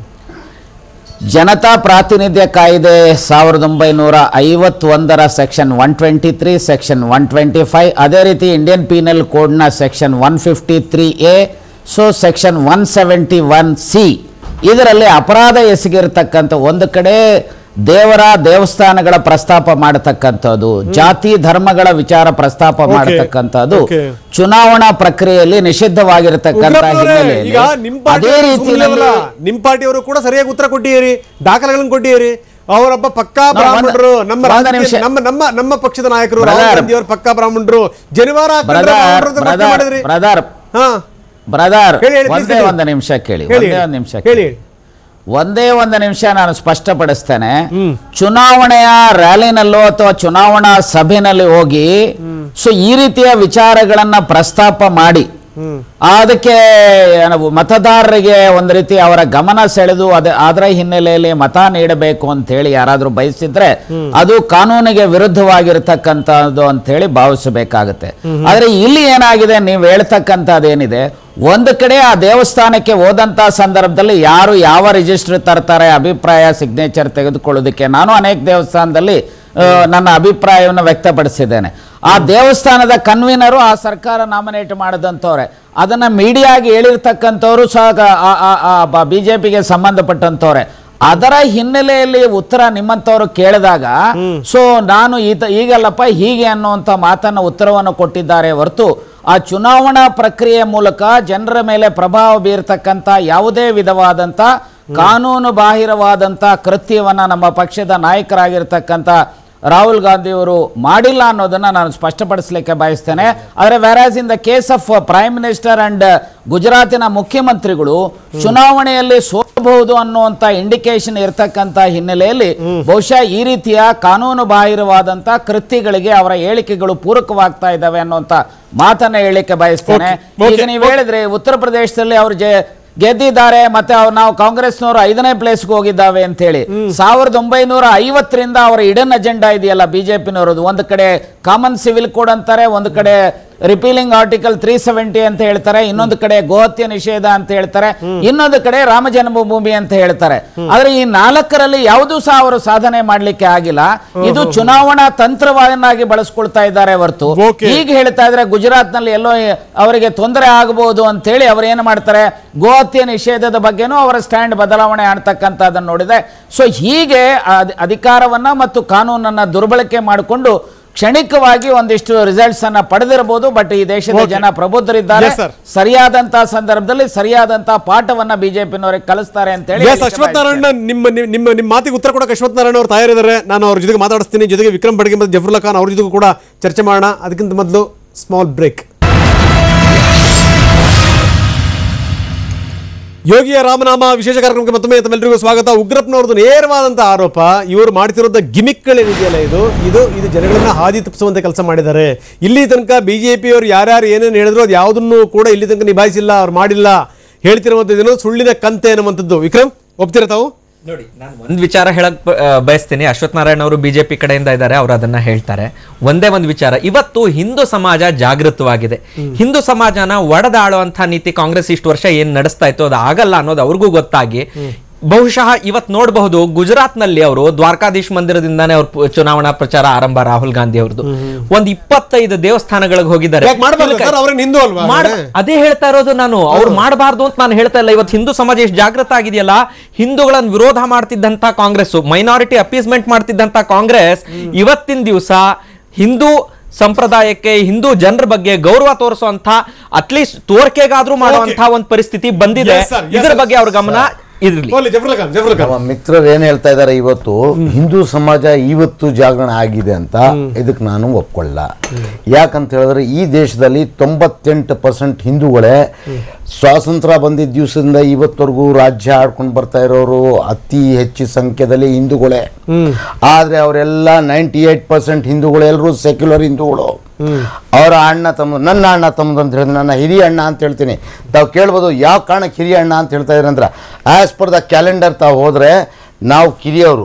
ಜನತಾ ಪ್ರಾತಿನಿಧ್ಯ ಕಾಯ್ದೆ ಸಾವಿರದ ಒಂಬೈನೂರ ಐವತ್ತೊಂದರ section one twenty three section one twenty five ಅದೇ ರೀತಿ ಇಂಡಿಯನ್ ಪೀನಲ್ ಕೋಡ್ನ section one fifty three A so section one seventy one C ಇದರಲ್ಲಿ ಅಪರಾಧ ಎಸಗಿರ್ತಕ್ಕಂಥ ಒಂದು ಕಡೆ ದೇವರ ದೇವಸ್ಥಾನಗಳ ಪ್ರಸ್ತಾಪ ಮಾಡತಕ್ಕಂಥದ್ದು ಜಾತಿ ಧರ್ಮಗಳ ವಿಚಾರ ಪ್ರಸ್ತಾಪ ಮಾಡತಕ್ಕಂಥದ್ದು Okay. ಚುನಾವಣಾ ಪ್ರಕ್ರಿಯೆಯಲ್ಲಿ ನಿಷಿದ್ಧವಾಗಿರತಕ್ಕಂಥ ಉಗ್ರಪ್ಪನವರೇ, ಹಿನ್ನೆಲೆಯಲ್ಲಿ ಈಗ ನಿಮ್ ಪಾರ್ಟಿ ಅದೇ ಅವರು ಸುಮ್ನೆ ರೀತಿಯಲ್ಲಿ ಅಲ್ಲ. ನಿಮ್ ಪಾರ್ಟಿಯವರು ಕೂಡ ಸರಿಯಾಗಿ ಉತ್ತರ ಕೊಟ್ಟಿರಿ ದಾಖಲೆಗಳನ್ನು ಕೊಟ್ಟಿರಿ ಅವರೊಬ್ಬ ಪಕ್ಕಾ ಒಂದು- ಬ್ರಾಹ್ಮಣರು ನಮ್ಮ ಒಂದು ರಾಜಕೀಯ- ನಿಮಿಷ. ನಮ್ಮ ನಮ್ಮ ನಮ್ಮ ಪಕ್ಷದ ನಾಯಕರು Brother. ರಾಹುಲ್ ಗಾಂಧಿ ಅವರು ಪಕ್ಕಾ ಬ್ರಾಹ್ಮಣರು ಜನಿವಾರ ಹಾಕ್ಕೊಂಡ್ರೆ ಬ್ರದರ್ ಬ್ರಾಹ್ಮಣರು ಅಂತ ಪ್ರಶ್ನೆ ಬ್ರದರ್ ಮಾಡಿದ್ರಿ ಬ್ರದರ್ ಹಾ ಬ್ರದರ್ ಹೇಳಿ, ಹೇಳಿ, ಒಂದೇ please ಒಂದು ನಿಮಿಷ ಕೇಳಿ ಹೇಳಿ ಒಂದೇ ಒಂದು ನಿಮಿಷ ಹೇಳಿ ಕೇಳಿ ಒಂದೇ ಒಂದು ನಿಮಿಷ ನಾನು ಸ್ಪಷ್ಟಪಡಿಸ್ತೇನೆ ಚುನಾವಣೆಯ ರ್ಯಾಲಿನಲ್ಲೋ ಅಥವಾ ಚುನಾವಣಾ ಸಭೆನಲ್ಲಿ ಹೋಗಿ ಸೊ ಈ ರೀತಿಯ ವಿಚಾರಗಳನ್ನ ಪ್ರಸ್ತಾಪ ಮಾಡಿ ಅದಕ್ಕೆ ನಾವು ಮತದಾರರಿಗೆ ಒಂದು ರೀತಿ ಅವರ ಗಮನ ಸೆಳೆದು ಅದ ಅದರ ಹಿನ್ನೆಲೆಯಲ್ಲಿ ಮತ ನೀಡಬೇಕು ಅಂತ ಹೇಳಿ ಯಾರಾದ್ರೂ ಬಯಸಿದ್ರೆ ಅದು ಕಾನೂನಿಗೆ ವಿರುದ್ಧವಾಗಿರ್ತಕ್ಕಂಥದ್ದು ಅಂತ ಹೇಳಿ ಭಾವಿಸಬೇಕಾಗುತ್ತೆ ಆದ್ರೆ ಇಲ್ಲಿ ಏನಾಗಿದೆ ನೀವು ಹೇಳ್ತಕ್ಕಂಥದ್ದೇನಿದೆ ಒಂದು ಕಡೆ ಆ ದೇವಸ್ಥಾನಕ್ಕೆ ಹೋದಂತ ಸಂದರ್ಭದಲ್ಲಿ ಯಾರು ಯಾವ ರಿಜಿಸ್ಟರ್ ತರ್ತಾರೆ ಅಭಿಪ್ರಾಯ ಸಿಗ್ನೇಚರ್ ತೆಗೆದುಕೊಳ್ಳೋದಕ್ಕೆ ನಾನು ಅನೇಕ ದೇವಸ್ಥಾನದಲ್ಲಿ ಆ, ನನ್ನ ಅಭಿಪ್ರಾಯವನ್ನು ವ್ಯಕ್ತಪಡಿಸಿದ್ದೇನೆ ಆ ದೇವಸ್ಥಾನದ ಕನ್ವೀನರು ಆ ಸರ್ಕಾರ ನಾಮಿನೇಟ್ ಮಾಡಿದಂಥವ್ರೆ ಅದನ್ನ ಮೀಡಿಯಾಗೆ ಹೇಳಿರ್ತಕ್ಕಂಥವ್ರು ಸಹ ಬಿ ಜೆ ಪಿಗೆ ಸಂಬಂಧಪಟ್ಟಂಥವ್ರೆ ಅದರ ಹಿನ್ನೆಲೆಯಲ್ಲಿ ಉತ್ತರ ನಿಮ್ಮಂಥವ್ರು ಕೇಳಿದಾಗ ಸೊ ನಾನು ಈತ ಈಗಲ್ಲಪ್ಪ ಹೀಗೆ ಅನ್ನುವಂಥ ಮಾತನ್ನ ಉತ್ತರವನ್ನು ಕೊಟ್ಟಿದ್ದಾರೆ ಹೊರತು ಆ ಚುನಾವಣಾ ಪ್ರಕ್ರಿಯೆ ಮೂಲಕ ಜನರ ಮೇಲೆ ಪ್ರಭಾವ ಬೀರ್ತಕ್ಕಂಥ ಯಾವುದೇ ವಿಧವಾದಂಥ ಕಾನೂನು ಬಾಹಿರವಾದಂಥ ಕೃತ್ಯವನ್ನ ನಮ್ಮ ಪಕ್ಷದ ನಾಯಕರಾಗಿರ್ತಕ್ಕಂಥ ರಾಹುಲ್ ಗಾಂಧಿ ಅವರು ಮಾಡಿಲ್ಲ ಅನ್ನೋದನ್ನ ನಾನು ಸ್ಪಷ್ಟಪಡಿಸಲಿಕ್ಕೆ ಬಯಸ್ತೇನೆ ಆದರೆ whereas in the case of prime minister and ಗುಜರಾತಿನ ಮುಖ್ಯಮಂತ್ರಿಗಳು ಚುನಾವಣೆಯಲ್ಲಿ ಸೋಲಬಹುದು ಅನ್ನುವಂತ ಇಂಡಿಕೇಶನ್ ಇರತಕ್ಕಂತ ಹಿನ್ನೆಲೆಯಲ್ಲಿ ಬಹುಶಃ ಈ ರೀತಿಯ ಕಾನೂನು ಬಾಹಿರವಾದಂತ ಕೃತ್ಯಗಳಿಗೆ ಅವರ ಹೇಳಿಕೆಗಳು ಪೂರಕವಾಗ್ತಾ ಇದ್ದಾವೆ ಅನ್ನುವಂತ ಮಾತನ್ನ ಹೇಳಿಕ್ಕೆ ಬಯಸ್ತೇನೆ Okay, okay, ಈಗ ನೀವು ಹೇಳಿದ್ರೆ ಉತ್ತರ ಪ್ರದೇಶದಲ್ಲಿ ಅವರು ಜೆ ಗೆದ್ದಿದ್ದಾರೆ ಮತ್ತೆ ಅವ್ರು ನಾವು ಕಾಂಗ್ರೆಸ್ನವರು ಐದನೇ ಪ್ಲೇಸ್ಗೆ ಹೋಗಿದ್ದಾವೆ ಅಂತ ಹೇಳಿ ಸಾವಿರದ ಒಂಬೈನೂರ ಐವತ್ತರಿಂದ ಅವರ ಇಡನ್ ಅಜೆಂಡಾ ಇದೆಯಲ್ಲ ಬಿಜೆಪಿನವರದು ಒಂದು ಕಡೆ ಕಾಮನ್ ಸಿವಿಲ್ ಕೋಡ್ ಅಂತಾರೆ ಒಂದು ಕಡೆ ರಿಪೀಲಿಂಗ್ ಆರ್ಟಿಕಲ್ ತ್ರೀ ಸೆವೆಂಟಿ ಅಂತ ಹೇಳ್ತಾರೆ ಇನ್ನೊಂದು ಕಡೆ ಗೋಹತ್ಯೆ ನಿಷೇಧ ಅಂತ ಹೇಳ್ತಾರೆ ಇನ್ನೊಂದು ಕಡೆ ರಾಮ ಜನ್ಮಭೂಮಿ ಅಂತ ಹೇಳ್ತಾರೆ ಆದ್ರೆ ಈ ನಾಲ್ಕರಲ್ಲಿ ಯಾವುದೂ ಸಹ ಅವರು ಸಾಧನೆ ಮಾಡ್ಲಿಕ್ಕೆ ಆಗಿಲ್ಲ ಇದು ಚುನಾವಣಾ ತಂತ್ರವನ್ನಾಗಿ ಬಳಸ್ಕೊಳ್ತಾ ಇದ್ದಾರೆ ಹೊರತು Okay. ಈಗ ಹೇಳ್ತಾ ಇದ್ರೆ ಗುಜರಾತ್ ನಲ್ಲಿ ಎಲ್ಲೋ ಅವರಿಗೆ ತೊಂದರೆ ಆಗಬಹುದು ಅಂತ ಹೇಳಿ ಅವ್ರು ಏನು ಮಾಡ್ತಾರೆ ಗೋಹತ್ಯೆ ನಿಷೇಧದ ಬಗ್ಗೆನೂ ಅವರ ಸ್ಟ್ಯಾಂಡ್ ಬದಲಾವಣೆ ಆಗ್ತಕ್ಕಂಥದ್ದನ್ನು ನೋಡಿದೆ ಸೊ ಹೀಗೆ ಅದ್- ಅಧಿಕಾರವನ್ನ ಮತ್ತು ಕಾನೂನನ್ನ ದುರ್ಬಳಕೆ ಮಾಡಿಕೊಂಡು ಕ್ಷಣಿಕವಾಗಿ ಒಂದಿಷ್ಟು ರಿಸಲ್ಟ್ಸ್ ಅನ್ನ ಪಡೆದಿರಬಹುದು ಬಟ್ ಈ ದೇಶದ Okay. ಜನ ಪ್ರಬುದ್ಧರಿದ್ದಾರೆ Yes, sir. ಸರಿಯಾದಂತಹ ಸಂದರ್ಭದಲ್ಲಿ ಸರಿಯಾದಂತಹ ಪಾಠವನ್ನ ಬಿಜೆಪಿನವರಿಗೆ ಕಲಿಸ್ತಾರೆ ಅಂತ ಹೇಳಿ ಎಸ್ ಹೇಳಿಕ್ಕೆ ಅಶ್ವಥ್ ಬಯಸ್ತೇನೆ. ನಾರಾಯಣ ನಿಮ್ಮ ನಿಮ್ಮ- ನಿಮ್ಮ ನಿಮ್ಮ ಮಾತಿಗೆ ಉತ್ತರ ಕೊಡಕ್ಕೆ ಅಶ್ವಥ್ ನಾರಾಯಣ ಅವರು ತಯಾರಿದ್ದಾರೆ ನಾನು ಅವ್ರ ಜೊತೆಗೆ ಮಾತಾಡಿಸ್ತೀನಿ ಜೊತೆಗೆ ವಿಕ್ರಮ್ ಬಡ್ಗೆ ಮತ್ತು ಜಫರುಲ್ಲಾ ಖಾನ್ ಅವ್ರ ಜೊತೆಗೂ ಕೂಡ ಚರ್ಚೆ ಮಾಡೋಣ ಅದಕ್ಕಿಂತ ಮೊದಲು ಸ್ಮಾಲ್ ಬ್ರೇಕ್ ಯೋಗಿಯ ರಾಮನಾಮ ವಿಶೇಷ ಕಾರ್ಯಕ್ರಮಕ್ಕೆ ಮತ್ತೊಮ್ಮೆ ತಮ್ಮೆಲ್ಲರಿಗೂ ಸ್ವಾಗತ ಉಗ್ರಪ್ಪನವ್ರದ್ದು ನೇರವಾದಂಥ ಆರೋಪ ಇವರು ಮಾಡ್ತಿರೋದ ಗಿಮಿಕ್ಗಳೇನಿದೆಯಲ್ಲ ಇದು ಇದು ಇದು ಜನಗಳನ್ನ ಹಾದಿ ತಪ್ಪಿಸುವಂತ ಕೆಲಸ ಮಾಡಿದ್ದಾರೆ ಇಲ್ಲಿ ತನಕ ಬಿಜೆಪಿಯವರು ಯಾರ್ಯಾರು ಏನೇನು ಹೇಳಿದ್ರು ಅದು ಯಾವುದನ್ನು ಕೂಡ ಇಲ್ಲಿ ತನಕ ನಿಭಾಯಿಸಿಲ್ಲ ಅವ್ರು ಮಾಡಿಲ್ಲ ಹೇಳ್ತಿರುವಂಥದ್ದೇನು ಸುಳ್ಳಿನ ಕಂತೆ ಅನ್ನುವಂಥದ್ದು ವಿಕ್ರಮ್ ಒಪ್ತೀರಾ ತಾವು ನೋಡಿ ನಾನು ಒಂದ್ ವಿಚಾರ ಹೇಳಕ್ ಬ- ಆ, ಬಯಸ್ತೀನಿ ಅಶ್ವಥ್ ನಾರಾಯಣ ಅವರು ಬಿಜೆಪಿ ಕಡೆಯಿಂದ ಇದ್ದಾರೆ ಅವ್ರು ಅದನ್ನ ಹೇಳ್ತಾರೆ ಒಂದೇ ಒಂದು ವಿಚಾರ ಇವತ್ತು ಹಿಂದೂ ಸಮಾಜ ಜಾಗೃತವಾಗಿದೆ ಹಿಂದೂ ಸಮಾಜನ ಒಡೆದಾಳುವಂತ ನೀತಿ ಕಾಂಗ್ರೆಸ್ ಇಷ್ಟು ವರ್ಷ ಏನ್ ನಡೆಸ್ತಾ ಇತ್ತು ಅದು ಆಗಲ್ಲ ಅನ್ನೋದು ಅವ್ರಿಗೂ ಗೊತ್ತಾಗಿ ಬಹುಶಃ ಇವತ್ ನೋಡಬಹುದು ಗುಜರಾತ್ ನಲ್ಲಿ ಅವರು ದ್ವಾರಕಾಧೀಶ್ ಮಂದಿರದಿಂದಾನೇ ಅವ್ರ ಪ- ಚುನಾವಣಾ ಪ್ರಚಾರ ಆರಂಭ ರಾಹುಲ್ ಗಾಂಧಿ ಅವ್ರದ್ದು ಒಂದ್ ಇಪ್ಪತ್ತೈದು ದೇವಸ್ಥಾನಗಳಿಗೆ ಹೋಗಿದ್ದಾರೆ ಯಾಕೆ ಮಾಡ್ಬಾರ್ದು ಸರ್? ಅವ್ರೇನ್ ಹಿಂದೂ ಅಲ್ವಾ? ಮಾಡ್- ಅದೇ ಹೇಳ್ತಾ ಇರೋದು ನಾನು ಅವ್ರು ಮಾಡಬಾರ್ದು ಅಂತ ನಾನು ಹೇಳ್ತಾ ಇಲ್ಲ ಇವತ್ತು ಹಿಂದೂ ಸಮಾಜ ಎಷ್ಟು ಜಾಗೃತ ಆಗಿದೆಯಲ್ಲ ಹಿಂದೂಗಳನ್ನ ವಿರೋಧ ಮಾಡ್ತಿದ್ದಂತ ಕಾಂಗ್ರೆಸ್ ಮೈನಾರಿಟಿ ಅಪೀಸ್ಮೆಂಟ್ ಮಾಡ್ತಿದ್ದಂತ ಕಾಂಗ್ರೆಸ್ ಇವತ್ತಿನ ದಿವಸ ಹಿಂದೂ ಸಂಪ್ರದಾಯಕ್ಕೆ ಹಿಂದೂ ಜನರ ಬಗ್ಗೆ ಗೌರವ ತೋರಿಸುವಂತ ಅಟ್ಲೀಸ್ಟ್ ತೋರಿಕೆಗಾದ್ರೂ ಮಾಡುವಂತ ಒಂದು ಪರಿಸ್ಥಿತಿ ಬಂದಿದೆ Yes, sir. Yes, ಇದ್ರ sir. ಬಗ್ಗೆ ಅವ್ರ ಗಮನ ಇರ್ಲಿ ಹೋಗ್ಲಿ, ಜಫರುಲ್ಲಾ ಖಾನ್ ಜಫರುಲ್ಲಾ ಖಾನ್ ನಮ್ಮ ಮಿತ್ರರು ಏನ್ ಹೇಳ್ತಾ ಇದ್ದಾರೆ ಇವತ್ತು ಹಿಂದೂ ಸಮಾಜ ಇವತ್ತು ಜಾಗರಣ ಆಗಿದೆ ಅಂತ ಇದಕ್ಕೆ ನಾನು ಒಪ್ಕೊಳ್ಳ ಯಾಕಂತ ಹೇಳಿದ್ರೆ ಈ ದೇಶದಲ್ಲಿ ತೊಂಬತ್ತೆಂಟು ಪರ್ಸೆಂಟ್ ಹಿಂದೂಗಳೇ ಸ್ವಾತಂತ್ರ್ಯ ಬಂದಿದ್ದ ದಿವಸದಿಂದ ಇವತ್ತವರೆಗೂ ರಾಜ್ಯ ಆಡ್ಕೊಂಡು ಬರ್ತಾ ಇರೋರು ಅತಿ ಹೆಚ್ಚು ಸಂಖ್ಯೆದಲ್ಲಿ ಹಿಂದೂಗಳೇ ಆದ್ರೆ ಅವರೆಲ್ಲ ನೈಂಟಿ ಏಟ್ ಪರ್ಸೆಂಟ್ ಹಿಂದೂಗಳು ಎಲ್ಲರೂ ಸೆಕ್ಯುಲರ್ ಹಿಂದೂಗಳು ಅವರ ಅಣ್ಣ ತಮ್ಮ ನನ್ನ ಅಣ್ಣ ತಮ್ಮದು ಅಂತ ಹೇಳಿದ್ರೆ ನನ್ನ ಹಿರಿಯ ಅಣ್ಣ ಅಂತ ಹೇಳ್ತೀನಿ ತಾವು ಕೇಳ್ಬೋದು ಯಾವ ಕಾರಣಕ್ಕೆ ಹಿರಿಯ ಅಣ್ಣ ಅಂತ ಹೇಳ್ತಾ ಇದ್ರೆ ಅಂದ್ರೆ ಆಸ್ ಪರ್ ದ ಕ್ಯಾಲೆಂಡರ್ ತಾವು ಹೋದ್ರೆ ನಾವು ಕಿರಿಯವರು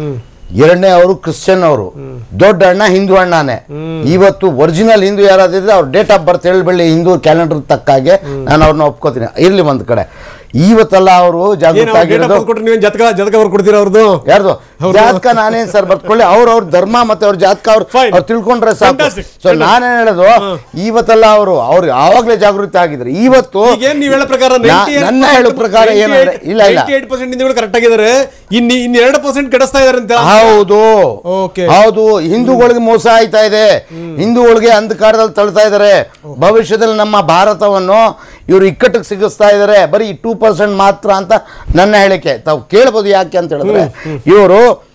ಎರಡನೇ ಅವರು ಕ್ರಿಶ್ಚಿಯನ್ ಅವರು ದೊಡ್ಡ ಅಣ್ಣ ಹಿಂದೂ ಅಣ್ಣನೇ ಇವತ್ತು ಒರಿಜಿನಲ್ ಹಿಂದೂ ಯಾರಾದಿದ್ರೆ ಅವ್ರ ಡೇಟ್ ಆಫ್ ಬರ್ತ್ ಹೇಳ್ಬೇಡಿ ಹಿಂದೂ ಕ್ಯಾಲೆಂಡರ್ ತಕ್ಕಾಗೆ ನಾನು ಅವ್ರನ್ನ ಒಪ್ಕೋತೀನಿ ಇರ್ಲಿ ಒಂದ್ ಕಡೆ ಇವತ್ತೆಲ್ಲ ಅವರು ಏನು ಜಾಗೃತ ಅವ್ರು date of ಆಗಿರೋದು birth ಕೊಟ್ರೆ ನೀವೇನ್ ಜತಕ ಜತಕ ಅವ್ರು ಕೊಡ್ತೀರಾ ಅವ್ರದ್ದು ಯಾರ್ದು ಅವ್ರು- ಜಾತಕ ನಾನೇನ್ ಸರ್ ಬರ್ಕೊಳ್ಳಿ ಅವ್ರ ಅವ್ರ ಧರ್ಮ ಮತ್ತೆ ಅವ್ರ ಜಾತಕ ಅವ್ರು Fine. ಅವ್ರು ತಿಳ್ಕೊಂಡ್ರೆ ಸಾಕು Fantastic. ಸೊ ನಾನೇನ್ ಹೇಳೋದು ಇವತ್ತೆಲ್ಲ ಅವರು ಅವ್ರು ಆವಾಗ್ಲೇ ಜಾಗೃತಿ ಆಗಿದ್ರು ಇವತ್ತು ಈಗೇನ್ ನೀವ್ ಹೇಳೋ ಪ್ರಕಾರ ನಾ- ನನ್ನ ಹೇಳೋ ಪ್ರಕಾರ ಏನಂದ್ರೆ ಇಲ್ಲ ಇಲ್ಲ ಏಟ್ ಪರ್ಸೆಂಟ್ ಹಿಂದೂಗಳು ಕರೆಕ್ಟ್ ಆಗಿದ್ದಾರೆ ಇನ್ನು ಇನ್ನು ಎರಡು ಪರ್ಸೆಂಟ್ ಕೆಡಿಸ್ತಾ ಇದಾರೆ ಅಂತ ಹೌದು Okay. ಹೌದು ಹಿಂದೂಗಳಿಗೆ ಮೋಸ ಆಯ್ತಾ ಇದೆ ಹಿಂದೂಗಳಿಗೆ ಅಂಧಕಾರದಲ್ಲಿ ತಳ್ತಾ ಇದ್ದಾರೆ ಭವಿಷ್ಯದಲ್ಲಿ ನಮ್ಮ ಭಾರತವನ್ನು ಇವರು ಇಕ್ಕಟ್ಟಿಗೆ ಸಿಗಿಸ್ತಾ ಇದ್ದಾರೆ ಬರೀ ಟೂ ಪರ್ಸೆಂಟ್ ಮಾತ್ರ ಅಂತ ನನ್ನ ಹೇಳಿಕೆ ತಾವು ಕೇಳ್ಬೋದು ಯಾಕೆ ಅಂತ ಹೇಳಿದ್ರೆ ಇವರು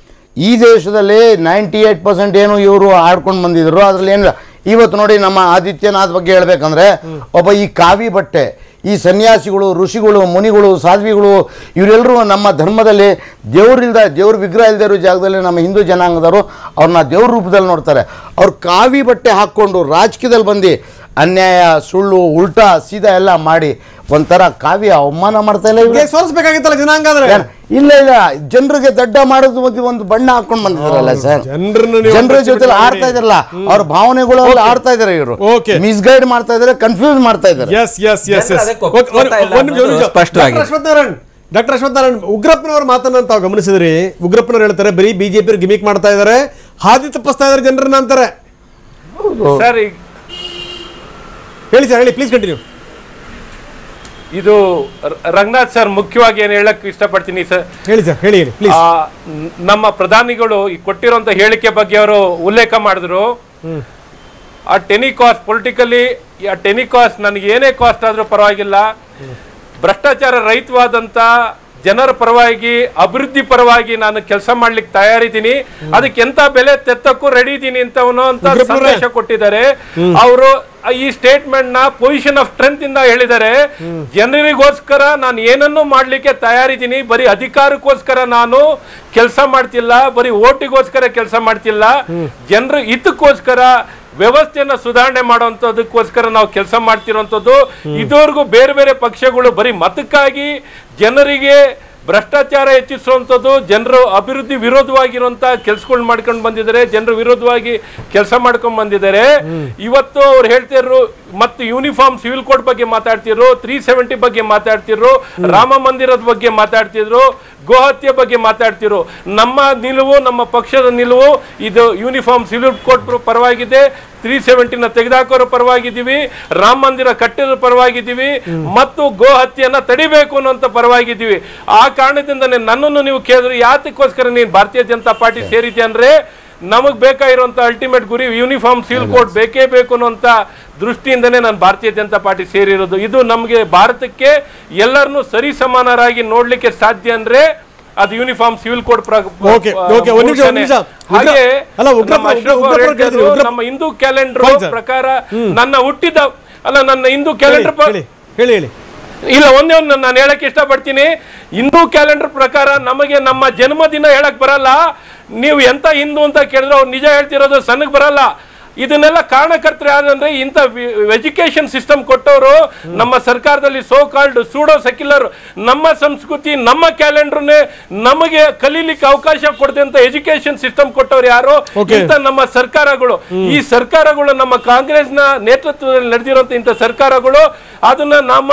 ಈ ದೇಶದಲ್ಲಿ ನೈಂಟಿ ಏಟ್ ಪರ್ಸೆಂಟ್ ಏನು ಇವರು ಆಡ್ಕೊಂಡು ಬಂದಿದ್ರು ಅದ್ರಲ್ಲಿ ಏನಿಲ್ಲ ಇವತ್ತು ನೋಡಿ ನಮ್ಮ ಆದಿತ್ಯನಾಥ್ ಬಗ್ಗೆ ಹೇಳ್ಬೇಕಂದ್ರೆ ಒಬ್ಬ ಈ ಕಾವಿ ಬಟ್ಟೆ ಈ ಸನ್ಯಾಸಿಗಳು ಋಷಿಗಳು ಮುನಿಗಳು ಸಾಧ್ವಿಗಳು ಇವರೆಲ್ಲರೂ ನಮ್ಮ ಧರ್ಮದಲ್ಲಿ ದೇವರಿಲ್ದ ದೇವ್ರ ವಿಗ್ರಹ ಇಲ್ಲದೆ ಇರೋ ಜಾಗದಲ್ಲಿ ನಮ್ಮ ಹಿಂದೂ ಜನಾಂಗದವರು ಅವ್ರನ್ನ ದೇವ್ರ ರೂಪದಲ್ಲಿ ನೋಡ್ತಾರೆ ಅವ್ರು ಕಾವಿ ಬಟ್ಟೆ ಹಾಕ್ಕೊಂಡು ರಾಜಕೀಯದಲ್ಲಿ ಬಂದು ಅನ್ಯಾಯ ಸುಳ್ಳು ಉಲ್ಟಾ ಸೀದಾ ಎಲ್ಲ ಮಾಡಿ ಒಂಥರ ಕಾವ್ಯ ಅವಮಾನ ಮಾಡ್ತಾ ಇಲ್ಲ ಇವ್ರು. ಸೋಲಿಸ್ಬೇಕಾಗಿತ್ತಲ್ಲ ಜನಾಂಗ ಅಂದ್ರೆ ಏನ್- ಇಲ್ಲ ಇಲ್ಲ ಜನರಿಗೆ ದಡ್ಡ ಮಾಡೋದು ಒಂದು ಒಂದು ಬಣ್ಣ ಹಾಕೊಂಡು ಬಂದಿದ್ದಾರಲ್ಲ ಸರ್ ಜನರನ್ನ ನೀವು ಜನರ ಅಪರಿಚಿತ ಜೊತೆ ಮಾಡಿ. ಆಡ್ತಾ ಇದಾರಲ್ಲ ಅವ್ರ ಭಾವನೆಗಳು ಎಲ್ಲ ಆಡ್ತಾ ಇದಾರೆ ಇವರು Okay. ಮಿಸ್ಗೈಡ್ ಮಾಡ್ತಾ ಇದಾರೆ ಕನ್ಫ್ಯೂಸ್ ಮಾಡ್ತಾ ಇದಾರೆ ಎಸ್ ಎಸ್ ಎಸ್ ಜನರು ಎಸ್ ಅದಕ್ಕೆ ಒಪ್ಕೊಳ್ತಾ ಇಲ್ಲ ಅನ್ನೋದು ಸ್ಪಷ್ಟವಾಗಿದೆ. ಅಶ್ವಥ್ ನಾರಾಯಣ್ ಡಾಕ್ಟರ್ ಅಶ್ವಥ್ ನಾರಾಯಣ್ ಉಗ್ರಪ್ಪನವರ ಮಾತನ್ನ ತಾವು ಗಮನಿಸಿದ್ರಿ ಉಗ್ರಪ್ಪನವ್ರು ಹೇಳ್ತಾರೆ ಬರೀ ಬಿಜೆಪಿ ಗಿಮಿಕ್ ಮಾಡ್ತಾ ಇದಾರೆ ಹಾದಿ ತಪ್ಪಿಸ್ತಾ ಇದಾರೆ ಜನರನ್ನ ಅಂತಾರೆ ಸರ್ ಈಗ ಹೇಳಿ ಸರ್ ಹೇಳಿ ಪ್ಲೀಸ್ ಕಂಟಿನ್ಯೂ ಇದು ರ- ರಂಗನಾಥ್ ಸರ್ ಮುಖ್ಯವಾಗಿ ಏನು ಹೇಳಕ್ ಇಷ್ಟಪಡ್ತೀನಿ ಸರ್ ಹೇಳಿ ಸರ್ ಹೇಳಿ ಹೇಳಿ ಪ್ಲೀಸ್ ಆ, ನ್- ನಮ್ಮ ಪ್ರಧಾನಿಗಳು ಈ ಕೊಟ್ಟಿರುವಂತ ಹೇಳಿಕೆ ಬಗ್ಗೆ ಅವರು ಉಲ್ಲೇಖ ಮಾಡಿದ್ರು ಆ ಟೆನಿ ಕಾಸ್ಟ್ ಪೊಲಿಟಿಕಲಿ ಆ ಟೆನಿ ಕಾಸ್ಟ್ ನನಗೆ ಏನೇ ಕಾಸ್ಟ್ ಆದ್ರೂ ಪರವಾಗಿಲ್ಲ ಭ್ರಷ್ಟಾಚಾರ ರಹಿತವಾದಂತ ಜನರ ಪರವಾಗಿ ಅಭಿವೃದ್ಧಿ ಪರವಾಗಿ ನಾನು ಕೆಲಸ ಮಾಡ್ಲಿಕ್ಕೆ ತಯಾರಿದ್ದೀನಿ ಅದಕ್ಕೆ ಎಂತ ಬೆಲೆ ತೆತ್ತಕ್ಕೂ ರೆಡಿ ಇದ್ದೀನಿ ಅಂತ ಅನ್ನೋ ಸಂದೇಶ ಕೊಟ್ಟಿದ್ದಾರೆ ಅವರು ಈ ಸ್ಟೇಟ್ಮೆಂಟ್ ನ ಪೊಸಿಷನ್ ಆಫ್ ಸ್ಟ್ರೆಂತ್ ಇಂದ ಹೇಳಿದ್ದಾರೆ ಜನರಿಗೋಸ್ಕರ ನಾನು ಏನನ್ನು ಮಾಡ್ಲಿಕ್ಕೆ ತಯಾರಿದ್ದೀನಿ ಬರೀ ಅಧಿಕಾರಕ್ಕೋಸ್ಕರ ನಾನು ಕೆಲಸ ಮಾಡ್ತಿಲ್ಲ ಬರೀ ಓಟಿಗೋಸ್ಕರ ಕೆಲಸ ಮಾಡ್ತಿಲ್ಲ ಜನರ ಹಿತಕ್ಕೋಸ್ಕರ ವ್ಯವಸ್ಥೆಯನ್ನ ಸುಧಾರಣೆ ಮಾಡುವಂತದಕ್ಕೋಸ್ಕರ ನಾವು ಕೆಲಸ ಮಾಡ್ತಿರೋಂಥದ್ದು ಇದುವರೆಗೂ ಬೇರೆ ಬೇರೆ ಪಕ್ಷಗಳು ಬರೀ ಮತಕ್ಕಾಗಿ ಜನರಿಗೆ ಭ್ರಷ್ಟಾಚಾರ ಹೆಚ್ಚಿಸುವಂಥದ್ದು ಜನರು ಅಭಿವೃದ್ಧಿ ವಿರೋಧವಾಗಿರುವಂತ ಕೆಲಸಗಳು ಮಾಡ್ಕೊಂಡು ಬಂದಿದ್ದಾರೆ ಜನರು ವಿರೋಧವಾಗಿ ಕೆಲಸ ಮಾಡ್ಕೊಂಡ್ ಬಂದಿದ್ದಾರೆ ಇವತ್ತು ಅವ್ರು ಹೇಳ್ತಿದ್ರು ಮತ್ತು ಯೂನಿಫಾರ್ಮ್ ಸಿವಿಲ್ ಕೋಡ್ ಬಗ್ಗೆ ಮಾತಾಡ್ತಿದ್ರು ತ್ರೀ ಸೆವೆಂಟಿ ಬಗ್ಗೆ ಮಾತಾಡ್ತಿದ್ರು ರಾಮ ಮಂದಿರದ ಬಗ್ಗೆ ಮಾತಾಡ್ತಿದ್ರು ಗೋಹತ್ಯೆ ಬಗ್ಗೆ ಮಾತಾಡ್ತಿರು ನಮ್ಮ ನಿಲುವು ನಮ್ಮ ಪಕ್ಷದ ನಿಲುವು ಇದು ಯೂನಿಫಾರ್ಮ್ ಸಿವಿಲ್ ಕೋಡ್ ಪರವಾಗಿದೆ ತ್ರೀ ಸೆವೆಂಟಿನ ತೆಗೆದುಹಾಕೋರ ಪರವಾಗಿದ್ದೀವಿ ರಾಮ ಮಂದಿರ ಕಟ್ಟಿದ ಪರವಾಗಿದ್ದೀವಿ ಮತ್ತು ಗೋ ಹತ್ಯೆಯನ್ನ ತಡಿಬೇಕು ಅನ್ನೋಂಥ ಪರವಾಗಿದ್ದೀವಿ ಆ ಕಾರಣದಿಂದನೇ ನನ್ನನ್ನು ನೀವು ಕೇಳಿದ್ರೆ ಯಾತಕ್ಕೋಸ್ಕರ ನೀನು ಭಾರತೀಯ ಜನತಾ ಪಾರ್ಟಿ ಸೇರಿದ್ದೆ ಅಂದ್ರೆ ನಮಗ್ ಬೇಕಾಗಿರುವಂತ ಅಲ್ಟಿಮೇಟ್ ಗುರಿ ಯೂನಿಫಾರ್ಮ್ ಸಿವಿಲ್ ಕೋಡ್ ಬೇಕೇ ಬೇಕು ಅನ್ನುವಂತ ದೃಷ್ಟಿಯಿಂದನೇ ನಾನು ಭಾರತೀಯ ಜನತಾ ಪಾರ್ಟಿ ಸೇರಿರೋದು ಇದು ನಮಗೆ ಭಾರತಕ್ಕೆ ಎಲ್ಲರನ್ನೂ ಸರಿ ಸಮಾನರಾಗಿ ನೋಡ್ಲಿಕ್ಕೆ ಸಾಧ್ಯ ಅಂದ್ರೆ ಅದು uniform civil code Okay, okay, ಒಂದ್ ನಿಮಿಷ, ಒಂದ್ ನಿಮಿಷ. ಉಗ್ರ- ಹಾಗೆ ಅಲ್ಲ, ಉಗ್ರಪ್ಪ- ನಮ್ಮ ಅಶ್ರಫ್ ಅವ್ರು ಉಗ್ರಪ್ಪ ಹೇಳ್ತಿದ್ರು, ಕೇಳಿದ್ರು, ಉಗ್ರಪ್ಪ- ನಮ್ಮ ಹಿಂದೂ ಕ್ಯಾಲೆಂಡರ್ Fine, sir. ಪ್ರಕಾರ ನನ್ನ ಹುಟ್ಟಿದ ಅಲ್ಲ ನನ್ನ ಹಿಂದೂ ಕ್ಯಾಲೆಂಡರ್ ಹೇಳಿ ಹೇಳಿ ಹೇಳಿ ಇಲ್ಲ ಒಂದೇ ಒಂದು ನಾನು ಹೇಳಕ್ ಇಷ್ಟಪಡ್ತೀನಿ ಹಿಂದೂ ಕ್ಯಾಲೆಂಡರ್ ಪ್ರಕಾರ ನಮಗೆ ನಮ್ಮ ಜನ್ಮದಿನ ಹೇಳಕ್ ಬರಲ್ಲ ನೀವು ಎಂತ ಹಿಂದೂ ಅಂತ ಕೇಳಿದ್ರೆ ಅವ್ರು ನಿಜ ಹೇಳ್ತಿರೋದು ಸಣ್ಣಗ್ ಬರಲ್ಲ ಇದನ್ನೆಲ್ಲ ಕಾರಣಕರ್ತರು ಯಾರಂದ್ರೆ ಇಂಥ ಎಜುಕೇಶನ್ ಸಿಸ್ಟಮ್ ಕೊಟ್ಟವರು ನಮ್ಮ ಸರ್ಕಾರದಲ್ಲಿ ಸೋ ಕಾಲ್ಡ್ ಸೂಡೋ ಸೆಕ್ಯುಲರ್ ನಮ್ಮ ಸಂಸ್ಕೃತಿ ನಮ್ಮ ಕ್ಯಾಲೆಂಡರ್ನೇ ನಮಗೆ ಕಲೀಲಿಕ್ಕೆ ಅವಕಾಶ ಕೊಡದಂತ ಎಜುಕೇಶನ್ ಸಿಸ್ಟಮ್ ಕೊಟ್ಟವ್ರು ಯಾರು Okay. ಇಂಥ ನಮ್ಮ ಸರ್ಕಾರಗಳು ಈ ಸರ್ಕಾರಗಳು ನಮ್ಮ ಕಾಂಗ್ರೆಸ್ನ ನೇತೃತ್ವದಲ್ಲಿ ನಡೆದಿರುವಂತ ಇಂಥ ಸರ್ಕಾರಗಳು ಅದನ್ನ ನಮ್ಮ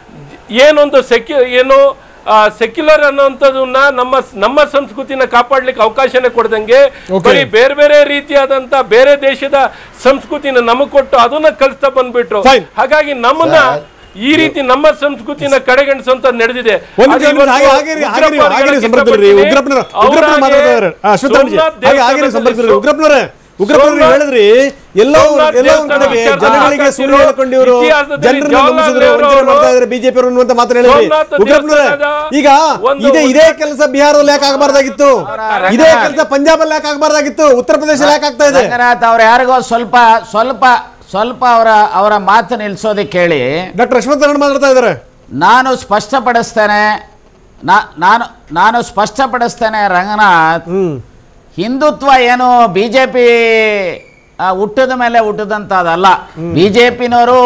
ಏನೊಂದು ಸೆಕ್ಯು ಏನು ಸೆಕ್ಯುಲರ್ ಅನ್ನುವಂಥದ್ದನ್ನ ನಮ್ಮ ನಮ್ಮ ಸಂಸ್ಕೃತಿನ ಕಾಪಾಡ್ಲಿಕ್ಕೆ ಅವಕಾಶನೇ ಕೊಡ್ದಂಗೆ Okay. ಬರೀ ಬೇರೆ ಬೇರೆ ರೀತಿಯಾದಂತ ಬೇರೆ ದೇಶದ ಸಂಸ್ಕೃತಿನ ನಮಗ್ ಕೊಟ್ಟು ಅದನ್ನ ಕಲಿಸ್ತಾ ಬಂದ್ಬಿಟ್ರು Fine. ಹಾಗಾಗಿ ನಮ್ಮನ್ನ ಈ ರೀತಿ ನಮ್ಮ ಸಂಸ್ಕೃತಿನ ಕಡೆಗಣಿಸುವಂತ ನಡೆದಿದೆ ಒಂದು ಅದು ನಿಮಿಷ, ಹಾಗೆ ಇವತ್ತು ಹಾಗೆ ಇರಿ, ಹಾಗೆ ಇರಿ, ಉಗ್ರಪ್ಪ ಹಾಗೆ ಇರಿ, ಹೇಳಕ್ ಸಂಪರ್ಕದಲ್ಲಿ ಇಷ್ಟಪಡ್ತೀನಿ. ಉಗ್ರಪ್ಪನವ್ರು ಅವ್ರ ಉಗ್ರಪ್ಪನ ಹಾಗೆ ಮಾತಾಡ್ತಾರೆ ಆ, ಅಶ್ವತ್ಥಾಮಜಿ ಸೋಮನಾಥ್ ಹಾಗೆ ಹಾಗೆ ಇರಿ, ದೇವಸ್ಥಾನದಲ್ಲಿ ಸಂಪರ್ಕದಲ್ಲಿ ಉಗ್ರಪ್ಪನವರೇ ಉಗ್ರಪ್ಪನವ್ರು ಸೋಮನಾಥ್ ಹೇಳಿದ್ರಿ ಎಲ್ಲೋ ಸೋಮನಾಥ್ ಎಲ್ಲೋ ಒಂದ್ ದೇವಸ್ಥಾನ ಕಡೆಗೆ ವಿಚಾರ ಜನಗಳಿಗೆ ಸುಳ್ಳು ಹಾಕಿರೋ ಹೇಳ್ಕೊಂಡಿವ್ರು ಇತಿಹಾಸದಲ್ಲಿ ಜನರನ್ನ ಜವಾಹರ್ಲಾಲ್ ನಂಬಿಸಿದ್ರು ನೆಹರು ವಂಚನೆ ಅವರು ಮಾಡ್ತಾ ಇದ್ದಾರೆ ಬಿಜೆಪಿ ಅವರು ಅನ್ನುವಂತ ಮಾತನ್ನ ಹೇಳಿದ್ರಿ ಸೋಮನಾಥ ಉಗ್ರಪ್ಪನವರೇ ದೇವಸ್ಥಾನದ ಈಗ ಒಂದು ಇದೇ ಇದೇ ಕೆಲಸ ಬಿಹಾರದಲ್ಲಿ ಯಾಕೆ ಆಗಬಾರ್ದಾಗಿತ್ತು ಇದೇ ಕೆಲಸ ಪಂಜಾಬಲ್ಲಿ ಯಾಕೆ ಆಗಬಾರ್ದಾಗಿತ್ತು ಉತ್ತರ ಪ್ರದೇಶದಲ್ಲಿ ಯಾಕೆ ಆಗ್ತಾ ಇದೆ ರಂಗನಾಥ್ ಅವ್ರು ಯಾರಿಗೋ ಸ್ವಲ್ಪ ಸ್ವಲ್ಪ ಸ್ವಲ್ಪ ಅವರ ಅವರ ಮಾತು ನಿಲ್ಸೋದಕ್ಕೆ ಕೇಳಿ ಡಾಕ್ಟರ್ ಅಶ್ವಥ್ ನಾರಾಯಣ ಮಾತಾಡ್ತಾ ಇದ್ದಾರೆ ನಾನು ಸ್ಪಷ್ಟಪಡಿಸ್ತೇನೆ ನಾ- ನಾನು ನಾನು ಸ್ಪಷ್ಟಪಡಿಸ್ತೇನೆ ರಂಗನಾಥ್ ಹ್ಮ್ ಹಿಂದುತ್ವ ಏನು ಬಿಜೆಪಿ ಹುಟ್ಟದ ಮೇಲೆ ಹುಟ್ಟದಂತದಲ್ಲ ಬಿಜೆಪಿನವರು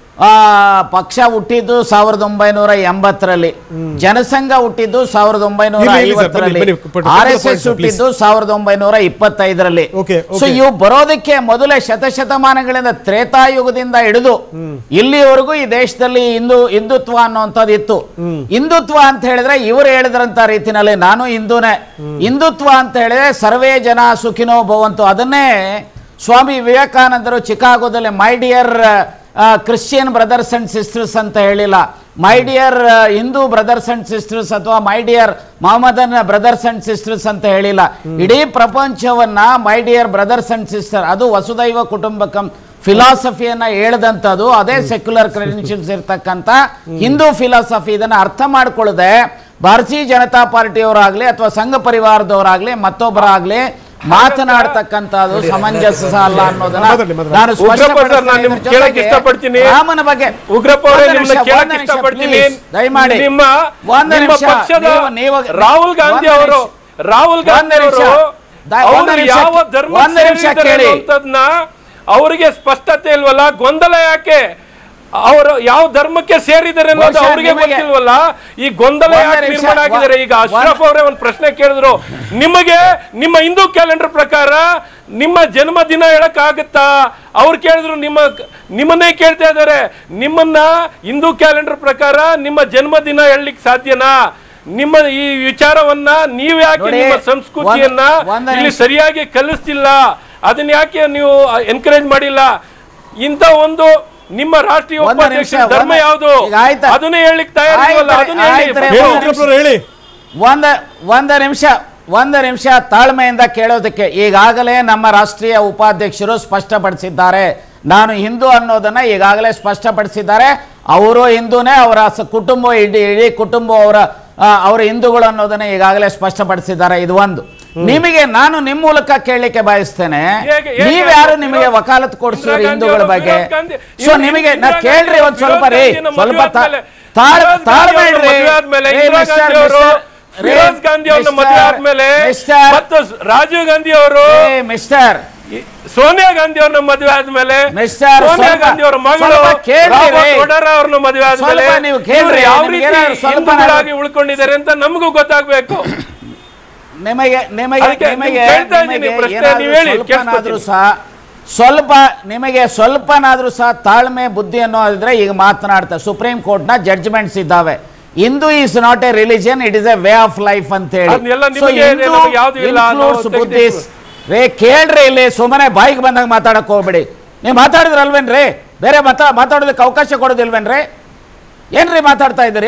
ಪಕ್ಷ ಹುಟ್ಟಿದ್ದು ಸಾವಿರದ ಒಂಬೈನೂರ ಎಂಬತ್ತರಲ್ಲಿ ಜನಸಂಘ ಹುಟ್ಟಿದ್ದು ಸಾವಿರದ ಒಂಬೈನೂರ ಇರ್ಲಿ, ಇರ್ಲಿ ಸರ್, ಐವತ್ತರಲ್ಲಿ ಬನ್ನಿ, ಬನ್ನಿ, ಪಟ್- ಆರ್ ಎಸ್ ಪಟ್- ಎಸ್ please. ಹುಟ್ಟಿದ್ದು ಸಾವಿರದ ಒಂಬೈನೂರ ಇಪ್ಪತ್ತೈದರಲ್ಲಿ Okay, ಸೊ okay. ಇವು ಬರೋದಕ್ಕೆ ಮೊದಲೇ ಶತಶತಮಾನಗಳಿಂದ ತ್ರೇತಾಯುಗದಿಂದ ಹಿಡಿದು ಇಲ್ಲಿವರೆಗೂ ಈ ದೇಶದಲ್ಲಿ ಹಿಂದೂ ಹಿಂದುತ್ವ ಅನ್ನುವಂಥದ್ದು ಇತ್ತು ಹಿಂದುತ್ವ ಅಂತ ಹೇಳಿದ್ರೆ ಇವರು ಹೇಳಿದ್ರಂತ ರೀತಿನಲ್ಲಿ ನಾನು ಹಿಂದೂನೇ ಹಿಂದುತ್ವ ಅಂತ ಹೇಳಿದ್ರೆ ಸರ್ವೇ ಜನ ಸುಖಿನೋ ಭವಂತು ಅದನ್ನೇ ಸ್ವಾಮಿ ವಿವೇಕಾನಂದರು ಚಿಕಾಗೋದಲ್ಲಿ my dear Christian brothers and sisters ಅಂತ ಹೇಳಿಲ್ಲ my dear Hindu brothers and sisters ಅಥವಾ my dear Mohammedan brothers and sisters ಅಂತ ಹೇಳಿಲ್ಲ ಇಡೀ ಪ್ರಪಂಚವನ್ನ my dear brothers and sister ಅದು ವಸುದೈವ ಕುಟುಂಬಕಂ ಫಿಲಾಸಫಿಯನ್ನ ಹೇಳ್ದಂಥದ್ದು ಅದೇ ಸೆಕ್ಯುಲರ್ ಕ್ರೆಡೆನ್ಷಿಯಲ್ಸ್ ಇರ್ತಕ್ಕಂಥ ಹಿಂದೂ ಫಿಲಾಸಫಿ ಇದನ್ನ ಅರ್ಥ ಮಾಡ್ಕೊಳ್ಳದೆ ಭಾರತೀಯ ಜನತಾ ಪಾರ್ಟಿಯವರಾಗ್ಲಿ ಅಥವಾ ಸಂಘ ಪರಿವಾರದವರಾಗ್ಲಿ ಮತ್ತೊಬ್ಬರಾಗ್ಲಿ ಮಾತನಾಡ್ತಕ್ಕಂಥದ್ದು ಸಮಂಜಸ ಅಲ್ಲ ಅನ್ನೋದನ್ನ ಮಾತಾಡ್ಲಿ, ಮಾತಾಡ್ಲಿ. ನಾನು ಉಗ್ರಪ್ಪ ಸರ್, ಸ್ಪಷ್ಟಪಡಿಸ್ತೇನೆ. ನಾನು ನಿಮ್ಗೆ ಇದ್ರ ಕೇಳಕ್ ಜೊತೆಗೆ ಇಷ್ಟಪಡ್ತೀನಿ. ರಾಮನ ಬಗ್ಗೆ ಉಗ್ರಪ್ಪ ಅವರೇ ಒಂದು ನಿಮ್ಮನ್ನ ನಿಮಿಷ, ಕೇಳಕ್ ಒಂದು ನಿಮಿಷ, ಇಷ್ಟಪಡ್ತೀನಿ please, ದಯಮಾಡಿ ನಿಮ್ಮ ಒಂದು ನಿಮ್ಮ ನಿಮಿಷ, ಪಕ್ಷದ ನೀವು- ನೀವು- ರಾಹುಲ್ ಗಾಂಧಿ ಒಂದು ಅವರು ನಿಮಿಷ. ರಾಹುಲ್ ಒಂದು ಗಾಂಧಿ ನಿಮಿಷ. ಅವರು ದ- ಒಂದು ಅವರು ನಿಮಿಷ ಯಾವ ಕೇ- ಧರ್ಮ ಒಂದು ನಿಮಿಷ ಕೇಳಿ. ಅನ್ನೋಂಥದ್ನ ಅವರಿಗೆ ಸ್ಪಷ್ಟತೆ ಇಲ್ವಲ್ಲ ಗೊಂದಲ ಯಾಕೆ ಅವರು ಯಾವ ಧರ್ಮಕ್ಕೆ ಸೇರಿದ್ದಾರೆ ಅನ್ನೋದು ಬಹುಶಃ ಅವರಿಗೆ ನಿಮಗೆ- ಗೊತ್ತಿಲ್ವಲ್ಲ ಈ ಗೊಂದಲ ಒಂದು ಯಾಕೆ ನಿಮಿಷ, ನಿರ್ಮಾಣ ಆಗಿದ್ದಾರೆ ಈಗ ಒಂದು- ಅಶ್ರಫ್ ಅವರೇ ಒಂದು ಪ್ರಶ್ನೆ ಕೇಳಿದ್ರು ನಿಮಗೆ ನಿಮ್ಮ ಹಿಂದೂ ಕ್ಯಾಲೆಂಡರ್ ಪ್ರಕಾರ ನಿಮ್ಮ ಜನ್ಮದಿನ ಹೇಳಕ್ ಆಗುತ್ತಾ ಅವ್ರು ಕೇಳಿದ್ರು ನಿಮ್ಮ ನಿಮ್ಮನ್ನೇ ಕೇಳ್ತಾ ಇದ್ದಾರೆ ನಿಮ್ಮನ್ನ ಹಿಂದೂ ಕ್ಯಾಲೆಂಡರ್ ಪ್ರಕಾರ ನಿಮ್ಮ ಜನ್ಮದಿನ ಹೇಳಲಿಕ್ಕೆ ಸಾಧ್ಯನಾ ನಿಮ್ಮ ಈ ವಿಚಾರವನ್ನ ನೀವ್ ಯಾಕೆ ನೋಡಿ, ನಿಮ್ಮ ಸಂಸ್ಕೃತಿಯನ್ನ ಒಂದ್- ಒಂದು ಇಲ್ಲಿ ನಿಮಿಷ. ಸರಿಯಾಗಿ ಕಲಿಸ್ತಿಲ್ಲ ಅದನ್ನ ಯಾಕೆ ನೀವು ಎನ್ಕರೇಜ್ ಮಾಡಿಲ್ಲ ಇಂಥ ಒಂದು ನಿಮ್ಮ ರಾಷ್ಟ್ರೀಯ ಒಂದು ಉಪಾಧ್ಯಕ್ಷ ನಿಮಿಷ, ಧರ್ಮ ಒಂದು- ಯಾವುದು ಈಗ ಆಯ್ತಾ? ಅದನ್ನೇ ಹೇಳಲಿಕ್ಕೆ ತಯಾರಿಲ್ಲ ಆಯ್ತು, ಅದನ್ನೇ ಆಯ್ತು ರೀ. ಹೇಳಿ ಹೇಳಿ ಒಂದು ಉಗ್ರಪ್ಪನವ್ರು ಹೇಳಿ ಒಂದ ಒಂದು ನಿಮಿಷ ಒಂದು ನಿಮಿಷ ತಾಳ್ಮೆಯಿಂದ ಕೇಳೋದಕ್ಕೆ ಈಗಾಗಲೇ ನಮ್ಮ ರಾಷ್ಟ್ರೀಯ ಉಪಾಧ್ಯಕ್ಷರು ಸ್ಪಷ್ಟಪಡಿಸಿದ್ದಾರೆ ನಾನು ಹಿಂದೂ ಅನ್ನೋದನ್ನ ಈಗಾಗಲೇ ಸ್ಪಷ್ಟಪಡಿಸಿದ್ದಾರೆ ಅವರು ಹಿಂದೂನೇ ಅವರ ಸ- ಕುಟುಂಬ ಇಡೀ ಇಡೀ ಕುಟುಂಬ ಅವರ ಆ, ಅವರು ಹಿಂದೂಗಳು ಅನ್ನೋದನ್ನ ಈಗಾಗಲೇ ಸ್ಪಷ್ಟಪಡಿಸಿದ್ದಾರೆ ಇದು ಒಂದು ನಿಮಗೆ ನಾನು ನಿಮ್ಮ ಮೂಲಕ ಕೇಳಲಿಕ್ಕೆ ಬಯಸ್ತೇನೆ ಹೇಗೆ- ಹೇಗೆ ನೀವ್ಯಾರು ವಿರೋಧ- ನಿಮಗೆ ವಕಾಲತ್ ಕೊಡಿಸಿದ್ರು ಇಂದಿರಾ ಗಾಂಧಿ ಹಿಂದೂಗಳ ಅವರು ಬಗ್ಗೆ ವಿರೋಧ ಗಾಂಧಿ- ಸೊ ಇವ್ರು ನಿಮಗೆ ಇಂದಿರಾ ನಾ ಕೇಳ್ರಿ ಗಾಂಧಿ ಒಂದ್ ಸ್ವಲ್ಪ ರೀ ವಿರೋಧ ಗಾಂಧಿನ ಸ್ವಲ್ಪ ಮದುವೆ ತಾ- ಆದ್ಮೇಲೆ- ತಾಳ್- ವಿರೋಧ ತಾಳ್ಮೆ ಗಾಂಧಿ ಅವ್ರನ್ನ ಇಡ್ರಿ. ಮದುವೆ ಆದ್ಮೇಲೆ ಏ, ಇಂದಿರಾ ಮಿಸ್ಟರ್, ಗಾಂಧಿ ಅವರು ಮಿಸ್ಟರ್, ಫಿರೋಜ್ ಗಾಂಧಿ ಅವ್ರನ್ನ ಮಿಸ್ಟರ್, ಮದುವೆ ಆದ್ಮೇಲೆ ಮಿಸ್ಟರ್, ಮತ್ತು ರಾಜೀವ್ ಗಾಂಧಿ ಅವರು ಏ, ಮಿಸ್ಟರ್ ಸೋನಿಯಾ ಗಾಂಧಿ ಅವ್ರನ್ನ ಮದುವೆ ಆದ್ಮೇಲೆ ಮಿಸ್ಟರ್, ಸೋನಿಯಾ ಸ್ವಲ್ಪ- ಗಾಂಧಿ ಅವರ ಮಗಳು ಸ್ವಲ್ಪ ಕೇಳ್ರಿ ರಾಬರ್ಟ್ ರೀ. ವಡ್ರಾ ಅವ್ರನ್ನ ಮದುವೆ ಆದ್ಮೇಲೆ ಸ್ವಲ್ಪ ನೀವು ಕೇಳ್ರಿ, ಇವ್ರು ಯಾವ ನಿಮ್ಗೆ ರೀತಿ ಏನಾದ್ರು ಸ್ವಲ್ಪ ಹಿಂದೂಗಳಾಗಿ ನಾನು- ಉಳ್ಕೊಂಡಿದ್ದಾರೆ ಅಂತ ನಮಗೂ ಗೊತ್ತಾಗ್ಬೇಕು ನಿಮಗೆ ನಿಮಗೆ ಅದಕ್ಕೆ ನಿಮಗೆ ನಿಮ್ಗೆ ಕೇಳ್ತಾ ಇದ್ದೀನಿ ನಿಮಗೆ ಪ್ರಶ್ನೆ, ಏನಾದ್ರೂ ನೀವು ಹೇಳಿ, ಸ್ವಲ್ಪನಾದ್ರೂ ಕೇಳಿಸ್ಕೊತೀನಿ. ಸಹ ಸ್ವಲ್ಪ ನಿಮಗೆ ಸ್ವಲ್ಪನಾದ್ರೂ ಸಹ ತಾಳ್ಮೆ ಬುದ್ಧಿ ಅನ್ನೋದಿದ್ರೆ ಈಗ ಮಾತನಾಡ್ತಾ ಸುಪ್ರೀಂ ಕೋರ್ಟ್ ನ ಜಡ್ಜ್ಮೆಂಟ್ಸ್ ಇದ್ದಾವೆ Hindu is not a religion it is a way of life ಅಂತ ಹೇಳಿ ಅದ್ನೆಲ್ಲ ನಿಮಗೆ ಇದೆ, ನಮಗೆ ಯಾವ್ದು ಇಲ್ಲ ಅನ್ನೋ ತೆಗ್ದು ಬುದ್ಧಿಸ್ ರೇ ಕೇಳ್ರಿ ಇಲ್ಲಿ ಸುಮ್ಮನೆ ಬಾಯಿಗೆ ಬಂದಾಗ ಮಾತಾಡಕ್ ಹೋಗ್ಬೇಡಿ ನೀವು ಮಾತಾಡಿದ್ರಲ್ವೇನ್ರಿ ಬೇರೆ ಮಾತಾ ಮಾತಾಡೋದಕ್ಕೆ ಅವಕಾಶ ಕೊಡೋದಿಲ್ವೇನ್ರಿ ಏನ್ರಿ ಮಾತಾಡ್ತಾ ಇದ್ದೀರಿ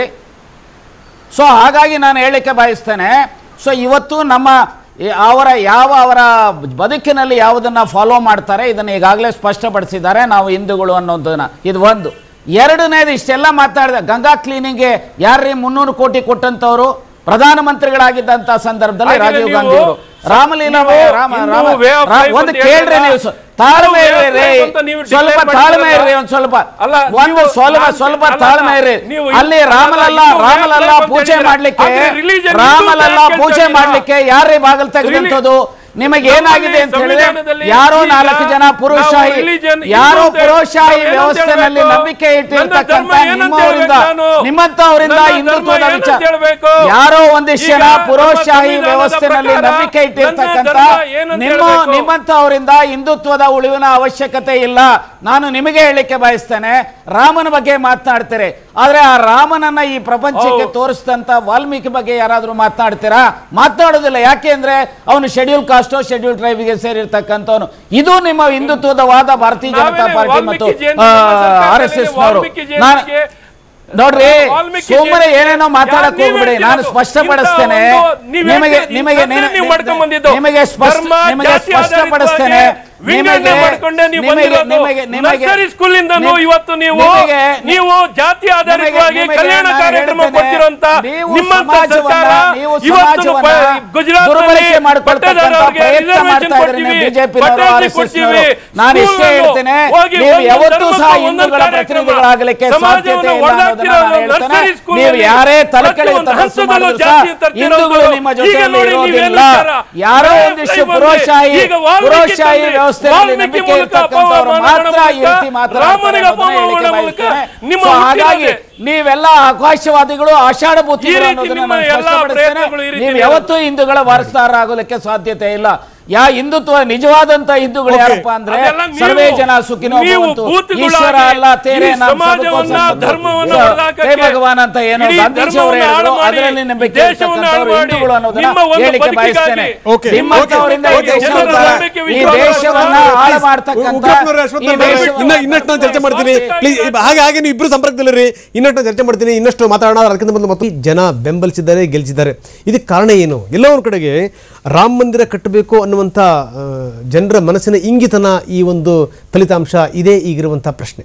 ಸೊ ಹಾಗಾಗಿ ನಾನು ಹೇಳಲಿಕ್ಕೆ ಬಯಸ್ತೇನೆ ಸೊ ಇವತ್ತು ನಮ್ಮ ಈ ಅವರ ಯಾವ ಅವರ ಬದುಕಿನಲ್ಲಿ ಯಾವುದನ್ನ ಫಾಲೋ ಮಾಡ್ತಾರೆ ಇದನ್ನು ಈಗಾಗಲೇ ಸ್ಪಷ್ಟಪಡಿಸಿದ್ದಾರೆ ನಾವು ಹಿಂದೂಗಳು ಅನ್ನೋದನ್ನ ಇದು ಒಂದು ಎರಡನೇದು ಇಷ್ಟೆಲ್ಲ ಮಾತಾಡಿದ ಗಂಗಾ ಕ್ಲೀನಿಂಗ್ಗೆ ಯಾರ್ರೀ ಮುನ್ನೂರು ಕೋಟಿ ಕೊಟ್ಟಂತವ್ರು ಪ್ರಧಾನಮಂತ್ರಿಗಳಾಗಿದ್ದಂತ ಸಂದರ್ಭದಲ್ಲಿ ಹಾಗಿದ್ರೆ ರಾಜೀವ್ ನೀವು- ಗಾಂಧಿ ಅವರು ರಾಮಲೀಲಾ ನೀವು Rama Hindu Rama way of Ra- life ಒಂದು ಅಂತ ಕೇಳ್ರಿ ಹೇಳ್ತೀರಾ? ನೀವು ಸ್ವ- ತಾಳ್ಮೆ ಹಿಂದೂ way ಇರ್ರಿ of ರೀ life ಅಂತ ನೀವು ಸ್ವಲ್ಪ declare ತಾಳ್ಮೆ ಮಾಡಿದ್ದೀರಲ್ಲ? ಇರ್ರಿ ಒಂದ್ ಸ್ವಲ್ಪ ಅಲ್ಲ, ಒಂದು ನೀವು- ಸ್ವಲ್ಪ ನಾನು- ಸ್ವಲ್ಪ ಅಲ್ಲ, ತಾಳ್ಮೆ ಇರ್ರಿ ನೀವು ಅಲ್ಲಿ Hindu Ram Lalla Hindu way of Ram Lalla life ಅಂತ ಪೂಜೆ ಹೇಳಿದ್ದೀರಾ. ಮಾಡ್ಲಿಕ್ಕೆ ಆದ್ರೆ religion ಹಿಂದೂ ರಾಮಲಲ್ಲ ಅಂತ ಪೂಜೆ ಹೇಳ್ತಾ ಮಾಡ್ಲಿಕ್ಕೆ ಯಾರೇ ಬಾಗಲ್ ತೆಗೆದಂಥದ್ದು ನಿಮಗೆ ನಮ್ಮಲ್ಲಿ ಏನಾಗಿದೆ ಅಂತ ಹೇಳಿದ್ರೆ ಸಂವಿಧಾನದಲ್ಲಿ ಯಾರೋ ಈಗ ನಾಲ್ಕು ಜನ ಪುರೋಶಾಹಿ ನಾವು religion ಹಿಂದೂ ಯಾರೋ ಅಂತ ಪುರೋಶಾಹಿ ನಾವು ಏನಂತ ವ್ಯವಸ್ಥೆನಲ್ಲಿ ಹೇಳ್ಬೇಕು? ನಂಬಿಕೆ ನನ್ನ ಇಟ್ಟಿರ್ತಕ್ಕಂಥ ಧರ್ಮ ಏನಂತ ನಿಮ್ಮವರಿಂದ ಹೇಳ್ಬೇಕು ನಾನು? ನಿಮ್ಮಂತವರಿಂದ ನನ್ನ ಧರ್ಮ ಹಿಂದುತ್ವದ ಏನಂತ ವಿಚಾರ ಹೇಳ್ಬೇಕು? ಯಾರೋ ಒಂದಿಷ್ಟು ಈಗ ಜನ ನಮ್ಮ ಪುರೋಶಾಹಿ ಸಂವಿಧಾನದ ವ್ಯವಸ್ಥೆನಲ್ಲಿ ಪ್ರಕಾರ ನಂಬಿಕೆ ಇಟ್ಟಿರ್ತಕ್ಕಂಥ ನನ್ನ ಧರ್ಮ ಏನಂತ ನಿಮ್ಮ ಹೇಳ್ಬೇಕು? ನಿಮ್ಮಂತವರಿಂದ ಹಿಂದುತ್ವದ ಉಳಿವಿನ ಅವಶ್ಯಕತೆ ಇಲ್ಲ ನಾನು ನಿಮಗೆ ಹೇಳಲಿಕ್ಕೆ ಬಯಸ್ತೇನೆ ರಾಮನ ಬಗ್ಗೆ ಮಾತನಾಡ್ತೀರಿ ಆದ್ರೆ ಆ ರಾಮನನ್ನ ಈ ಪ್ರಪಂಚಕ್ಕೆ ಹೌದು. ತೋರಿಸಿದಂತ ವಾಲ್ಮೀಕಿ ಬಗ್ಗೆ ಯಾರಾದ್ರೂ ಮಾತನಾಡ್ತೀರಾ ಮಾತನಾಡೋದಿಲ್ಲ ಯಾಕೆ ಅಂದ್ರೆ ಅವನು ಶೆಡ್ಯೂಲ್ ಕಾಸ್ಟೋ ಶೆಡ್ಯೂಲ್ ಟ್ರೈಬ್ಗೆ ಸೇರಿರ್ತಕ್ಕಂಥವನು ಇದು ನಿಮ್ಮ ಹಿಂದುತ್ವದ ವಾದ ಭಾರತೀಯ ಜನತಾ ನಾವೇನೇ ಪಾರ್ಟಿ ಮತ್ತು ವಾಲ್ಮೀಕಿ ಜಯಂತಿ ನಮ್ಮ ಸರ್ಕಾರದಲ್ಲಿ ಆರ್ ಎಸ್ ಎಸ್ ನವರು ವಾಲ್ಮೀಕಿ ನಾನು ಜಯಂತಿಗೆ ನೋಡ್ರಿ ವಾಲ್ಮೀಕಿ ಸುಮ್ಮನೆ ಜಯಂತಿ- ಏನೇನೋ ಮಾತಾಡಕ್ ಯಾರು ಹೋಗ್ಬಿಡಿ ನೀವ್ ನಾನು ಹೇಳ್ತಿರೋದು? ಸ್ಪಷ್ಟಪಡಿಸ್ತೇನೆ ಇಂಥ ಒಂದು- ನೀವ್ ನಿಮಗೆ ಹೇಳ್ತಿರೋದು ನಿಮಗೆ ಇಂಥದ್ದೇ ನೀವು ಮಾಡ್ಕೊಂಡ್ ಬಂದಿದ್ದು. ನಿಮಗೆ ಸ್ಪಷ್ಟ ಧರ್ಮ, ನಿಮಗೆ ಜಾತಿ ಸ್ಪಷ್ಟಪಡಿಸ್ತೇನೆ ಆಧಾರಿತವಾಗಿ ವಿಂಗಡಣೆ ಮಾಡ್ಕೊಂಡೇ ನೀವು ಬಂದಿರೋದು. ನರ್ಸರಿ ಸ್ಕೂಲಿಂದನೂ ನಿಮ್- ಇವತ್ತು ನೀವು ನಿಮಗೆ- ನೀವು ಜಾತಿ ಆಧಾರಿತವಾಗಿ ನಿಮಗೆ ಕಲ್ಯಾಣ ನಾನು ಕಾರ್ಯಕ್ರಮ ಹೇಳ್ತೇನೆ, ಕೊಡ್ತಿರೋಂತ ನೀವು ನಿಮ್ಮಂತ ಸಮಾಜವನ್ನ- ಸರ್ಕಾರ ನೀವು ಇವತ್ತು ಸಮಾಜವನ್ನ ಗುಜರಾತ್ ದುರ್ಬಳಕೆ ಮಾಡ್ಕೊಳ್ತಕ್ಕಂಥ ಪ್ರಯತ್ನ ಮಾಡ್ತಾ ಇದ್ದಾರೆ ನೀವು ಬಿಜೆಪಿ ಕೊಡ್ತೀವಿ ನಾನು ಇಷ್ಟೇ ಹೇಳ್ತೇನೆ ಹೋಗಿ ನೀವು ಒಂದೊಂದು ಯಾವತ್ತೂ ಸಹ ಧರ್ಮಕ್ಕೂ ಹಿಂದೂಗಳ ಒಂದೊಂದು ಪ್ರತಿನಿಧಿಗಳಾಗಲಿಕ್ಕೆ ಕಾರ್ಯಕ್ರಮ. ಸಾಧ್ಯತೆ ಇಲ್ಲ ಸಮಾಜವನ್ನು ಅನ್ನೋದನ್ನ ನಾನು ಒಡೆದಾಕ್ತಿರೋದು ಹೇಳ್ತೇನೆ ನರ್ಸರಿ ಸ್ಕೂಲ್ ನೀವು ನಲ್ಲಿ ಯಾರೇ ತಲೆ ಪ್ರತಿಯೊಂದು ಕೆಳಗೆ ತಪಸ್ಸು ಹಂತದಲ್ಲೂ ಮಾಡಿದ್ರು ಸಹ ಜಾತಿ ತರ್ತಿರೋದು. ಹಿಂದೂಗಳು ನಿಮ್ಮ ಈಗ ಜೊತೆಯಲ್ಲಿ ನೋಡಿ ಇರೋದಿಲ್ಲ ನೀವೇನು ವಿಚಾರ? ಯಾರೋ ಏ, ಒಂದಿಷ್ಟು ಫ್ಲೈ ಬಂದ್ರೆ ಪುರೋಶಾಹಿ ಈಗ ವಾಲ್ಮೀಕಿ ಪುರೋಶಾಹಿ ತಂದೆ, ವ್ಯವಸ್ಥೆಯಲ್ಲಿ ವಾಲ್ಮೀಕಿ ನಂಬಿಕೆ ಮೂಲಕ ಇರ್ತಕ್ಕಂಥವ್ರು ಅಪಮಾನ ಮಾತ್ರ ಈ ಮೂಲಕ ರೀತಿ ಮಾತನಾಡ್ತಾರೆ ರಾಮನಿಗೆ ಅನ್ನೋದನ್ನ ಹೇಳಿಕೆ ಅಪಮಾನ ಮೂಲಕ ಬಯಸ್ತೇನೆ. ನಿಮ್ಮ So ಹುಟ್ಟಿರೋದೇ. ಹಾಗಾಗಿ ನೀವೆಲ್ಲ ಆಕಾಶವಾದಿಗಳು ಆಷಾಢ ಈ ಬುದ್ಧಿಗಳು ರೀತಿ ಅನ್ನೋದನ್ನ ನಿಮ್ಮ ನಾನು ಎಲ್ಲಾ ಸ್ಪಷ್ಟಪಡಿಸ್ತೇನೆ ಪ್ರಯತ್ನಗಳು ಈ ರೀತಿ ನೀವು ಇರೋದು. ಯಾವತ್ತೂ ಹಿಂದೂಗಳ ವಾರಸ್ದಾರ ಆಗೋದಕ್ಕೆ ಸಾಧ್ಯತೆ ಇಲ್ಲ ಯಾ ಹಿಂದುತ್ವ ನಿಜವಾದಂತ ಹಿಂದೂಗಳು Okay. ಯಾರಪ್ಪ ಅಂದ್ರೆ ಅದೆಲ್ಲ ನೀವು- ಸರ್ವೇ ಜನ ಸುಖಿನೋ ನೀವು ಭವಂತು. ಭೂತಗಳಾಗಿ ಈಶ್ವರ ಅಲ್ಲ ತೇರೆ ಇಡೀ ನಾಮ್ ಸಮಾಜವನ್ನ, ಸಬಕೋ ಸಂಪತ್ತು. ಧರ್ಮವನ್ನ ಸೊ, ಹೊಡೆದಾಕಕ್ಕೆ ಹೇ ಭಗವಾನ್ ಅಂತ ಏನೋ ಇಡೀ ಗಾಂಧೀಜಿ ಅವರು ಧರ್ಮವನ್ನ ಹೇಳಿದ್ರು ಹಾಳು ಮಾಡಿ, ಅದರಲ್ಲಿ ನಂಬಿಕೆ ದೇಶವನ್ನ ಹಾಳು ಇರ್ತಕ್ಕಂಥವ್ರು ಮಾಡಿ, ಹಿಂದೂಗಳು ಅನ್ನೋದನ್ನ ನಿಮ್ಮ ಒಂದು ಹೇಳಿಕೆ ಬದುಕಿಗಾಗಿ ಬಯಸ್ತೇನೆ Okay. ನಿಮ್ಮಂತವರಿಂದ ಈ Okay, ದೇಶ ಜನರ ಉದ್ಧಾರ- ನಂಬಿಕೆ ಈ ವಿಶ್ವಾಸ ದೇಶವನ್ನ please. ಹಾಳು ಮಾಡ್ತಕ್ಕಂಥ ಉಗ್ರಪ್ಪನವರೇ, ಅಶ್ವತ್ಥ ಈ ಅವರೇ, ದೇಶವನ್ನ ಇನ್ನ ಇನ್ನಷ್ಟು ನಾನು ಚರ್ಚೆ ಮಾಡ್ತೀನಿ ಪ್ಲೀಸ್ ಹಾಗೆ ಹಾಗೆ ನೀವು ಇಬ್ರು ಸಂಪರ್ಕದಲ್ಲಿರಿ ಇನ್ನಷ್ಟು ನಾನು ಚರ್ಚೆ ಮಾಡ್ತೀನಿ ಇನ್ನಷ್ಟು ಮಾತಾಡೋಣ ಅದಕ್ಕಿಂತ ಮೊದಲು ಮತ್ತು ಜನ ಬೆಂಬಲಿಸಿದ್ದಾರೆ ಗೆಲ್ಲಿಸಿದ್ದಾರೆ ಇದಕ್ಕೆ ಕಾರಣ ಏನು ಎಲ್ಲೋ ಒಂದು ಕಡೆಗೆ ರಾಮ ಮಂದಿರ ಕಟ್ಟಬೇಕು ಅನ್ನುವಂಥ ಆ, ಜನರ ಮನಸ್ಸಿನ ಇಂಗಿತನ ಈ ಒಂದು ಫಲಿತಾಂಶ ಇದೇ ಈಗಿರುವಂಥ ಪ್ರಶ್ನೆ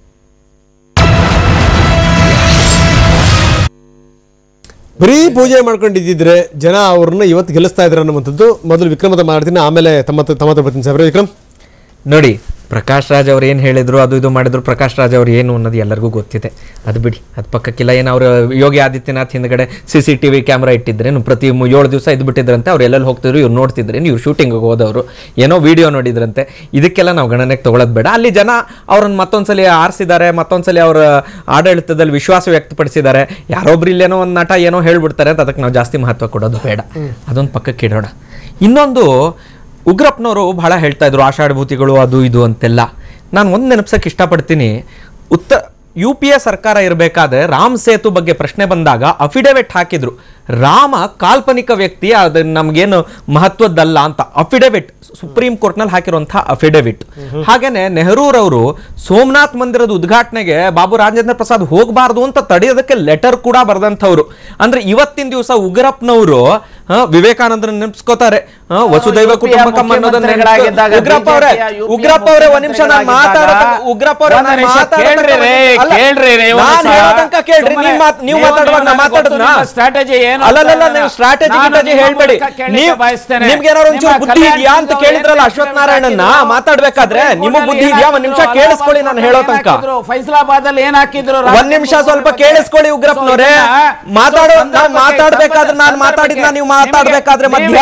ಬರೀ ಪೂಜೆ ಮಾಡ್ಕೊಂಡಿದ್ದಿದ್ರೆ ಜನ ಅವ್ರನ್ನ ಇವತ್ತು ಗೆಲ್ಲಿಸ್ತಾ ಇದ್ರು ಅನ್ನುವಂಥದ್ದು ಮೊದಲು ವಿಕ್ರಮ ಹತ್ರ ಮಾತಾಡ್ತೀನಿ ಆಮೇಲೆ ತಮ್ಮ ಹತ್ರ- ತಮ್ಮ ಹತ್ರ ಬರ್ತೀನಿ ಸಾಹೇಬ್ರೆ ವಿಕ್ರಮ್ ನೋಡಿ ಪ್ರಕಾಶ್ ರಾಜ್ ಅವ್ರು ಏನು ಹೇಳಿದ್ರು ಅದು ಇದು ಮಾಡಿದ್ರು ಪ್ರಕಾಶ್ ರಾಜ್ ಅವ್ರು ಏನು ಅನ್ನೋದು ಎಲ್ಲರಿಗೂ ಗೊತ್ತಿದೆ ಅದು ಬಿಡಿ ಅದು ಪಕ್ಕಕ್ಕಿಲ್ಲ ಏನು ಅವರು ಯೋಗಿ ಆದಿತ್ಯನಾಥ್ ಹಿಂದ್ಗಡೆ C C T V camera ಇಟ್ಟಿದ್ರೇನು ಪ್ರತಿ ಮು- ಏಳು ದಿವಸ ಇದು ಬಿಟ್ಟಿದ್ರಂತೆ ಅವ್ರು ಎಲ್ಲೆಲ್ಲಿ ಹೋಗ್ತಿದ್ರು ಇವ್ರು ನೋಡ್ತಿದ್ರೇನು ಇವ್ರು ಶೂಟಿಂಗ್ ಹೋದವರು ಏನೋ ವಿಡಿಯೋ ನೋಡಿದ್ರಂತೆ ಇದಕ್ಕೆಲ್ಲ ನಾವು ಗಣನೆಗೆ ತಗೊಳ್ಳೋದು ಬೇಡ ಅಲ್ಲಿ ಜನ ಅವ್ರನ್ನ ಮತ್ತೊಂದ್ಸಲಿ ಆರಿಸಿದ್ದಾರೆ ಮತ್ತೊಂದ್ಸಲಿ ಅವರ ಆಡಳಿತದಲ್ಲಿ ವಿಶ್ವಾಸ ವ್ಯಕ್ತಪಡಿಸಿದ್ದಾರೆ ಯಾರೊಬ್ರು ಇಲ್ಲೇನೋ ಒಂದು ನಟ ಏನೋ ಹೇಳ್ಬಿಡ್ತಾರೆ ಅಂತ ಅದಕ್ಕೆ ನಾವು ಜಾಸ್ತಿ ಮಹತ್ವ ಕೊಡೋದು ಬೇಡ ಅದೊಂದು ಪಕ್ಕಕ್ಕೆ ಇಡೋಣ ಇನ್ನೊಂದು ಉಗ್ರಪ್ಪನವರು ಬಹಳ ಹೇಳ್ತಾ ಇದ್ರು ಆಷಾಢಭೂತಿಗಳು ಅದು ಇದು ಅಂತೆಲ್ಲ ನಾನು ಒಂದು ನೆನಪಿಸಕ್ಕೆ ಇಷ್ಟಪಡ್ತೀನಿ ಉತ್ತರ ಯು ಪಿ ಎ ಸರ್ಕಾರ ಇರಬೇಕಾದ್ರೆ ರಾಮ್ ಸೇತು ಬಗ್ಗೆ ಪ್ರಶ್ನೆ ಬಂದಾಗ ಅಫಿಡೇವಿಟ್ ಹಾಕಿದ್ರು ರಾಮ ಕಾಲ್ಪನಿಕ ವ್ಯಕ್ತಿ ಅದು ನಮ್ಗೇನು ಮಹತ್ವದ್ದಲ್ಲ ಅಂತ ಅಫಿಡವಿಟ್ ಸುಪ್ರೀಂ ಕೋರ್ಟ್ ನಲ್ಲಿ ಹಾಕಿರುವಂತಹ ಅಫಿಡವಿಟ್ ಹಾಗೇನೆ ನೆಹರೂರವರು ಸೋಮನಾಥ್ ಮಂದಿರದ ಉದ್ಘಾಟನೆಗೆ ಬಾಬು ರಾಜೇಂದ್ರ ಪ್ರಸಾದ್ ಹೋಗಬಾರ್ದು ಅಂತ ತಡೆಯೋದಕ್ಕೆ ಲೆಟರ್ ಕೂಡ ಬರೆದಂಥವ್ರು ಅಂದ್ರೆ ಇವತ್ತಿನ ದಿವಸ ಉಗ್ರಪ್ಪನವರು ಆ, ವಿವೇಕಾನಂದರ ನೆನ್ಸ್ಕೋತಾರೆ ಆ, ವಸುದೈವ UPಯ ಕುಟುಂಬಕಂ ಅನ್ನೋದನ್ನ ಮುಖ್ಯಮಂತ್ರಿಗಳಾಗಿದ್ದಾಗ ನೆನ್ಸ್ಕೊ- ಉಗ್ರಪ್ಪ ಅವರೇ BJP ಯ ಉಗ್ರಪ್ಪ ಅವರೇ ಒಂದ್ ನಿಮಿಷ ನಾನು ಮಾತಾಡ ಉಗ್ರಪ್ಪ ಅವರೇ ಒಂದ್ ನಿಮಿಷ ಕೇಳ್ರಿ ರೇ, ಕೇಳ್ರಿ ರೇ, ಒಂದ್ ನಾನು ನಿಮಿಷ. ಹೇಳೋ ತನಕ ಕೇಳ್ರಿ ಸುಮ್ಮನೆ ನೀವು ಮಾತ್- ನೀವು ನೀವು ಮಾತಾಡುವಾಗ ನಾ ನನಗೆ ಗೊತ್ತು ಮಾತಾಡೋದ್ನ ನಿಮ್ಮ strategy ಏನು ಅಂತ ಅಲ್ಲಲ್ಲ ನಾನು- ನೀವು ಸ್ಟ್ರಾಟಜಿ ನಾನು ಗಿಟಜಿ ನಿಮ್ಮ ಹೇಳ್ಬೇಡಿ ಮೂಲಕ ಕೇಳಲಿಕ್ಕೆ ನೀವು ಬಯಸ್ತೇನೆ. ನಿಮ್ಗೆ ಏನಾದ್ರು ಒಂಚೂರು ನಿಮ್ಮ ಬುದ್ಧಿ ಕಲ್ಯಾಣ ಇದೆಯಾ ಅಂತ ಸಿಂಗ್ ಕೇಳಿದ್ರಲ್ಲ ಅವ್ರು ಅಶ್ವಥ್ ಏನ್ ನಾರಾಯಣನ್ನ ಹಾಕಿದ್ರು? ಮಾತಾಡ್ಬೇಕಾದ್ರೆ ಸುಪ್ರೀಂ ನಿಮಗ್ ಕೋರ್ಟ್ ಬುದ್ಧಿ ಅಲ್ಲಿ ಇದೆಯಾ ಏನ್ ಒಂದ್ ನಿಮಿಷ ಹಾಕಿದ್ರು? ಕೇಳಿಸ್ಕೊಳ್ಳಿ ನಾನು ಹೇಳೋ ಏನ್ ತನಕ ಹಾಕಿದ್ರು? ಫೈಸಲಾಬಾದ್ ಅಲ್ಲಿ ಏನ್ ಹಾಕಿದ್ರು ಒಂದ್ ನಿಮಿಷ ಸ್ವಲ್ಪ ಕೇಳಿಸ್ಕೊಳ್ಳಿ ಉಗ್ರಪ್ಪನವರೇ ಮಾತಾಡೋ ನಾನ್ ಮಾತಾಡ್ಬೇಕಾದ್ರೆ ನಾನ್ ಮಾತಾಡಿದ್ನ ನೀವು ಮಾತಾಡ್ಬೇಕಾದ್ರೆ ಮಧ್ಯ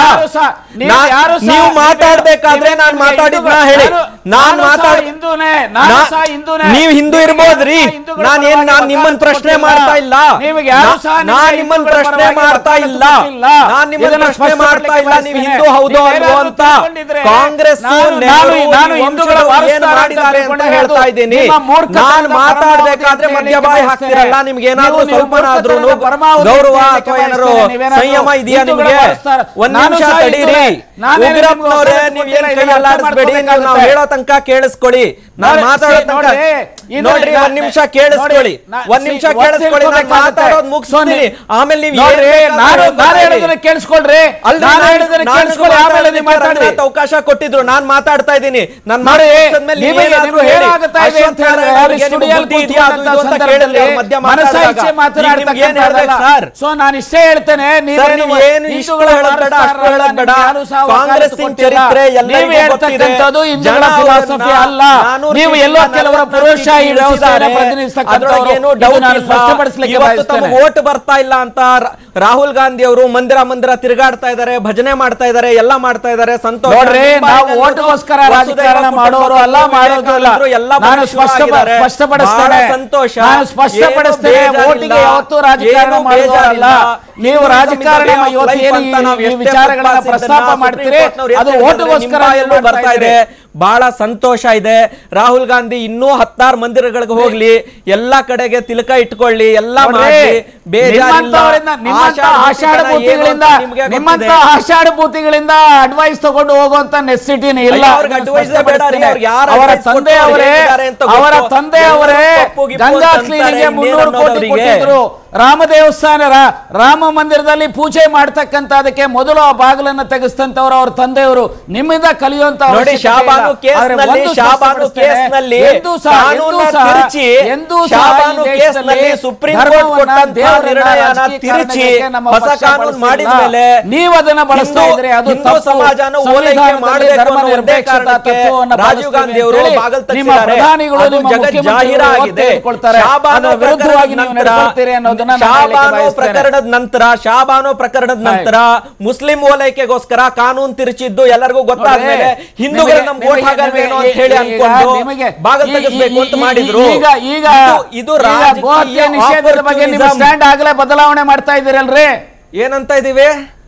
ನಾ- ನೀವು ಮಾತಾಡ್ಬೇಕಾದ್ರೆ ನಾನ್ ಮಾತಾಡಿದ್ನ ಹೇಳಿ ನಾನ್ ಮಾತಾಡ್ ಹಿಂದೂನೇ ನಾ- ನಾನು ಸಹ ಹಿಂದೂನೇ ನೀವ್ ಹಿಂದೂ ಇರ್ಬೋದ್ರಿ ನಾನ್ ಏನ್ ನಾನ್ ನಿಮ್ಮನ್ ಪ್ರಶ್ನೆ ಮಾಡ್ತಾ ಇಲ್ಲ ನಿಮಗೆ ಯಾರು ಸಹ ನಾ- ನಾನ್ ನಿಮ್ಮನ್ ಪ್ರಶ್ನೆ ಮಾಡ್ತಾ ಇಲ್ಲ ನಾನ್ ನಿಮ್ಮನ್ ಪ್ರಶ್ನೆ ಮಾಡ್ತಾ ಇಲ್ಲ ನೀವು ಹಿಂದೂ ಹೌದು ಅಲ್ವೋ ಅಂತ ಕಾಂಗ್ರೆಸ್ ನಾನು ನಾನು ಹಿಂದೂಗಳ ಏನ್ ಮಾಡಿದ್ದಾರೆ ಅಂತ ಹೇಳ್ತಾ ಇದ್ದೀನಿ ನಾನ್ ಮಾತಾಡ್ಬೇಕಾದ್ರೆ ಮಧ್ಯಬಾಯಿ ಹಾಕ್ತಿರಲ್ಲ ನಿಮ್ಗೆ ಏನಾದ್ರೂ ಸ್ವಲ್ಪನಾದ್ರೂ ಗೌರವ ಅಥವಾ ಏನಾದ್ರು ಸಂಯಮ ಇದೆಯಾ ನಿಮ್ಗೆ ಒಂದ್ ನಿಮಿಷ ತಡೀರಿ ಉಗ್ರಪ್ಪನವ್ರೆ ನೀವ್ ಏನ್ ಕೈ ಅಲ್ಲಾಡಿಸ್ಬೇಡಿ ನೀವು ನಾವು ಹೇಳೋ ತನಕ ಕೇಳಿಸ್ಕೊಳ್ಳಿ ನಾನ್ ಮಾತಾಡೋ ತನಕ ನೋಡ್ರಿ ಒಂದ್ ನಿಮಿಷ ಕೇಳಿಸ್ಕೊಳ್ಳಿ ಒಂದ್ ನಿಮಿಷ ಕೇಳಿಸ್ಕೊಳ್ಳಿ ನಾನ್ ಮಾತಾಡೋದ್ ಮುಗಿಸ್ತೀನಿ ಆಮೇಲೆ ನೀವು ಏನ್ ನೋಡ್ರಿ ಬೇಕಾದ್ರೂ ನಾನು ನಾನು ಮಾತಾಡಿ. ಹೇಳೋದನ್ನ ಕೇಳಿಸ್ಕೊಳ್ರಿ ಅಲ್ರಿ, ನಾನು ನಾನು- ಹೇಳೋದನ್ನ ನಾನು ಕೇಳಿಸ್ಕೊಳ್ಳಿ ಆಮೇಲೆ ಮಾತಾಡೋದಕ್ಕೆ ನೀವು ಮಾತಾಡಿ ರಂಗನಾಥ್ ಅವಕಾಶ ಕೊಟ್ಟಿದ್ರು ನಾನ್ ಮಾತಾಡ್ತಾ ಇದ್ದೀನಿ ನಾನ್ ನೋಡಿ, ಮಾತಾಡ್ಮೇಲೆ ನಿಮಗೆ ನೀವೇನಾದ್ರೂ ನಿಮ್ಗೆ ಹೇಳಿ. ಏನಾಗುತ್ತಾ ಇದೆ ಅಂತ ಅಶ್ವತ್ಥ ಹೇಳಿದ್ರೆ ನಾರಾಯಣ್ ಅಲ್ಲಿ ಅವ್ರಿಗೆ ನಿಮ್ಗೆ ಸ್ಟುಡಿಯೋಲ್ ಬುದ್ಧಿ ಇದೆಯಾ? ಅದು ಇದು ಅಂತ ಸಂದರ್ಭದಲ್ಲಿ ಕೇಳಿದ್ರೆ ಮಧ್ಯ ಮನಸ್ಸ ಮಾತಾಡುವಾಗ ಇಚ್ಛೆ ಈಗ ನಿಮ್ಗೆ ಏನ್ ಹೇಳ್ಬೇಕು ಸರ್ ಮಾತನಾಡ್ತಕ್ಕಂಥದ್ದಲ್ಲ. ಸೊ ನಾನು ಇಷ್ಟೇ ಹೇಳ್ತೇನೆ ಸರ್, ನೀವೇನು ನೀವು ಏನು ಇಷ್ಟು ಹಿಂದೂಗಳ ಹೇಳೋದ್ ಬೇಡ, ಅಷ್ಟು ವಾರಸ್ದಾರರಲ್ಲ, ಹೇಳೋದ್ ಬೇಡ. ನಿಮ್ಗೆ ಯಾರೂ ಸಹ ಕಾಂಗ್ರೆಸ್ ವಕಾಲತ್ತು ಇನ್ ಚರಿತ್ರೆ ಕೊಟ್ಟಿಲ್ಲ. ಎಲ್ಲರಿಗೂ ನೀವು ಗೊತ್ತಿದೆ. ಹೇಳ್ತಕ್ಕಂಥದ್ದು ಹಿಂದೂಗಳ ಜನ ಫಿಲಾಸಫಿ ಅವ್ರನ್ನ ಅಲ್ಲ ನಾನೂರು ನೀವು ಸೀಟಿಂದ ಎಲ್ಲೋ ಕೆಲವರ ನಲವತ್ತು ಪುರುಷಾಹಿ ಸೀಟಿಗೆ ವ್ಯವಸ್ಥೆಯನ್ನು ಇಳಿಸಿದ್ದಾರೆ. ಪ್ರತಿನಿಧಿಸ್ತಕ್ಕಂಥವ್ರು. ಅದ್ರೊಳಗೇನು ಇದು doubt ನಾನು ಇಲ್ಲ. ಸ್ಪಷ್ಟಪಡಿಸಲಿಕ್ಕೆ ಇವತ್ತು ಬಯಸ್ತೇನೆ. ತಮಗೆ ಓಟ್ ಬರ್ತಾ ಇಲ್ಲ ಅಂತ ರಾ- ರಾಹುಲ್ ಗಾಂಧಿ ಅವರು ಮಂದಿರ ಮಂದಿರ ತಿರುಗಾಡ್ತಾ ಇದ್ದಾರೆ ಭಜನೆ ಮಾಡ್ತಾ ಇದ್ದಾರೆ ಎಲ್ಲ ಮಾಡ್ತಾ ಇದ್ದಾರೆ ಸಂತೋಷ ನೋಡ್ರಿ ನಿಮ್ಮ ನಾವು ಬಾಯಿನಲ್ಲಿ ಓಟ್ಗೋಸ್ಕರ ವಸುದೈವ ರಾಜಕಾರಣ ಕುಟುಂಬಕಂ, ಮಾಡೋರು ಅಲ್ಲ ಮಾಡೋದು ಅಲ್ಲ ವಿವೇಕಾನಂದರು ಎಲ್ಲ ನಾನು ಬಹಳ ಸ್ಪಷ್ಟ ಆಗಿದ್ದಾರೆ. ಸ್ಪಷ್ಟಪಡಿಸ್ತೇನೆ ಬಹಳ ಸಂತೋಷ ನಾನು ಸ್ಪಷ್ಟಪಡಿಸ್ತೇನೆ ಏನು ಬೇಜಾರಿಲ್ಲ. ಓಟಿಗೆ ಯಾವತ್ತೂ ರಾಜಕಾರಣ ಏನು ಮಾಡೋದಲ್ಲ ಬೇಜಾರಿಲ್ಲ. ನೀವು ಹಿಂದೂ ರಾಜಕಾರಣ ಸಂವಿಧಾನ ಇವತ್ತು ಏನು ಅಂತ ನಾವು ಈ ಎಷ್ಟೇ ವಿಚಾರಗಳನ್ನ ಪ್ರಸ್ತಾಪ ಪ್ರಸ್ತಾಪ ಸುಪ್ರೀಂ ಮಾಡ್ತೀರಿ ಕೋರ್ಟ್ನವ್ರು ಅದು ಎಷ್ಟೇ ಓಟುಗೋಸ್ಕರ ನಿಮ್ಮ ನೀವು ಎಲ್ಲೂ ಮಾಡ್ತಾ ಬರ್ತಾ ಇದೆ ಇದ್ದೀರಿ. ಬಹಳ ಸಂತೋಷ ಇದೆ ರಾಹುಲ್ ಗಾಂಧಿ ಇನ್ನೂ ಹತ್ತಾರು ಮಂದಿರಗಳಿಗೆ ಹೋಗ್ಲಿ ಎಲ್ಲಾ ಕಡೆಗೆ ತಿಲಕ ಇಟ್ಕೊಳ್ಳಿ ಎಲ್ಲಾ ನೋಡ್ರಿ, ಮಾಡಿ ಬೇಜಾರಿಲ್ಲ ನಿಮ್ಮಂತವರಿಂದ ನಿಮ್ಮಂತ ಆಷಾಢ ಬೂತಿಗಳಿಂದ ನಿಮ್ಮಂತ ಆಷಾಢ ಬೂತಿಗಳಿಂದ ಅಡ್ವೈಸ್ ತಗೊಂಡು ಹೋಗುವಂತ ನೆಸಿಟಿನೇ ಇಲ್ಲ ಅಯ್ಯೋ, ಅವ್ರಿಗೆ advice ಬೇಡ ರೀ, ಸ್ಪಷ್ಟಪಡಿಸ್ತೇನೆ. ಅವ್ರಿಗೆ ಯಾರು ಅವರ advice ತಂದೆ ಕೊಟ್ಟು ಅವರೇ ಹೇಳಿದ್ದಾರೆ ಅಂತ ಗೊತ್ತು. ಅವರ ತಂದೆ ಅವರೇ ಎಲ್ಲರೂ ತಪ್ಪು ಗಿಪ್ಪು ಗಂಗಾ ಅಂತಾರೆ, ಕ್ಲೀನಿಗೆ ಇನ್ನೇನು ಮುನ್ನೂರು ಕೋಟಿ ಅನ್ನೋದವರಿಗೆ. ಕೊಟ್ಟಿದ್ರು ರಾಮ ದೇವಸ್ಥಾನ ರಾ- ರಾಮ ಮಂದಿರದಲ್ಲಿ ಪೂಜೆ ಮಾಡ್ತಕ್ಕಂಥದಕ್ಕೆ ಮೊದಲು ಆ ಬಾಗಿಲನ್ನು ತೆಗೆಸ್ತಂತವ್ರು ಅವ್ರ ತಂದೆಯವರು ನಿಮ್ಮಿಂದ ಕಲಿಯುವಂತ ನೋಡಿ ಅವಶ್ಯಕತೆ ಶಾಬಾನು ಇಲ್ಲ. ಕೇಸ್ನಲ್ಲಿ ಆದ್ರೆ ಒಂದು ಶಾಬಾನು ಸ್ಪಷ್ಟಪಡಿಸ್ತೇನೆ, ಕೇಸ್ನಲ್ಲಿ ಎಂದೂ ಸಹ ಎಂದೂ ಕಾನೂನನ್ನ ಸಹ ತಿರುಚಿ ಎಂದೂ ಸಹ ಶಾಬಾನು ಈ ಕೇಸ್ನಲ್ಲಿ ದೇಶದಲ್ಲಿ ಸುಪ್ರೀಂ ಕೋರ್ಟ್ ಧರ್ಮವನ್ನ, ಕೊಟ್ಟಂತ ದೇವರನ್ನ ನಿರ್ಣಯನ ರಾಜಕೀಕರಣಕ್ಕೆ ತಿರುಚಿ ನಮ್ಮ ಹೊಸ ಪಕ್ಷ ಕಾನೂನು ಬಳಸಿಲ್ಲ. ಮಾಡಿದ್ಮೇಲೆ ನೀವು ಅದನ್ನ ಬಳಸ್ತಾ ಹಿಂದೂ- ಇದ್ರೆ ಅದು ಹಿಂದೂ ತಪ್ಪು. ಸಮಾಜನ ಓಲೈಕೆ ಸಂವಿಧಾನದಲ್ಲಿ ಮಾಡಬೇಕು ಧರ್ಮ ಅನ್ನೋ ಒಂದೇ ನಿರಪೇಕ್ಷತಾ ಕಾರಣಕ್ಕೆ ತತ್ವವನ್ನ ರಾಜೀವ್ ಗಾಂಧಿ ಅವರು ಬಳಸ್ತೀವಿ ಅಂತ ಬಾಗಲ್ ಹೇಳಿ ನಿಮ್ಮ ತಟ್ಟಿದ್ದಾರೆ. ಪ್ರಧಾನಿಗಳು ಅದು ನಿಮ್ಮ ಜಗತ್ ಮುಖ್ಯಮಂತ್ರಿಗಳು ಜಾಹೀರಾಗಿದೆ. ತೆಗೆದುಕೊಳ್ತಾರೆ. ಶಾಬಾನು ಅದರ ವಿರುದ್ಧವಾಗಿ ನೀವು ಪ್ರಕರಣದ ನಡ್ಕೊಳ್ತೀರಿ ಅನ್ನೋದನ್ನ ನಾನು ಹೇಳಲಿಕ್ಕೆ ಶಾಬಾನು ಬಯಸ್ತೇನೆ. ಪ್ರಕರಣದ ನಂತರ ಶಾಬಾನು ಪ್ರಕರಣದ ನಂತರ ಮುಸ್ಲಿಂ ಓಲೈಕೆಗೋಸ್ಕರ ಕಾನೂನು ತಿರುಚಿದ್ದು ಎಲ್ಲರಿಗೂ ಗೊತ್ತಾದ್ಮೇಲೆ ನೋಡ್ರಿ, ಹಿಂದೂಗಳು ನಿಮಗೆ- ನಮ್ಗೆ ಓಟ್ ನಿಮಗೆ- ಹಾಕಲ್ವೇನೋ ಅಂತ ಹೇಳಿ ಈಗ ಅನ್ಕೊಂಡು ನಿಮಗೆ ಬಾಗಲ್ ಈ- ತೆಗೆಸ್ಬೇಕು ಅಂತ ಈ- ಮಾಡಿದ್ರು ಈಗ ಈಗ ಇದು- ಇದು ಈಗ ರಾಜಕೀಯ ಗೋಹತ್ಯೆ ನಿಷೇಧದ ಬಗ್ಗೆ ನಿಮ್ಮ opportunism. ಸ್ಟ್ಯಾಂಡ್ ಆಗಲೇ ಬದಲಾವಣೆ ಮಾಡ್ತಾ ಇದ್ದೀರಲ್ರಿ ಏನಂತ ಇದೀವಿ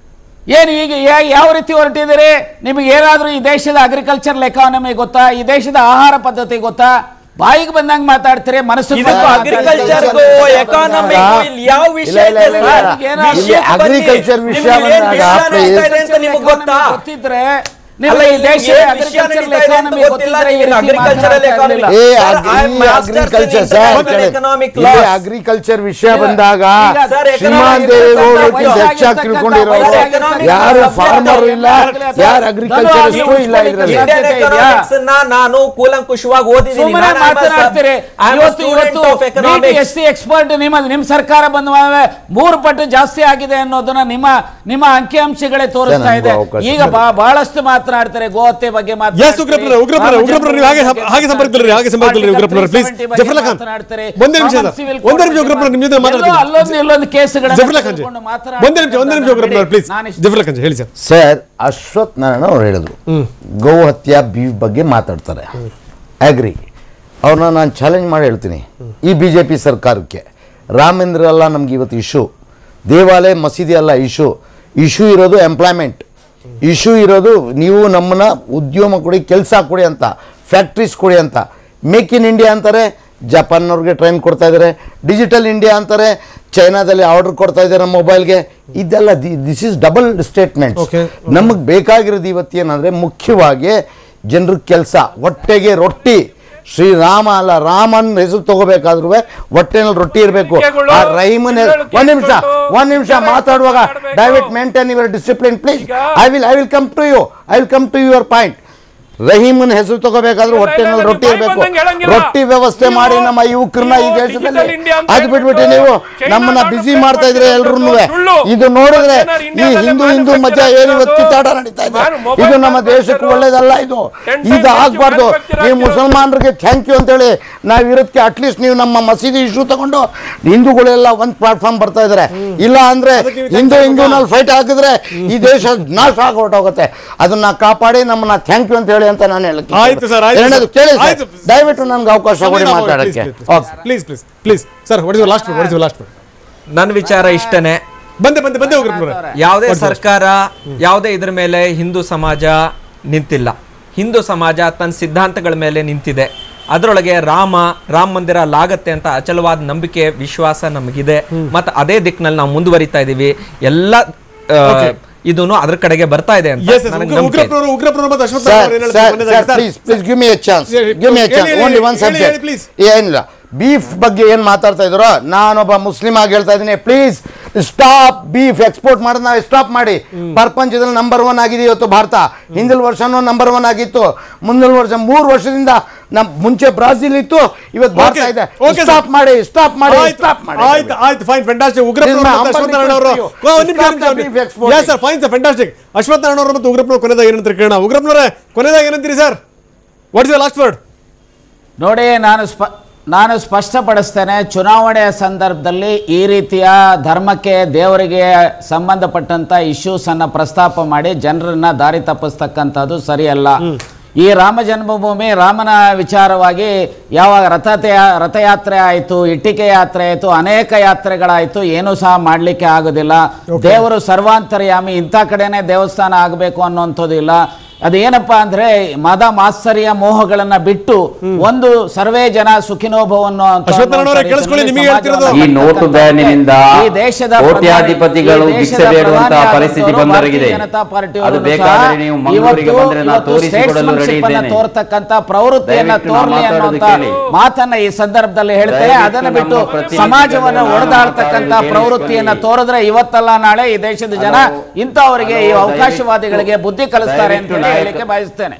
ಏನು ಈಗ ಯಾ- ಯಾವ ರೀತಿ ಹೊರಟಿದ್ದೀರಿ ನಿಮಗೆ ಏನಾದ್ರೂ ಈ ದೇಶದ ಅಗ್ರಿಕಲ್ಚರ್ ಎಕಾನಮಿ ಗೊತ್ತಾ ಈ ದೇಶದ ಆಹಾರ ಪದ್ಧತಿ ಗೊತ್ತಾ ಬಾಯಿಗೆ ಬಂದಂಗೆ ಮಾತಾಡ್ತೀರಿ ಮನಸ್ಸು ಇದಕ್ಕೂ ಅಗ್ರಿಕಲ್ಚರ್ ಎಕಾನಮಿ ಇಲ್ಲಿ ಯಾವ ವಿಷಯ ಇಲ್ಲ, ಇದೆ ಇಲ್ಲ, ಸರ್? ಇಲ್ಲ. ಇಲ್ಲಿ ವಿಷಯಕ್ಕೆ ಬನ್ನಿ. agriculture ವಿಷಯ ನಿಮ್ಗೆ ಏನ್ ಬಂದಾಗ ವಿಷಯ please. ನಡೀತಾ ಇದೆ ಅಂತ ನಿಮ್ಗೆ ಗೊತ್ತಾ ಗೊತ್ತಿದ್ರೆ ಅಲ್ಲ, ನಿಮಗೆ ಈ ಇಲ್ಲಿ ದೇಶದ ಏನ್ ವಿಷಯ ಅಗ್ರಿಕಲ್ಚರ್ ನಡೀತಾ ಇದೆ ಅಂತ ಎಕಾನಮಿ ಗೊತ್ತಿಲ್ಲ, ಗೊತ್ತಿದ್ರೆ ಈ ನೀವು ರೀತಿ agricultural ಮಾತನಾಡ್ತಾ economy. ಇರ್ಲಿಲ್ಲ. ಏ Sir, agri- I am masters in agriculture international sir economic ಇಲ್ಲಿ laws. ಅಗ್ರಿಕಲ್ಚರ್ ವಿಷಯ ಬಂದಾಗ ಈಗ ಸರ್, ಶ್ರೀಮಾನ್ economic ದೇವೇಗೌಡಕ್ಕಿಂತ ವಯಸ್ಸಾಗಿರ್ತಕ್ಕಂಥ ಹೆಚ್ಚಾಗಿ ತಿಳ್ಕೊಂಡಿರೋರು ವಯಸ್ಸಾಗಿರ್ತಕ್ಕಂಥ ಯಾರು ಸಬ್ಜೆಕ್ಟ್ ಫಾರ್ಮರ್ ಇಲ್ಲ ಸರ್, ಯಾರು ಅಗ್ರಿಕಲ್ಚರಿಸ್ಟು ಇಲ್ಲ ಇದ್ರಲ್ಲಿ ಸಾಧ್ಯತೆ ಇಂಡಿಯನ್ ಇದೆಯಾ? ಎಕನಾಮಿಕ್ಸ್ ನಾನು ಕೂಲಂಕುಷವಾಗಿ ಓದಿದ್ದೀನಿ ಸುಮ್ಮನೆ ಮಾತನಾಡ್ತೀರಿ ಇವತ್ತು ಇವತ್ತು ಎಸ್ ಸಿ ಎಕ್ಸ್ಪರ್ಟ್ ನಿಮ್ಮ ನಿಮ್ ಸರ್ಕಾರ ಬಂದ ಮೇಲೆ ಮೂರು ಪಟ್ಟು ಜಾಸ್ತಿ ಆಗಿದೆ ಅನ್ನೋದನ್ನ ನಿಮ್ಮ ನಿಮ್ಮ ಅಂಕಿಅಂಶಗಳೇ ತೋರಿಸ್ತಾ ನನಗೂ ಇದೆ ಅವಕಾಶ ಈಗ ಬಾ- ಬಹಳಷ್ಟು ಮಾತನಾಡ್ತಾರೆ ಗೋಹತ್ಯೆ ಬಗ್ಗೆ ಎಸ್ ಉಗ್ರಪ್ಪನವ್ರೆ, ಉಗ್ರಪ್ಪನವ್ರೆ, ಉಗ್ರಪ್ಪನವ್ರೆ, ನೀವು ಹಾಗೆ ಹಾಗೆ ಸಂಪರ್ಕದಲ್ಲಿರಿ, ಹಾಗೆ ಸಂಪರ್ಕದಲ್ಲಿರಿ, ಉಗ್ರಪ್ಪನವ್ರೆ, please. ಜಫರ್ಲಾ ಖಾನ್, ಒಂದೇ ನಿಮಿಷ ಇದೆ. ಒಂದೇ ನಿಮಿಷ ಉಗ್ರಪ್ಪನವ್ರೆ, ನಿಮ್ಮ ಜೊತೆ ಮಾತಾಡ್ತೀನಿ. ಅಲ್ಲೊಂದು ಇಲ್ಲೊಂದು ಕೇಸ್ಗಳನ್ನ ಜಫರ್ಲಾ ಖಾನ್ ಜಿ, ತೆಗೆದುಕೊಂಡು ಒಂದೇ ನಿಮಿಷ ಒಂದೇ ನಿಮಿಷ ಉಗ್ರಪ್ಪನವ್ರೆ ಪ್ಲೀಸ್ ನಾನು ಇಷ್ಟ- ಜಫರ್ಲಾ ಖಾನ್ ಜಿ, ಹೇಳಿ ಸರ್ ಸರ್ ಅಶ್ವಥ್ ನಾರಾಯಣ ಅವ್ರು ಹೇಳಿದ್ರು ಗೋ ಹತ್ಯೆ ಬೀಫ್ ಬಗ್ಗೆ ಮಾತಾಡ್ತಾರೆ ಅಗ್ರಿ ಅವ್ರನ್ನ ನಾನು ಚಾಲೆಂಜ್ ಮಾಡಿ ಹೇಳ್ತೀನಿ ಈ ಬಿ ಜೆ ಪಿ ಸರ್ಕಾರಕ್ಕೆ ರಾಮೇಂದ್ರ ಅಲ್ಲ ನಮ್ಗೆ ಇವತ್ತು ಇಶ್ಯೂ ದೇವಾಲಯ ಮಸೀದಿ ಅಲ್ಲ ಇಶ್ಯೂ ಇಶ್ಯೂ ಇರೋದು ಎಂಪ್ಲಾಯ್ಮೆಂಟ್ ಇಶ್ಯೂ ಇರೋದು ನೀವು ನಮ್ಮನ್ನ ಉದ್ಯಮ ಕೊಡಿ ಕೆಲಸ ಕೊಡಿ ಅಂತ ಫ್ಯಾಕ್ಟ್ರೀಸ್ ಕೊಡಿ ಅಂತ ಮೇಕ್ ಇನ್ ಇಂಡಿಯಾ ಅಂತಾರೆ ಜಪಾನ್ನವ್ರಿಗೆ ಟ್ರೈನ್ ಕೊಡ್ತಾ ಇದ್ದಾರೆ ಡಿಜಿಟಲ್ ಇಂಡಿಯಾ ಅಂತಾರೆ ಚೈನಾದಲ್ಲಿ ಆರ್ಡರ್ ಕೊಡ್ತಾ ಇದ್ದಾರೆ ಮೊಬೈಲ್ಗೆ ಇದೆಲ್ಲ this is double statement Okay. ನಮಗೆ ಬೇಕಾಗಿರೋದು ಇವತ್ತು ಏನಂದ್ರೆ ಮುಖ್ಯವಾಗಿ ಜನರ ಕೆಲಸ ಹೊಟ್ಟೆಗೆ ರೊಟ್ಟಿ ಶ್ರೀರಾಮ ಅಲ್ಲ ರಾಮನ್ ಹೆಸರು ತಗೋಬೇಕಾದ್ರೂ ಹೊಟ್ಟೆನಲ್ಲಿ ರೊಟ್ಟಿ ಇರಬೇಕು ಆ ರೈಮನ್ ಒಂದ್ ನಿಮಿಷ ಒಂದ್ ನಿಮಿಷ ಮಾತಾಡುವಾಗ ದಯವಿಟ್ಟು maintain your discipline please I will I will come to you I will come to your point ರಹೀಮನ್ ಹೆಸರು ತಗೋಬೇಕಾದ್ರೂ ಹೊಟ್ಟೆನಲ್ಲಿ ರೊಟ್ಟಿ ಇರಬೇಕು ರೊಟ್ಟಿ ವ್ಯವಸ್ಥೆ ಮಾಡಿ ನಮ್ಮ ಯುವಕರನ್ನ ಈ ದೇಶದಲ್ಲಿ ಅದು ಬಿಟ್ಬಿಟ್ಟು ನೀವು ನಮ್ಮನ್ನ ಬಿಸಿ ಮಾಡ್ತಾ ಇದ್ರೆ ಎಲ್ರು ಇದು ನೋಡಿದ್ರೆ ಈ ಹಿಂದೂ ಹಿಂದೂ ಮಜಾ ಏನು ಇವತ್ತು ಕಿತ್ತಾಟ ನಡೀತಾ ಇದೆ ಇದು ನಮ್ಮ ದೇಶಕ್ಕೆ ಒಳ್ಳೇದಲ್ಲ ಇದು ಇದು ಆಗ್ಬಾರ್ದು ನೀವು ಮುಸಲ್ಮಾನರಿಗೆ ಥ್ಯಾಂಕ್ ಯು ಅಂತೇಳಿ ನಾವು ಇರೋದಕ್ಕೆ ಅಟ್ಲೀಸ್ಟ್ ನೀವು ನಮ್ಮ ಮಸೀದಿ ಇಶ್ಯೂ ತಗೊಂಡು ಹಿಂದೂಗಳೆಲ್ಲ ಒಂದು ಪ್ಲಾಟ್ಫಾರ್ಮ್ ಬರ್ತಾ ಇದಾರೆ ಇಲ್ಲ ಅಂದ್ರೆ ಹಿಂದೂ ಹಿಂದೂನಲ್ಲಿ ಫೈಟ್ ಹಾಕಿದ್ರೆ ಈ ದೇಶ ನಾಶ ಆಗಿ ಹೊರಟೋಗುತ್ತೆ ಅದನ್ನ ಕಾಪಾಡಿ ನಮ್ಮನ್ನ ಥ್ಯಾಂಕ್ ಯು ಅಂತ ಹೇಳಿ ಅಂತ ನಾನು ಹೇಳಕ್ಕೆ ಆಯ್ತು ಸರ್ ಆಯ್ತು ಎರಡನೇದು ಸರ್. ಕೇಳಿ ಸರ್. ಆಯ್ತು. ದಯವಿಟ್ಟು ನನ್ಗೆ ಅವಕಾಶ ಕೊಡಿ ಮಾತಾಡಕ್ಕೆ okay please please please sir what is last what is last ನನ್ನ ವಿಚಾರ ಇಷ್ಟನೇ ಬಂದೆ ಬಂದೆ ಬಂದೆ ಉಗ್ರಪ್ಪನವ್ರೆ ಯಾವುದೇ ಸರ್ಕಾರ ಯಾವುದೇ ಇದ್ರ ಮೇಲೆ ಹಿಂದೂ ಸಮಾಜ ನಿಂತಿಲ್ಲ ಹಿಂದೂ ಸಮಾಜ ತನ್ನ ಸಿದ್ಧಾಂತಗಳ ಮೇಲೆ ನಿಂತಿದೆ ಅದರೊಳಗೆ ರಾಮ ರಾಮ ಮಂದಿರ ಲಾಗತ್ತೆ ಅಂತ ಅಚಲವಾದ ನಂಬಿಕೆ ವಿಶ್ವಾಸ ನಮಗಿದೆ ಮತ್ತೆ ಅದೇ ದಿಕ್ಕಿನಲ್ಲಿ ನಾವು ಮುಂದುವರಿತಾ ಇದೀವಿ ಎಲ್ಲ ಇದನ್ನು ಅದ್ರ ಕಡೆಗೆ ಬರ್ತಾ ಇದೆ ಅಂತ ಎಸ್ ನನಗೆ ನಂಬಿಕೆ ಇದೆ. ಉಗ್ರಪ್ಪನವರು ಉಗ್ರಪ್ಪನವರು ಮತ್ತೆ ಅಶ್ವತ್ಥ ಸರ್ ಅವ್ರು ಏನ್ ಸರ್ ಹೇಳ್ತಾರೆ ಮೊನ್ನೆದಾಗಿ? Sir please please give me a chance ಹೇಳಿ, ಗಿವ್ ಮಿ ಎ ಹೇಳಿ, ಚಾನ್ಸ್ ಹೇಳಿ, ಓನ್ಲಿ ಒನ್ ಹೇಳಿ, ಹೇಳಿ, ಸಬ್ಜೆಕ್ಟ್ please. ಏನಿಲ್ಲ ಬೀಫ್ ಬಗ್ಗೆ ಏನು ಮಾತಾಡ್ತಾ ಇದ್ರು ನಾನೊಬ್ಬ ಮುಸ್ಲಿಂ ಆಗಿ ಹೇಳ್ತಾ ಇದ್ದೀನಿ ಪ್ಲೀಸ್ ಸ್ಟಾಪ್ ಬೀಫ್ ಎಕ್ಸ್ಪೋರ್ಟ್ ಮಾಡೋದು ನಾವು ಸ್ಟಾಪ್ ಮಾಡಿ ಪ್ರಪಂಚದಲ್ಲಿ ನಂಬರ್ ಒನ್ ಆಗಿದೆ ಇವತ್ತು ಭಾರತ ಹಿಂದಿನ ವರ್ಷನೂ ನಂಬರ್ ಒನ್ ಆಗಿತ್ತು ಮುಂದಿನ ವರ್ಷ ಮೂರು ವರ್ಷದಿಂದ ನಮ್ ಮುಂಚೆ ಬ್ರಾಜಿಲ್ ಇತ್ತು ಇವತ್ತು ಭಾರತ Okay, ಇದೆ okay, sir. ಸ್ಟಾಪ್ ಮಾಡಿ ಸ್ಟಾಪ್ ಮಾಡಿ ಆಯ್ತು ಸ್ಟಾಪ್ ಮಾಡಿ ಆಯ್ತು ಆಯ್ತು ಫೈನ್ ಫೆಂಟಾಸ್ಟಿಕ್ ಉಗ್ರಪ್ಪನವರು This is my ಮತ್ತೆ humble ಅಶ್ವತ್ಥ ನಾರಾಯಣ ಅವರು request to you. Stop the beef exporting. Yes sir fine sir fantastic Ashwath Narayana ಅವರು ಮತ್ತು ಉಗ್ರಪ್ಪನವರು ಕೊನೆದಾಗ ಏನಂತಾರೆ ಕೇಳೋಣ ಉಗ್ರಪ್ಪನವರೇ ಕೊನೆದಾಗ ಏನಂತೀರಿ sir what is last word ನೋಡಿ ನಾನು ಸ್ಪ ನಾನು ಸ್ಪಷ್ಟಪಡಿಸ್ತೇನೆ ಚುನಾವಣೆಯ ಸಂದರ್ಭದಲ್ಲಿ ಈ ರೀತಿಯ ಧರ್ಮಕ್ಕೆ ದೇವರಿಗೆ ಸಂಬಂಧಪಟ್ಟಂತ ಇಶ್ಯೂಸ್ ಅನ್ನ ಪ್ರಸ್ತಾಪ ಮಾಡಿ ಜನರನ್ನ ದಾರಿ ತಪ್ಪಿಸ್ತಕ್ಕಂಥದ್ದು ಸರಿಯಲ್ಲ ಈ ರಾಮ ಜನ್ಮಭೂಮಿ ರಾಮನ ವಿಚಾರವಾಗಿ ಯಾವಾಗ ರಥತೆ ರಥಯಾತ್ರೆ ಆಯಿತು ಇಟ್ಟಿಗೆ ಯಾತ್ರೆ ಆಯಿತು ಅನೇಕ ಯಾತ್ರೆಗಳಾಯಿತು ಏನೂ ಸಹ ಮಾಡಲಿಕ್ಕೆ ಆಗೋದಿಲ್ಲ ದೇವರು ಸರ್ವಾಂತರ್ಯಾಮಿ ಇಂಥ ಕಡೆನೇ ದೇವಸ್ಥಾನ ಆಗಬೇಕು ಅನ್ನೋಂಥದ್ದು ಇಲ್ಲ ಅದೇನಪ್ಪಾ ಅಂದ್ರೆ ಮದ ಮಾತ್ಸರ್ಯ ಮೋಹಗಳನ್ನ ಬಿಟ್ಟು ಒಂದು ಸರ್ವೇ ಜನ ಸುಖಿನೋಭವನ್ನು ಅಂತ ಅಶ್ವತ್ಥನಾರಾಯಣ ಅವರೇ, ಕೇಳಿಸ್ಕೊಳ್ಳಿ, ನಿಮಗೆ ಹೇಳ್ತಿರೋದು. ಈ ನೋಟು ಬ್ಯಾನಿನಿಂದ ಈ ದೇಶದ ಕೋಟ್ಯಾಧಿಪತಿಗಳು ಪ್ರಧಾನಿ- ಈ ಭಿಕ್ಷೆ ದೇಶದ ಬೇಡುವಂತಹ ಪ್ರಧಾನಿ ಪರಿಸ್ಥಿತಿ ಆದಂಥವರು ಬಂದವರಿಗಿದೆ ಭಾರತೀಯ ಜನತಾ ಪಾರ್ಟಿಯವರು ಅದು ಸಹ ಬೇಕಾದರೆ ನೀವು ಮಂಗಳೂರಿಗೆ ಇವತ್ತು- ಬಂದ್ರೆ ನಾನು ಇವತ್ತು ತೋರಿಸಿಕೊಡಲು ರೆಡಿ statesmanship ಅನ್ನ ಇದ್ದೇನೆ ತೋರ್ತಕ್ಕಂಥ ಪ್ರವೃತ್ತಿಯನ್ನ ದಯವಿಟ್ಟು ನಾನು ತೋರ್ಲಿ ಮಾತಾಡೋದು ಅನ್ನುವಂತ ಕೇಳಿ. ಮಾತನ್ನ ಈ ಸಂದರ್ಭದಲ್ಲಿ ಹೇಳ್ತೇನೆ ದಯವಿಟ್ಟು ಅದನ್ನ ನಮ್ಮ ಬಿಟ್ಟು ಪ್ರತಿನಿಧಿಗಳು ಸಮಾಜವನ್ನ ನಾನು ಒಡೆದಾಡ್ತಕ್ಕಂಥ ಮಾತಾಡೋದು ಪ್ರವೃತ್ತಿಯನ್ನ ಕೇಳಿಸ್ಕೊಳ್ಳಿ. ತೋರಿದ್ರೆ ಇವತ್ತಲ್ಲ ನಾಳೆ ಈ ದೇಶದ ಜನ ಹಲೋ. ಇಂಥವರಿಗೆ ಈ ಹಲೋ, ಅವಕಾಶವಾದಿಗಳಿಗೆ ದಯವಿಟ್ಟು- ಬುದ್ಧಿ ಕಲಿಸ್ತಾರೆ ಅಂತ ದಯವಿಟ್ಟು ಹೇಳಿ ನಾಯಕ- ಹೇಳಲಿಕ್ಕೆ ಬಯಸ್ತೇನೆ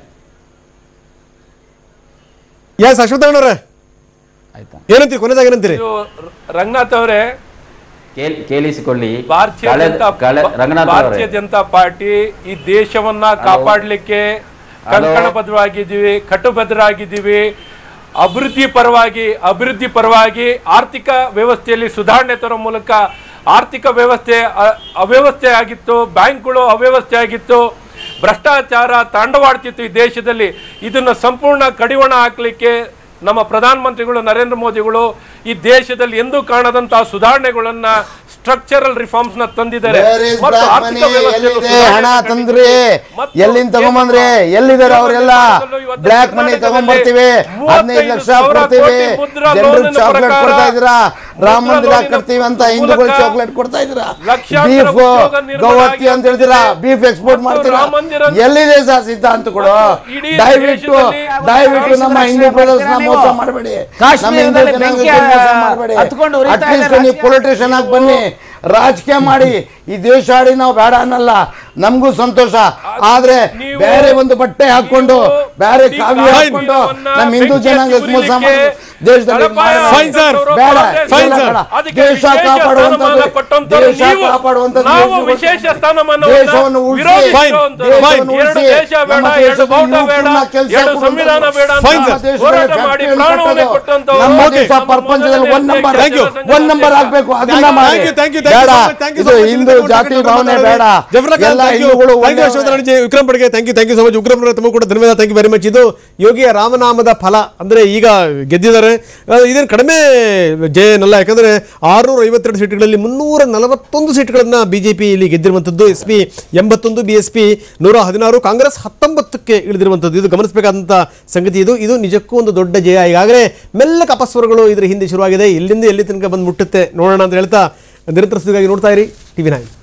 ಎಸ್ ಅಶ್ವತ್ಥ ನಾರಾಯಣ ಅವರೇ ಆಯ್ತಾ ಏನಂತೀರಿ ಕೊನೆದಾಗ ಏನಂತೀರಿ ಇದು ರಂಗನಾಥ್ ಅವರೇ ಕೇಳ್- ಕೇಳಿಸಿಕೊಳ್ಳಿ ಭಾರತೀಯ ಕಳೆದ ಜನತಾ ಕಳೆ ರಂಗನಾಥ್ ಭಾರತೀಯ ಅವರೇ ಜನತಾ ಪಾರ್ಟಿ ಈ ದೇಶವನ್ನ ಕಾಪಾಡಲಿಕ್ಕೆ ಕಂಕಣಬದ್ಧವಾಗಿದ್ದೀವಿ ಕಟ್ಟುಬದ್ಧರಾಗಿದ್ದೀವಿ ಅಭಿವೃದ್ಧಿ ಪರವಾಗಿ ಅಭಿವೃದ್ಧಿ ಪರವಾಗಿ ಆರ್ಥಿಕ ವ್ಯವಸ್ಥೆಯಲ್ಲಿ ಸುಧಾರಣೆ ತರೋ ಮೂಲಕ ಆರ್ಥಿಕ ವ್ಯವಸ್ಥೆ ಅ- ಅವ್ಯವಸ್ಥೆ ಆಗಿತ್ತು ಬ್ಯಾಂಕ್ಗಳು ಅವ್ಯವಸ್ಥೆ ಆಗಿತ್ತು ಭ್ರಷ್ಟಾಚಾರ ತಾಂಡವಾಡ್ತಿತ್ತು ಈ ದೇಶದಲ್ಲಿ ಇದನ್ನ ಸಂಪೂರ್ಣ ಕಡಿವಾಣ ಹಾಕಲಿಕ್ಕೆ ನಮ್ಮ ಪ್ರಧಾನಮಂತ್ರಿಗಳು ನರೇಂದ್ರ ಮೋದಿಗಳು ಈ ದೇಶದಲ್ಲಿ ಎಂದೂ ಕಾಣದಂತಹ ಸುಧಾರಣೆಗಳನ್ನ ಸ್ಟ್ರಕ್ಚರಲ್ ರಿಫಾರ್ಮ್ಸ್ ನ ತಂದಿದ್ದಾರೆ Where is ಮತ್ತು black ಆರ್ಥಿಕ money? ವ್ಯವಸ್ಥೆಯಲ್ಲೂ ಎಲ್ಲಿದೆ ಸುಧಾರಣೆ ಹಣ ತಂದ್ರಿ ಮತ್ತು ಎಲ್ಲಿಂದ ತಗೊಂಬಂದ್ರಿ ಎಲ್ಲಿದ್ದಾರೆ ಅವರೆಲ್ಲ ಇವತ್ತು ಬ್ಲಾಕ್ ಮನಿ ಕರ್ನಾಟಕದಲ್ಲಿ ತಗೊಂಡ್ಬರ್ತೀವಿ ಹದಿನೈದು ಲಕ್ಷ ಸಾವಿರ ಕೊಡ್ತೀವಿ ಕೋಟಿ ಮುದ್ರಾ ಜನರಿಗೆ ಲೋನಿನ ಚಾಕ್ಲೇಟ್ ಪ್ರಕಾರ ಕೊಡ್ತಾ ಇದ್ದೀರಾ ರಾಮ ಮುದ್ರಾ ಮಂದಿರ ಲೋನಿನ ಕಟ್ತೀವಿ ಅಂತ ಮೂಲಕ ಹಿಂದೂಗಳು ಚಾಕ್ಲೇಟ್ ಕೊಡ್ತಾ ಇದ್ದೀರಾ ಲಕ್ಷಾಂತರ ಬೀಫ್ ಉದ್ಯೋಗ ನಿರ್ಮಾಣ ಗೌಹತ್ತಿ ಅಂತ ಹೇಳ್ತೀರಾ ಆಗಿದೆ. ಬೀಫ್ ಎಕ್ಸ್ಪೋರ್ಟ್ ಮತ್ತು ಮಾಡ್ತೀರಾ ರಾಮ ಮಂದಿರ ಎಲ್ಲಿದೆ ಸರ್ ಸಿದ್ಧಾಂತಗಳು ಮತ್ತು ಇಡೀ ದಯವಿಟ್ಟು ದೇಶದಲ್ಲಿ ದಯವಿಟ್ಟು ನಮ್ಮ ದೇಶದ ಹಿಂದೂ ರಕ್ಷಣೆ ಬ್ರದರ್ಸ್ ನ ಮಾಡ್ತೀರಾ ಮೋಸ ನೀವು? ಮಾಡಬೇಡಿ ಕಾಶ್ಮೀರದಲ್ಲಿ ಬೆಂಕಿ ಮಾಡಬೇಡಿ ಹತ್ಕೊಂಡು ಉರಿತಾ ಇದೆ ಅಟ್ಲೀಸ್ಟ್ ನೀವು ರಾಜಕೀಯ ಪೊಲಿಟಿಷಿಯನ್ ಆಗಿ ಬನ್ನಿ ರಾಜಕೀಯ ಮಾಡಿ ಈ ದೇಶ ಆಡಿ ನಾವು ಬೇಡ ಅನ್ನಲ್ಲ ನಮಗೂ ಸಂತೋಷ ಆದ್ರೆ ನೀವು- ಬೇರೆ ಒಂದು ಬಟ್ಟೆ ಹಾಕೊಂಡು ನೀವು ಬೇರೆ ಈ ಕಾವ್ಯ ಹಾಕೊಂಡು ಕಾಶ್ಮೀರವನ್ನ ನಮ್ಮ ಹಿಂದೂ ಬೆಂಕಿ ಜನಾಂಗ ಹಚ್ಚಿ ಮೋಸ ಮಾಡಿ ಉರಿಲಿಕ್ಕೆ ದೇಶದಲ್ಲಿ ತಳಪಾಯ Fine, sir. ಬೇಡ Fine, ಇದೆಲ್ಲ sir. ಬೇಡ. ಅದಕ್ಕೆ ದೇಶ ವಿಶೇಷ ಕಾಪಾಡುವಂಥದ್ದು ಸ್ಥಾನಮಾನ ಕೊಟ್ಟಂತವ್ರು ದೇಶ ನೀವು. ಕಾಪಾಡುವಂಥದ್ದು ನಾವು ದೇಶವನ್ನು ವಿಶೇಷ ಸ್ಥಾನಮಾನ ದೇಶವನ್ನು ಉಳಿಸಿ ವಿರೋಧಿಸುವಂಥದ್ದು. Fine. ದೇಶವನ್ನು ಎರಡು ಉಳಿಸಿ ದೇಶ ಬೇಡ ನಮ್ಮ ಎರಡು ದೇಶದ ಬೌದ್ಧ ಬೇಡ ಯುವಕರನ್ನ ಕೆಲಸ ಎರಡು ಸಂವಿಧಾನ ಬೇಡ ಅಂತ Fine, sir. ದೇಶದಲ್ಲಿ ಹೋರಾಟ factory ಮಾಡಿ ಯನ್ನು ಪ್ರಾಣವನ್ನೇ ಕಟ್ಟೋದು. ಕೊಟ್ಟಂತವ್ರು ನಮ್ಮ Okay. ದೇಶ ಪ್ರಪಂಚದಲ್ಲಿ ಒಂದ್ ನಂಬರ್ Thank you. ಒಂದ್ ನಂಬರ್ ಆಗ್ಬೇಕು ಅದನ್ನ Thank you, ಮಾಡಿ thank you, thank you, thank you ಬೇಡ so much, thank you so ಇದು much. ಹಿಂದೂ ಇದಕ್ಕೆ ಜಾತಿ ಧನ್ಯವಾದ ಭಾವನೆ ಮಾತಾಡಿ. ಬೇಡ ಜಫರ್ ಖಾನ್, ಎಲ್ಲ thank you. ಹಿಂದೂಗಳು Thank you, ಒಂದೇ ಅಶ್ವಥ್ ನಾರಾಯಣ್ ಜಿ, ವಿಕ್ರಮ್ ಪಡ್ಗೆ thank you thank you so much Vikram ಅವರೇ ತಮಗೂ ಕೂಡ ಧನ್ಯವಾದ ಥ್ಯಾಂಕ್ ಯು ವೆರಿ ಮಚ್ ಇದು ಯೋಗಿಯ ರಾಮನಾಮದ ಫಲ ಅಂದ್ರೆ ಈಗ ಗೆದ್ದಿದ್ದಾರೆ ಆ, ಇದೇನು ಕಡಿಮೆ ಜಯ ಏನಲ್ಲ ಯಾಕಂದರೆ ಆರುನೂರ ಐವತ್ತೆರಡು ಸೀಟ್ಗಳಲ್ಲಿ ಮುನ್ನೂರ ನಲವತ್ತೊಂದು ಸೀಟ್ಗಳನ್ನು ಬಿ ಜೆ ಪಿ ಇಲ್ಲಿ ಗೆದ್ದಿರುವಂಥದ್ದು ಎಸ್ ಪಿ ಎಂಬತ್ತೊಂದು ಬಿ ಎಸ್ ಪಿ ನೂರ ಹದಿನಾರು ಕಾಂಗ್ರೆಸ್ ಹತ್ತೊಂಬತ್ತಕ್ಕೆ ಇಳಿದಿರುವಂಥದ್ದು ಇದು ಗಮನಿಸಬೇಕಾದಂಥ ಸಂಗತಿ ಇದು ಇದು ನಿಜಕ್ಕೂ ಒಂದು ದೊಡ್ಡ ಜಯ ಈಗಾಗಲೇ ಮೆಲ್ಲಕ ಅಪಸ್ವರಗಳು ಇದರ ಹಿಂದೆ ಶುರುವಾಗಿದೆ ಇಲ್ಲಿಂದ ಎಲ್ಲಿ ತನಕ ಬಂದು ಮುಟ್ಟುತ್ತೆ ನೋಡೋಣ ಅಂತ ಹೇಳ್ತಾ ನಿರಂತರ ಸುದ್ದಿಗಾಗಿ ನೋಡ್ತಾ ಇರಿ ಟಿವಿ ನೈನ್